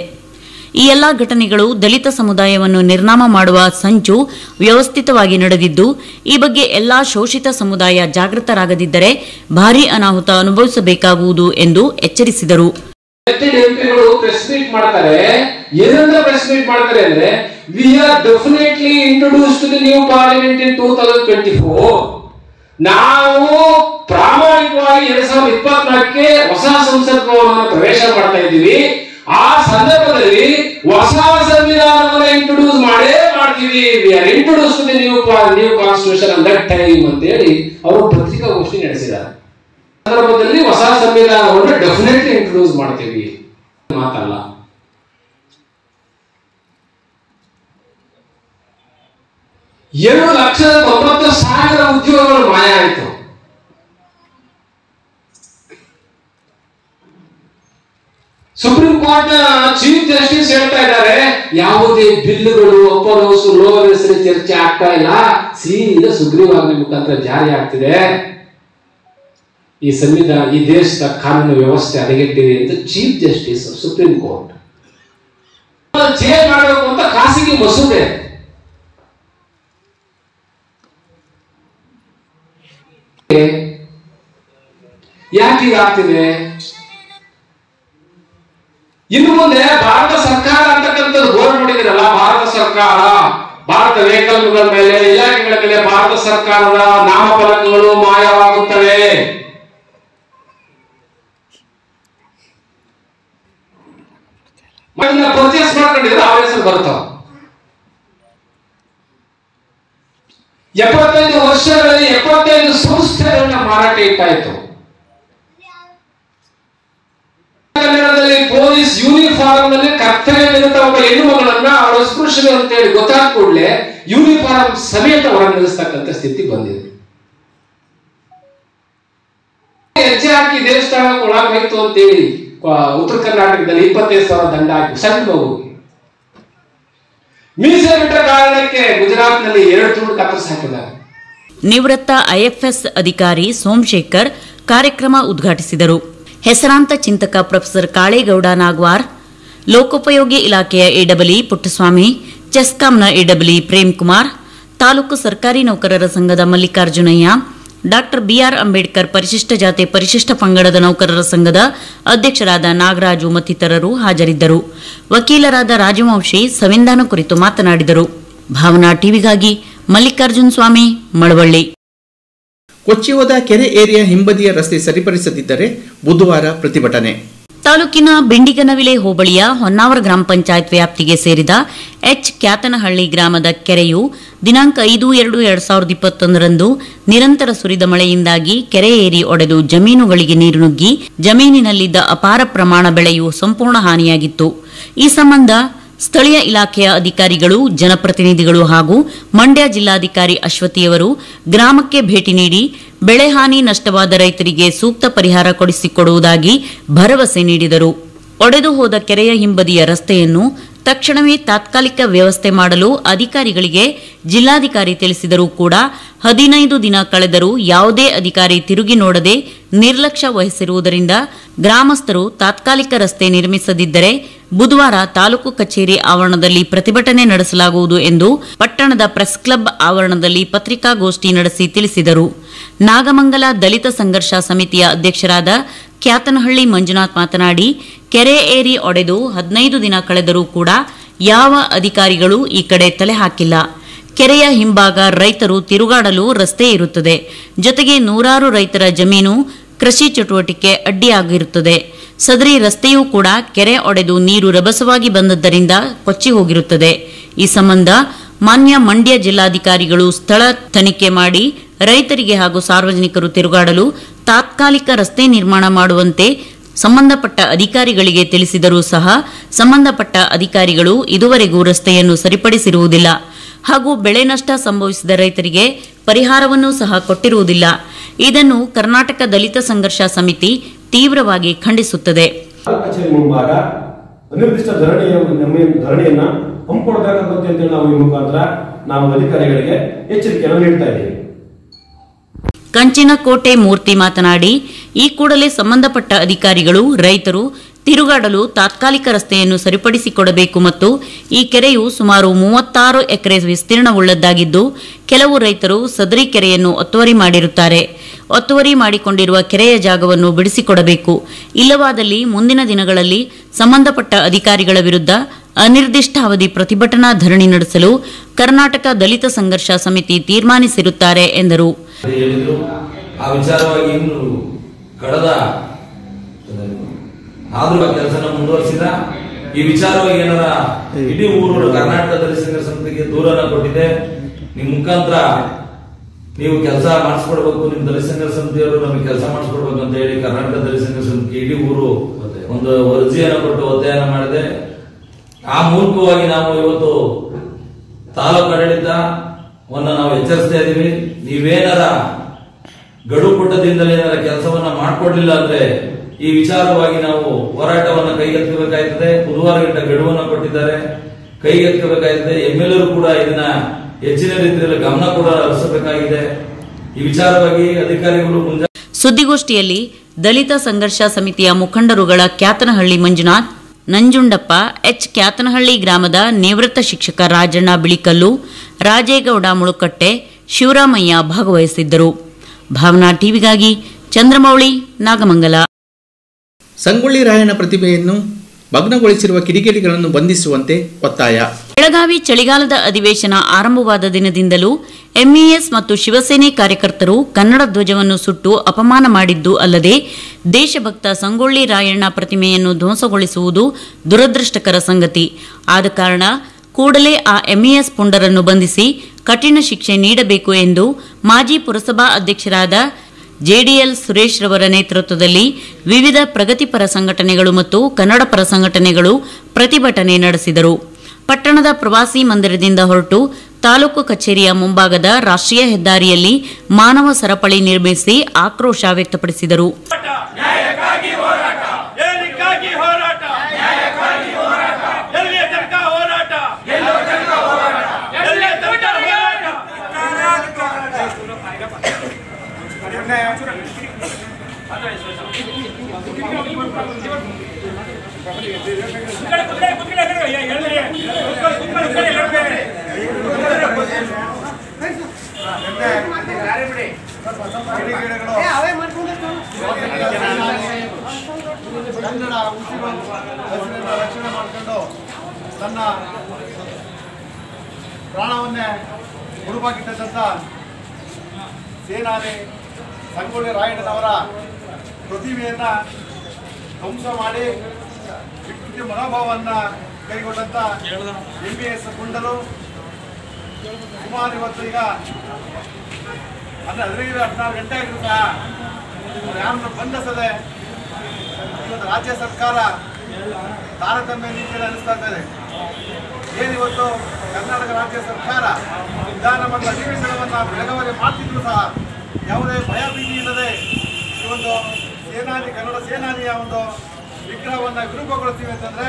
ಈ ಎಲ್ಲ ಘಟನೆಗಳು ದಲಿತ ಸಮುದಾಯವನ್ನು ನಿರ್ನಾಮ ಮಾಡುವ ಸಂಚು ವ್ಯವಸ್ಥಿತವಾಗಿ ನಡೆದಿದ್ದು ಈ ಬಗ್ಗೆ ಎಲ್ಲಾ ಶೋಷಿತ ಸಮುದಾಯ ಜಾಗೃತರಾಗದಿದ್ದರೆ ಭಾರೀ ಅನಾಹುತ ಅನುಭವಿಸಬೇಕಾಗುವುದು ಎಂದು ಎಚ್ಚರಿಸಿದರು ಎಂಪಿಗಳು ಪ್ರೆಸ್ ಮೀಟ್ ಮಾಡ್ತಾರೆ ಏನಂತ ಪ್ರೆಸ್ ಮೀಟ್ ಮಾಡ್ತಾರೆ ಅಂದ್ರೆ we are definitely introduce to the new parliament in two thousand twenty four ನಾವು ಪ್ರಾಮಾಣಿಕವಾಗಿ ಎರಡ್ ಸಾವಿರದ ಇಪ್ಪತ್ನಾಲ್ಕಕ್ಕೆ ಹೊಸ ಸಂಸತ್ ಭವನವನ್ನು ಪ್ರವೇಶ ಮಾಡ್ತಾ ಇದ್ದೀವಿ ಆ ಸಂದರ್ಭದಲ್ಲಿ ಹೊಸ ಸಂವಿಧಾನವನ್ನ ಇಂಟ್ರೊಡ್ಯೂಸ್ ಮಾಡೇ ಮಾಡ್ತೀವಿ we are introduce to the new new constitution on that time ಅಂತ ಹೇಳಿ ಅವರು ಪತ್ರಿಕಾಗೋಷ್ಠಿ ನಡೆಸಿದ್ದಾರೆ ಸಂದರ್ಭದಲ್ಲಿ ಹೊಸ ಸಂವಿಧಾನವನ್ನು ಡೆಫಿನೆಟ್ಲಿ ಇಂಟ್ರೊಡ್ಯೂಸ್ ಮಾಡ್ತೀವಿ ಮಾತಲ್ಲ ಎರಡು ಲಕ್ಷದ ತೊಂಬತ್ತು ಸಾವಿರ ಉದ್ಯೋಗಗಳು ಮಾಯ ಆಯಿತು ಸುಪ್ರೀಂ ಕೋರ್ಟ್ ಚೀಫ್ ಜಸ್ಟಿಸ್ ಹೇಳ್ತಾ ಇದ್ದಾರೆ ಯಾವುದೇ ಬಿಲ್ಗಳು ಅಪ್ಪರ್ ಹೌಸ್ ಲೋವರ್ ಹೆಸರು ಚರ್ಚೆ ಆಗ್ತಾ ಇಲ್ಲ ಸೀದಾ ಸುಗ್ರೀವಾಜ್ಞೆ ಮುಖಾಂತರ ಜಾರಿ ಆಗ್ತಿದೆ ಈ ಸಂವಿಧಾನ ಈ ದೇಶದ ಕಾನೂನು ವ್ಯವಸ್ಥೆ ಹದಗೆಟ್ಟಿದೆ ಅಂತ chief justice supreme court change ಮಾಡಬೇಕು ಅಂತ ಖಾಸಗಿ ಮಸೂದೆ ಯಾಕೆ ಈಗ ಆಗ್ತಿದೆ ಇನ್ನು ಮುಂದೆ ಭಾರತ ಸರ್ಕಾರ ಅಂತಕ್ಕಂಥದ್ದು ಬೋರ್ಡ್ ನೋಡಿದಿರಲ್ಲ ಭಾರತ ಸರ್ಕಾರ ಭಾರತ ವೆಹಿಕಲ್ಗಳ ಮೇಲೆ ಇಲಾಖೆಗಳ ಮೇಲೆ ಭಾರತ ಸರ್ಕಾರದ ನಾಮಫಲಕಗಳು ಮಾಯವಾಗುತ್ತವೆ ಅದನ್ನ ಪರ್ಚೇಸ್ ಮಾಡ್ಕೊಂಡಿದ್ರೆ ಆ ಹೆಸರು ಬರ್ತಾವ ಎಪ್ಪತ್ತೈದು ವರ್ಷಗಳಲ್ಲಿ ಎಪ್ಪತ್ತೈದು ಸಂಸ್ಥೆಗಳನ್ನ ಮಾರಾಟ ಇಟ್ಟಾಯ್ತು ಕನ್ನಡದಲ್ಲಿ ಪೊಲೀಸ್ ಯೂನಿಫಾರ್ಮ್ ನಲ್ಲಿ ಕರ್ತವ್ಯ ನಿರತ ಒಬ್ಬ ಹೆಣ್ಣು ಮಗಳನ್ನ ಅವರ ಅಸ್ಪೃಶ್ಯರು ಅಂತ ಹೇಳಿ ಗೊತ್ತಾದ ಕೂಡಲೇ ಯೂನಿಫಾರ್ಮ್ ಸಮೇತ ಹೊರ ನಿಲ್ಲಿಸ್ತಕ್ಕಂಥ ಸ್ಥಿತಿ ಬಂದಿದೆ ಹೆಜ್ಜೆ ಹಾಕಿ ದೇವಸ್ಥಾನಕ್ಕೆ ಒಳಗಾಯ್ತು ಅಂತೇಳಿ ಕ- ಉತ್ತರ ಕರ್ನಾಟಕದಲ್ಲಿ ಇಪ್ಪತ್ತೈದು ಸಾವಿರ ದಂಡ ಹಾಕಿ ಸಣ್ಣ ಮಗುಗೆ ಮೀಸೆ ಬಿಟ್ಟ ಕಾರಣಕ್ಕೆ ಗುಜರಾತ್ ನಲ್ಲಿ ಎರಡು ತುಂಡು ಕತ್ತರಿಸಿ ಹಾಕಿದ್ದಾರೆ ನಿವೃತ್ತ ಐಎಫ್ಎಸ್ ಅಧಿಕಾರಿ ಸೋಮಶೇಖರ್ ಕಾರ್ಯಕ್ರಮ ಉದ್ಘಾಟಿಸಿದರು ಹೆಸರಾಂತ ಚಿಂತಕ ಪ್ರೊಫೆಸರ್ ಕಾಳೇಗೌಡ ನಾಗ್ವಾರ್ ಲೋಕೋಪಯೋಗಿ ಇಲಾಖೆಯ ಎಡಬಲಿ ಪುಟ್ಟಸ್ವಾಮಿ ಚೆಸ್ಕಾಂನ ಎಡಬಲಿ ಪ್ರೇಮ್ ಕುಮಾರ್ ತಾಲೂಕು ಸರ್ಕಾರಿ ನೌಕರರ ಸಂಘದ ಮಲ್ಲಿಕಾರ್ಜುನಯ್ಯ ಡಾಕ್ಟರ್ ಬಿಆರ್ ಅಂಬೇಡ್ಕರ್ ಪರಿಶಿಷ್ಟ ಜಾತಿ ಪರಿಶಿಷ್ಟ ಪಂಗಡದ ನೌಕರರ ಸಂಘದ ಅಧ್ಯಕ್ಷರಾದ ನಾಗರಾಜು ಮತ್ತಿತರರು ಹಾಜರಿದ್ದರು ವಕೀಲರಾದ ರಾಜವಂಶಿ ಸಂವಿಧಾನ ಕುರಿತು ಮಾತನಾಡಿದರು ಭಾವನಾ ಟಿವಿಗಾಗಿ ಮಲ್ಲಿಕಾರ್ಜುನ್ ಸ್ವಾಮಿ ಮಳವಳ್ಳಿ ಕೊಚ್ಚಿಹೋದ ಕೆರೆ ಏರಿಯಾ ಹಿಂಬದಿಯ ರಸ್ತೆ ಸರಿಪಡಿಸದಿದ್ದರೆ ಬುಧವಾರ ಪ್ರತಿಭಟನೆ ತಾಲೂಕಿನ ಬಿಂಡಿಗನವಿಲೆ ಹೋಬಳಿಯ ಹೊನ್ನಾವರ ಗ್ರಾಮ ಪಂಚಾಯತ್ ವ್ಯಾಪ್ತಿಗೆ ಸೇರಿದ ಎಚ್ ಕ್ಯಾತನಹಳ್ಳಿ ಗ್ರಾಮದ ಕೆರೆಯು ದಿನಾಂಕ ಐದು ಎರಡು ಎರಡ್ ಸಾವಿರದ ಇಪ್ಪತ್ತೊಂದರಂದು ನಿರಂತರ ಸುರಿದ ಮಳೆಯಿಂದಾಗಿ ಕೆರೆ ಏರಿ ಒಡೆದು ಜಮೀನುಗಳಿಗೆ ನೀರು ನುಗ್ಗಿ ಜಮೀನಿನಲ್ಲಿದ್ದ ಅಪಾರ ಪ್ರಮಾಣ ಬೆಳೆಯು ಸಂಪೂರ್ಣ ಹಾನಿಯಾಗಿತ್ತು ಈ ಸಂಬಂಧ ಸ್ಥಳೀಯ ಇಲಾಖೆಯ ಅಧಿಕಾರಿಗಳು ಜನಪ್ರತಿನಿಧಿಗಳು ಹಾಗೂ ಮಂಡ್ಯ ಜಿಲ್ಲಾಧಿಕಾರಿ ಅಶ್ವತಿಯವರು ಗ್ರಾಮಕ್ಕೆ ಭೇಟಿ ನೀಡಿ ಬೆಳೆ ಹಾನಿ ನಷ್ಟವಾದ ರೈತರಿಗೆ ಸೂಕ್ತ ಪರಿಹಾರ ಕೊಡಿಸಿಕೊಡುವುದಾಗಿ ಭರವಸೆ ನೀಡಿದರು ಒಡೆದು ಹೋದ ಕೆರೆಯ ಹಿಂಬದಿಯ ರಸ್ತೆಯನ್ನು ತಕ್ಷಣವೇ ತಾತ್ಕಾಲಿಕ ವ್ಯವಸ್ಥೆ ಮಾಡಲು ಅಧಿಕಾರಿಗಳಿಗೆ ಜಿಲ್ಲಾಧಿಕಾರಿ ತಿಳಿಸಿದರೂ ಕೂಡ ಹದಿನೈದು ದಿನ ಕಳೆದರೂ ಯಾವುದೇ ಅಧಿಕಾರಿ ತಿರುಗಿ ನೋಡದೆ ನಿರ್ಲಕ್ಷ್ಯ ವಹಿಸಿರುವುದರಿಂದ ಗ್ರಾಮಸ್ಥರು ತಾತ್ಕಾಲಿಕ ರಸ್ತೆ ನಿರ್ಮಿಸದಿದ್ದರೆ ಬುಧವಾರ ತಾಲೂಕು ಕಚೇರಿ ಆವರಣದಲ್ಲಿ ಪ್ರತಿಭಟನೆ ನಡೆಸಲಾಗುವುದು ಎಂದು ಪಟ್ಟಣದ ಪ್ರೆಸ್ ಕ್ಲಬ್ ಆವರಣದಲ್ಲಿ ಪತ್ರಿಕಾಗೋಷ್ಠಿ ನಡೆಸಿ ತಿಳಿಸಿದರು ನಾಗಮಂಗಲ ದಲಿತ ಸಂಘರ್ಷ ಸಮಿತಿಯ ಅಧ್ಯಕ್ಷರಾದ ಕ್ಯಾತನಹಳ್ಳಿ ಮಂಜುನಾಥ್ ಮಾತನಾಡಿ ಕೆರೆ ಏರಿ ಒಡೆದು ಹದಿನೈದು ದಿನ ಕಳೆದರೂ ಕೂಡ ಯಾವ ಅಧಿಕಾರಿಗಳು ಈ ಕಡೆ ತಲೆ ಹಾಕಿಲ್ಲ ಕೆರೆಯ ಹಿಂಭಾಗ ರೈತರು ತಿರುಗಾಡಲು ರಸ್ತೆ ಇರುತ್ತದೆ ಜೊತೆಗೆ ನೂರಾರು ರೈತರ ಜಮೀನು ಕೃಷಿ ಚಟುವಟಿಕೆ ಅಡ್ಡಿಯಾಗಿರುತ್ತದೆ ಸದರಿ ರಸ್ತೆಯೂ ಕೂಡ ಕೆರೆ ಒಡೆದು ನೀರು ರಭಸವಾಗಿ ಬಂದದ್ದರಿಂದ ಕೊಚ್ಚಿ ಹೋಗಿರುತ್ತದೆ ಈ ಸಂಬಂಧ ಮಾನ್ಯ ಮಂಡ್ಯ ಜಿಲ್ಲಾಧಿಕಾರಿಗಳು ಸ್ಥಳ ತನಿಖೆ ಮಾಡಿ ರೈತರಿಗೆ ಹಾಗೂ ಸಾರ್ವಜನಿಕರು ತಿರುಗಾಡಲು ತಾತ್ಕಾಲಿಕ ರಸ್ತೆ ನಿರ್ಮಾಣ ಮಾಡುವಂತೆ ಸಂಬಂಧಪಟ್ಟ ಅಧಿಕಾರಿಗಳಿಗೆ ತಿಳಿಸಿದರೂ ಸಹ ಸಂಬಂಧಪಟ್ಟ ಅಧಿಕಾರಿಗಳು ಇದುವರೆಗೂ ರಸ್ತೆಯನ್ನು ಸರಿಪಡಿಸಿರುವುದಿಲ್ಲ ಹಾಗೂ ಬೆಳೆ ನಷ್ಟ ಸಂಭವಿಸಿದ ರೈತರಿಗೆ ಪರಿಹಾರವನ್ನೂ ಸಹ ಕೊಟ್ಟಿರುವುದಿಲ್ಲ ಇದನ್ನು ಕರ್ನಾಟಕ ದಲಿತ ಸಂಘರ್ಷ ಸಮಿತಿ ತೀವ್ರವಾಗಿ ಖಂಡಿಸುತ್ತದೆ ಕಚೇರಿ ಮುಂಭಾಗ ಅನಿರ್ದಿಷ್ಟ ಧರಣಿಯ ನಮ್ಮ ಧರಣಿಯನ್ನ ಹಮ್ಮಿಕೊಡ್ಬೇಕಾಗುತ್ತೆ ಅಂತೇಳಿ ನಾವು ಈ ಮುಖಾಂತರ ನಾವು ಅಧಿಕಾರಿಗಳಿಗೆ ಎಚ್ಚರಿಕೆಯನ್ನು ನೀಡ್ತಾ ಇದ್ದೀವಿ ಕಂಚಿನಕೋಟೆ ಮೂರ್ತಿ ಮಾತನಾಡಿ ಈ ಕೂಡಲೇ ಸಂಬಂಧಪಟ್ಟ ಅಧಿಕಾರಿಗಳು ರೈತರು ತಿರುಗಾಡಲು ತಾತ್ಕಾಲಿಕ ರಸ್ತೆಯನ್ನು ಸರಿಪಡಿಸಿಕೊಡಬೇಕು ಮತ್ತು ಈ ಕೆರೆಯು ಸುಮಾರು ಮೂವತ್ತಾರು ಎಕರೆ ವಿಸ್ತೀರ್ಣವುಳ್ಳದ್ದಾಗಿದ್ದು ಕೆಲವು ರೈತರು ಸದರಿ ಕೆರೆಯನ್ನು ಒತ್ತುವರಿ ಮಾಡಿರುತ್ತಾರೆ ಒತ್ತುವರಿ ಮಾಡಿಕೊಂಡಿರುವ ಕೆರೆಯ ಜಾಗವನ್ನು ಬಿಡಿಸಿಕೊಡಬೇಕು ಇಲ್ಲವಾದಲ್ಲಿ ಮುಂದಿನ ದಿನಗಳಲ್ಲಿ ಸಂಬಂಧಪಟ್ಟ ಅಧಿಕಾರಿಗಳ ವಿರುದ್ಧ ಅನಿರ್ದಿಷ್ಟಾವಧಿ ಪ್ರತಿಭಟನಾ ಧರಣಿ ನಡೆಸಲು ಕರ್ನಾಟಕ ದಲಿತ ಸಂಘರ್ಷ ಸಮಿತಿ ತೀರ್ಮಾನಿಸಿರುತ್ತಾರೆ ಎಂದರು ಹೇಳಿದ್ರು ಆ ವಿಚಾರವಾಗಿ ಇನ್ನು ಕಳೆದ ಆದ್ರೂ ಆ ಕೆಲಸನ ಮುಂದುವರಿಸಿದ ಈ ವಿಚಾರವಾಗಿ ಏನಾರ ಇಡೀ ಊರು ಕರ್ನಾಟಕ ದಲಿತ ಸಂಘ ಸಮಿತಿಗೆ ದೂರನ ಕೊಟ್ಟಿದೆ ನಿಮ್ ಮುಖಾಂತರ ನೀವು ಕೆಲಸ ಮಾಡಿಸ್ಕೊಡ್ಬೇಕು ನಿಮ್ ದಲಿತ ಸಂಘ ಸಮಿತಿಯವರು ನಮಗೆ ಕೆಲಸ ಮಾಡಿಸ್ಕೊಡ್ಬೇಕು ಅಂತ ಹೇಳಿ ಕರ್ನಾಟಕ ದಲಿತ ಸಂಘ ಸಮಿತಿ ಇಡೀ ಊರು ಒಂದು ಅರ್ಜಿಯನ್ನು ಕೊಟ್ಟು ಒತ್ತಾಯನ ಮಾಡಿದೆ ಆ ಮೂಲಕವಾಗಿ ನಾವು ಇವತ್ತು ತಾಲೂಕು ಆಡಳಿತವನ್ನ ನಾವು ಎಚ್ಚರಿಸ್ತಾ ಇದೀವಿ ನೀವೇನಾರ ಗಡುವು ಕೊಟ್ಟದಿಂದಲೇ ಏನಾರ ಕೆಲಸವನ್ನ ಮಾಡ್ಕೊಡ್ಲಿಲ್ಲ ಅಂದ್ರೆ ಈ ವಿಚಾರವಾಗಿ ನಾವು ಹೋರಾಟವನ್ನ ಕೈಗೆತ್ತಬೇಕಾಯ್ತದೆ ಬುಧವಾರ ಗಂಟ ಗಡುವನ್ನ ಕೊಟ್ಟಿದ್ದಾರೆ ಕೈಗೆತ್ತಬೇಕಾಯ್ತದೆ ಎಮ್ಮೆಲ್ಲರೂ ಕೂಡ ಇದನ್ನ ಹೆಚ್ಚಿನ ರೀತಿಯಲ್ಲಿ ಗಮನ ಕೂಡ ಹರಿಸಬೇಕಾಗಿದೆ ಈ ವಿಚಾರವಾಗಿ ಅಧಿಕಾರಿಗಳು ಮುಂಜಾ ಸುದ್ದಿಗೋಷ್ಠಿಯಲ್ಲಿ ದಲಿತ ಸಂಘರ್ಷ ಸಮಿತಿಯ ಮುಖಂಡರುಗಳ ಕ್ಯಾತನಹಳ್ಳಿ ಮಂಜುನಾಥ್ ನಂಜುಂಡಪ್ಪ ಎಚ್ ಕ್ಯಾತನಹಳ್ಳಿ ಗ್ರಾಮದ ನಿವೃತ್ತ ಶಿಕ್ಷಕ ರಾಜಣ್ಣ ಬಿಳಿಕಲ್ಲು ರಾಜೇಗೌಡ ಮುಳುಕಟ್ಟೆ ಶಿವರಾಮಯ್ಯ ಭಾಗವಹಿಸಿದ್ದರು ಭಾವನಾ ಟಿವಿಗಾಗಿ ಚಂದ್ರಮೌಳಿ ನಾಗಮಂಗಲ ಸಂಗೊಳ್ಳಿ ರಾಯಣ್ಣ ಪ್ರತಿಭೆಯನ್ನು ಭಗ್ನಗೊಳಿಸಿರುವ ಕಿಡಿಗೇಡಿಗಳನ್ನು ಬಂಧಿಸುವಂತೆ ಒತ್ತಾಯ ಬೆಳಗಾವಿ ಚಳಿಗಾಲದ ಅಧಿವೇಶನ ಆರಂಭವಾದ ದಿನದಿಂದಲೂ ಎಂಇಎಸ್ ಮತ್ತು ಶಿವಸೇನೆ ಕಾರ್ಯಕರ್ತರು ಕನ್ನಡ ಧ್ವಜವನ್ನು ಸುಟ್ಟು ಅಪಮಾನ ಮಾಡಿದ್ದು ಅಲ್ಲದೆ ದೇಶಭಕ್ತ ಸಂಗೊಳ್ಳಿ ರಾಯಣ್ಣ ಪ್ರತಿಮೆಯನ್ನು ಧ್ವಂಸಗೊಳಿಸುವುದು ದುರದೃಷ್ಟಕರ ಸಂಗತಿ ಆದ ಕಾರಣ ಕೂಡಲೇ ಆ ಎಂಇಎಸ್ ಪುಂಡರನ್ನು ಬಂಧಿಸಿ ಕಠಿಣ ಶಿಕ್ಷೆ ನೀಡಬೇಕು ಎಂದು ಮಾಜಿ ಪುರಸಭಾ ಅಧ್ಯಕ್ಷರಾದ ಜೆಡಿಎಲ್ ಸುರೇಶ್ ರವರ ನೇತೃತ್ವದಲ್ಲಿ ವಿವಿಧ ಪ್ರಗತಿಪರ ಸಂಘಟನೆಗಳು ಮತ್ತು ಕನ್ನಡ ಪರ ಸಂಘಟನೆಗಳು ಪ್ರತಿಭಟನೆ ನಡೆಸಿದರು ಪಟ್ಟಣದ ಪ್ರವಾಸಿ ಮಂದಿರದಿಂದ ಹೊರಟು ತಾಲೂಕು ಕಚೇರಿಯ ಮುಂಭಾಗದ ರಾಷ್ಟ್ರೀಯ ಹೆದ್ದಾರಿಯಲ್ಲಿ ಮಾನವ ಸರಪಳಿ ನಿರ್ಮಿಸಿ ಆಕ್ರೋಶ ವ್ಯಕ್ತಪಡಿಸಿದರು ನ್ಯಾಯಕ್ಕಾಗಿ ಹೋರಾಟ ಏನಿಕ್ಕಾಗಿ ಹೋರಾಟ ನ್ಯಾಯಕ್ಕಾಗಿ ಹೋರಾಟ ಎಲ್ಲಿಯ ತನಕ ಹೋರಾಟ ಎಲ್ಲೋ ತನಕ ಹೋರಾಟ ಎಲ್ಲಿಯ ತನಕ ಕನ್ನಡ ಉಸಿರು ಹಸಿರನ್ನ ರಕ್ಷಣೆ ಮಾಡಿಕೊಂಡು ತನ್ನ ಪ್ರಾಣವನ್ನೇ ಮುಡುಪಾಗಿಟ್ಟಂಥ ಸೇನಾನಿ ಸಂಗೊಳ್ಳಿ ರಾಯಣ್ಣನವರ ಪ್ರತಿಮೆಯನ್ನ ಧ್ವಂಸ ಮಾಡಿ ವಿಕೃತಿ ಮನೋಭಾವವನ್ನು ಕೈಗೊಂಡಂತ ಎಂ ಬಿ ಎಸ್ ಗುಂಡರು ಸುಮಾರು ಇವತ್ತು ಈಗ ಅಂದ್ರೆ ಹದಿನೈದು ಹದಿನಾರು ಗಂಟೆ ಆಗಿದ್ರು ಸಹ ಅವ್ರು ಯಾರನ್ನು ಬಂಧಿಸದೆ ಇವತ್ತು ರಾಜ್ಯ ಸರ್ಕಾರ ತಾರತಮ್ಯ ನೀತಿಯಲ್ಲಿ ಅನಿಸ್ತಾ ಇದೆ ಏನಿವತ್ತು ಕರ್ನಾಟಕ ರಾಜ್ಯ ಸರ್ಕಾರ ವಿಧಾನಮಂಡಲ ಅಧಿವೇಶನವನ್ನ ಬೆಳಗಾವಿ ಮಾಡ್ತಿದ್ರು ಸಹ ಯಾವುದೇ ಭಯ ಭೀತಿ ಇಲ್ಲದೆ ಈ ಒಂದು ಸೇನಾನಿ ಕನ್ನಡ ಸೇನಾನಿಯ ಒಂದು ವಿಗ್ರಹವನ್ನ ವಿರೂಪಗೊಳಿಸ್ತೀವಿ ಅಂತಂದ್ರೆ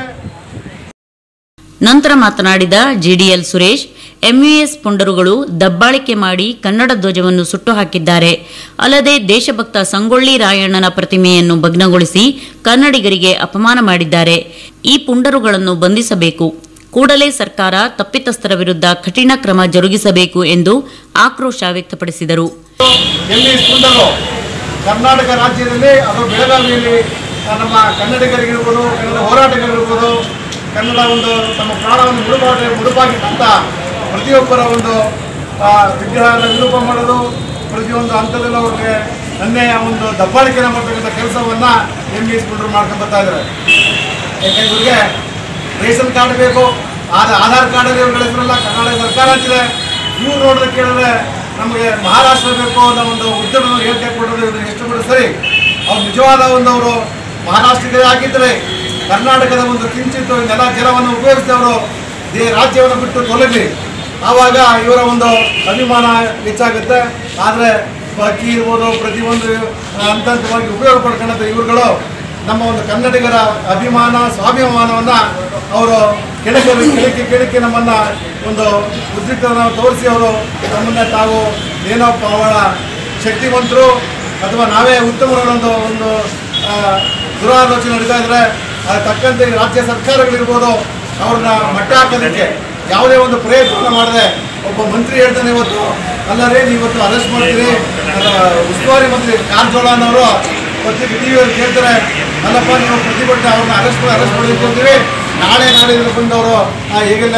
ನಂತರ ಮಾತನಾಡಿದ ಜಿಡಿಎಲ್ ಸುರೇಶ್ ಎಂಯುಎಸ್ ಪುಂಡರುಗಳು ದಬ್ಬಾಳಿಕೆ ಮಾಡಿ ಕನ್ನಡ ಧ್ವಜವನ್ನು ಸುಟ್ಟು ಹಾಕಿದ್ದಾರೆ ಅಲ್ಲದೆ ದೇಶಭಕ್ತ ಸಂಗೊಳ್ಳಿ ರಾಯಣ್ಣನ ಪ್ರತಿಮೆಯನ್ನು ಭಗ್ನಗೊಳಿಸಿ ಕನ್ನಡಿಗರಿಗೆ ಅಪಮಾನ ಮಾಡಿದ್ದಾರೆ ಈ ಪುಂಡರುಗಳನ್ನು ಬಂಧಿಸಬೇಕು ಕೂಡಲೇ ಸರ್ಕಾರ ತಪ್ಪಿತಸ್ಥರ ವಿರುದ್ಧ ಕಠಿಣ ಕ್ರಮ ಜರುಗಿಸಬೇಕು ಎಂದು ಆಕ್ರೋಶ ವ್ಯಕ್ತಪಡಿಸಿದರು ಎಲ್ಲಿ ಸುಂದರರು ಕರ್ನಾಟಕ ರಾಜ್ಯದಲ್ಲಿ ಅದು ಬೆಳಗಾವಿಯಲ್ಲಿ ಆ, ನಮ್ಮ ಕನ್ನಡಿಗರಿಗಿರ್ಬೋದು ಕನ್ನಡ ಹೋರಾಟಗಾರರಿರ್ಬೋದು ಕನ್ನಡ ಒಂದು ತಮ್ಮ ಪ್ರಾಣವನ್ನು ಮುಡುಪಾಗಿ ಮುಡುಪಾಗಿಟ್ಟಂಥ ಪ್ರತಿಯೊಬ್ಬರ ಒಂದು ಆ, ವಿಗ್ರಹನ ವಿರೂಪ ಮಾಡೋದು ಪ್ರತಿಯೊಂದು ಹಂತದಲ್ಲೂ ಅವ್ರಿಗೆ ನನ್ನೆಯ ಒಂದು ದಬ್ಬಾಳಿಕೆನ ಮಾಡ್ತಕ್ಕಂಥ ಕೆಲಸವನ್ನ ಎಂ ಬಿ ಎಸ್ ಮಾಡ್ಕೊಂಡು ಬರ್ತಾ ಇದ್ದಾರೆ ಯಾಕಂದ್ರೆ ಇವ್ರಿಗೆ ರೇಷನ್ ಕಾರ್ಡ್ ಬೇಕು ಆದ ಆಧಾರ್ ಕಾರ್ಡಲ್ಲಿ ಇವ್ರ ಹೆಸರಲ್ಲ ಕರ್ನಾಟಕ ಸರ್ಕಾರ ಅಂತಿದೆ ಇವ್ರು ನೋಡಿದ್ರೆ ಕೇಳಿದ್ರೆ ನಮಗೆ ಮಹಾರಾಷ್ಟ್ರ ಬೇಕು ಅನ್ನೋ ಒಂದು ಉದ್ಯಮ ಹೇಳಿಕೆ ಕೊಡೋದು ಇವ್ರಿಗೆ ಎಷ್ಟು ಬಿಡು ಸರಿ ಅವ್ರು ನಿಜವಾದ ಒಂದು ಅವರು ಮಹಾರಾಷ್ಟ್ರಕ್ಕೆ ಆಗಿದ್ದರೆ ಕರ್ನಾಟಕದ ಒಂದು ಕಿಂಚಿತ್ತು ನೆಲ ಜಲವನ್ನು ಉಪಯೋಗಿಸಿದವರು ಈ ರಾಜ್ಯವನ್ನು ಬಿಟ್ಟು ತೊಲಗಲಿ ಆವಾಗ ಇವರ ಒಂದು ಅಭಿಮಾನ ಹೆಚ್ಚಾಗುತ್ತೆ ಆದರೆ ಅಕ್ಕಿ ಇರ್ಬೋದು ಪ್ರತಿಯೊಂದು ಹಂತ ಹಂತವಾಗಿ ಉಪಯೋಗ ಪಡ್ಕೊಂಡಂಥ ಇವುಗಳು ನಮ್ಮ ಒಂದು ಕನ್ನಡಿಗರ ಅಭಿಮಾನ ಸ್ವಾಭಿಮಾನವನ್ನು ಅವರು ಕೆಳಗೆ ಕೆಳಕ್ಕೆ ಕೆಳಕ್ಕೆ ನಮ್ಮನ್ನು ಒಂದು ಉದ್ರಿಕ್ತನ ತೋರಿಸಿ ಅವರು ನಮ್ಮನ್ನ ತಾವು ಏನಪ್ಪ ಅವಳ ಶಕ್ತಿವಂತರು ಅಥವಾ ನಾವೇ ಉತ್ತಮರು ಅನ್ನೋದು ಒಂದು ಆ, ದುರಾಲೋಚನೆ ನಡೀತಾ ಇದ್ರೆ ಅದಕ್ಕೆ ತಕ್ಕಂತೆ ಈ ರಾಜ್ಯ ಸರ್ಕಾರಗಳಿರ್ಬೋದು ಅವ್ರನ್ನ ಮಟ್ಟ ಹಾಕೋದಕ್ಕೆ ಯಾವುದೇ ಒಂದು ಪ್ರಯತ್ನ ಮಾಡದೆ ಒಬ್ಬ ಮಂತ್ರಿ ಹೇಳ್ತಾನೆ ಇವತ್ತು ಅಲ್ಲರೇ ನೀವು ಇವತ್ತು ಅರೆಸ್ಟ್ ಮಾಡ್ತೀರಿ ಅಲ್ಲ, ಉಸ್ತುವಾರಿ ಮಂತ್ರಿ ಕಾರಜೋಳ ಅನ್ನೋರು ಪತ್ರಿಕೆ ಟಿ ವಿಯಲ್ಲಿ ಕೇಳ್ತಾರೆ ಅಲ್ಲಪ್ಪ ನೀವು ಪ್ರತಿಭಟನೆ ಅವ್ರನ್ನ ಅರೆಸ್ಟ್ ಮಾಡಿ ಅರೆಸ್ಟ್ ಮಾಡಲಿಕ್ಕೆ ಹೋಗ್ತೀವಿ ನಾಳೆ ನಾಡಿದ್ರೆ ಬಂದವರು ಈಗಲೇ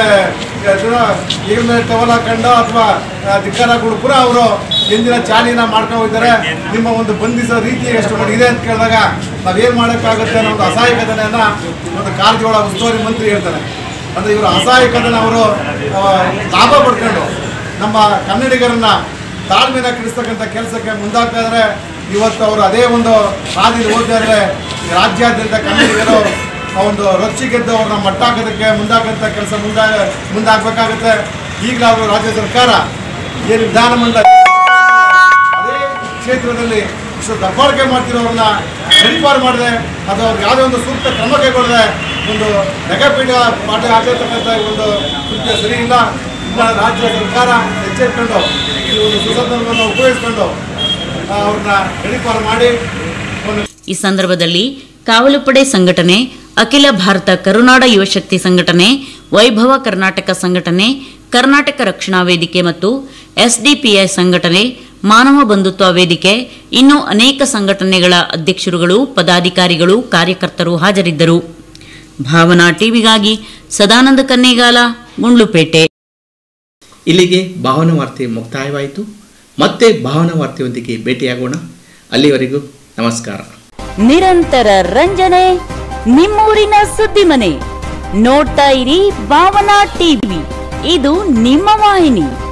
ಈಗಲೇ ಟವಲ್ ಹಾಕೊಂಡು ಅಥವಾ ಧಿಕ್ಕಾರ ಕೊಡು ಪುನಃ ಅವರು ಎಂದಿನ ಚಾಲಿನ ಮಾಡ್ಕೊಂಡು ಹೋಗಿದ್ದಾರೆ ನಿಮ್ಮ ಒಂದು ಬಂಧಿಸೋ ರೀತಿ ಎಷ್ಟು ಮಟ್ಟಿಗೆ ಇದೆ ಅಂತ ಕೇಳಿದಾಗ ನಾವೇನು ಮಾಡೋಕ್ಕಾಗುತ್ತೆ ಅನ್ನೋ ಒಂದು ಅಸಹಾಯಕತೆಯನ್ನ ಒಂದು ಕಾರಜೋಳ ಉಸ್ತುವಾರಿ ಮಂತ್ರಿ ಹೇಳ್ತಾರೆ ಅಂದರೆ ಇವರು ಅಸಹಾಯಕತೆನ ಅವರು ಆ, ಲಾಭ ಪಡ್ಕೊಂಡು ನಮ್ಮ ಕನ್ನಡಿಗರನ್ನ ತಾಳ್ಮೆನ ಕೆಡಿಸ್ತಕ್ಕಂಥ ಕೆಲಸಕ್ಕೆ ಮುಂದಾಗ್ತಾ ಇದ್ದಾರೆ ಇವತ್ತು ಅವರು ಅದೇ ಒಂದು ಹಾದಿಲಿ ಹೋಗ್ತಾ ಇದ್ದಾರೆ ಈ ರಾಜ್ಯಾದ್ಯಂತ ಕನ್ನಡಿಗರು ಆ ಒಂದು ರೊಚ್ಚಿಗೆದ್ದು ಅವ್ರನ್ನ ಮಟ್ಟ ಹಾಕೋದಕ್ಕೆ ಮುಂದಾಗಂಥ ಕೆಲಸ ಮುಂದಾಗ ಮುಂದಾಗಬೇಕಾಗುತ್ತೆ ಈಗಲಾದರೂ ರಾಜ್ಯ ಸರ್ಕಾರ ಏನು ವಿಧಾನಮಂಡಲ ಅದೇ ಕ್ಷೇತ್ರದಲ್ಲಿ ಇಷ್ಟು ದಬ್ಬಾಳಿಕೆ ಮಾಡ್ತಿರೋರನ್ನ ಗಡಿಪಾರು ಮಾಡಿದೆ ಅಥವಾ ಅವ್ರಿಗೆ ಯಾವುದೇ ಒಂದು ಸೂಕ್ತ ಕ್ರಮ ಕೈಗೊಳ್ಳದೆ ಒಂದು ನೆಗಪೀಠ ಪಾಠ ಆಗಿರ್ತಕ್ಕಂಥ ಈ ಒಂದು ಕೃತ್ಯ ಸರಿ ಇಲ್ಲ ಇನ್ನ ರಾಜ್ಯ ಸರ್ಕಾರ ಎಚ್ಚೆತ್ಕೊಂಡು ಈ ಒಂದು ಸುಸಂದರ್ಭವನ್ನು ಉಪಯೋಗಿಸ್ಕೊಂಡು ಅವ್ರನ್ನ ಎಣಿಪಾರು ಮಾಡಿ ಒಂದು ಈ ಸಂದರ್ಭದಲ್ಲಿ ಕಾವಲು ಪಡೆ ಸಂಘಟನೆ ಅಖಿಲ ಭಾರತ ಕರುನಾಡ ಯುವಶಕ್ತಿ ಸಂಘಟನೆ ವೈಭವ ಕರ್ನಾಟಕ ಸಂಘಟನೆ ಕರ್ನಾಟಕ ರಕ್ಷಣಾ ವೇದಿಕೆ ಮತ್ತು ಎಸ್ಡಿಪಿಐ ಸಂಘಟನೆ ಮಾನವ ಬಂಧುತ್ವ ವೇದಿಕೆ ಇನ್ನೂ ಅನೇಕ ಸಂಘಟನೆಗಳ ಅಧ್ಯಕ್ಷರುಗಳು ಪದಾಧಿಕಾರಿಗಳು ಕಾರ್ಯಕರ್ತರು ಹಾಜರಿದ್ದರು ಭಾವನಾ ಟಿವಿಗಾಗಿ ಸದಾನಂದ ಕನ್ನೇಗಾಲ ಗುಂಡ್ಲುಪೇಟೆ ಇಲ್ಲಿಗೆ ಭಾವನ ವಾರ್ತೆ ಮುಕ್ತಾಯವಾಯಿತು ಮತ್ತೆ ಭಾವನ ವಾರ್ತೆಯೊಂದಿಗೆ ಭೇಟಿಯಾಗೋಣ ಅಲ್ಲಿವರೆಗೂ ನಮಸ್ಕಾರ ನಿರಂತರ ರಂಜನೆ ನಿಮ್ಮೂರಿನ ಸುದ್ದಿ ಮನೆ ನೋಡ್ತಾ ಇರಿ ಭಾವನಾ ಟಿವಿ ಇದು ನಿಮ್ಮ ವಾಹಿನಿ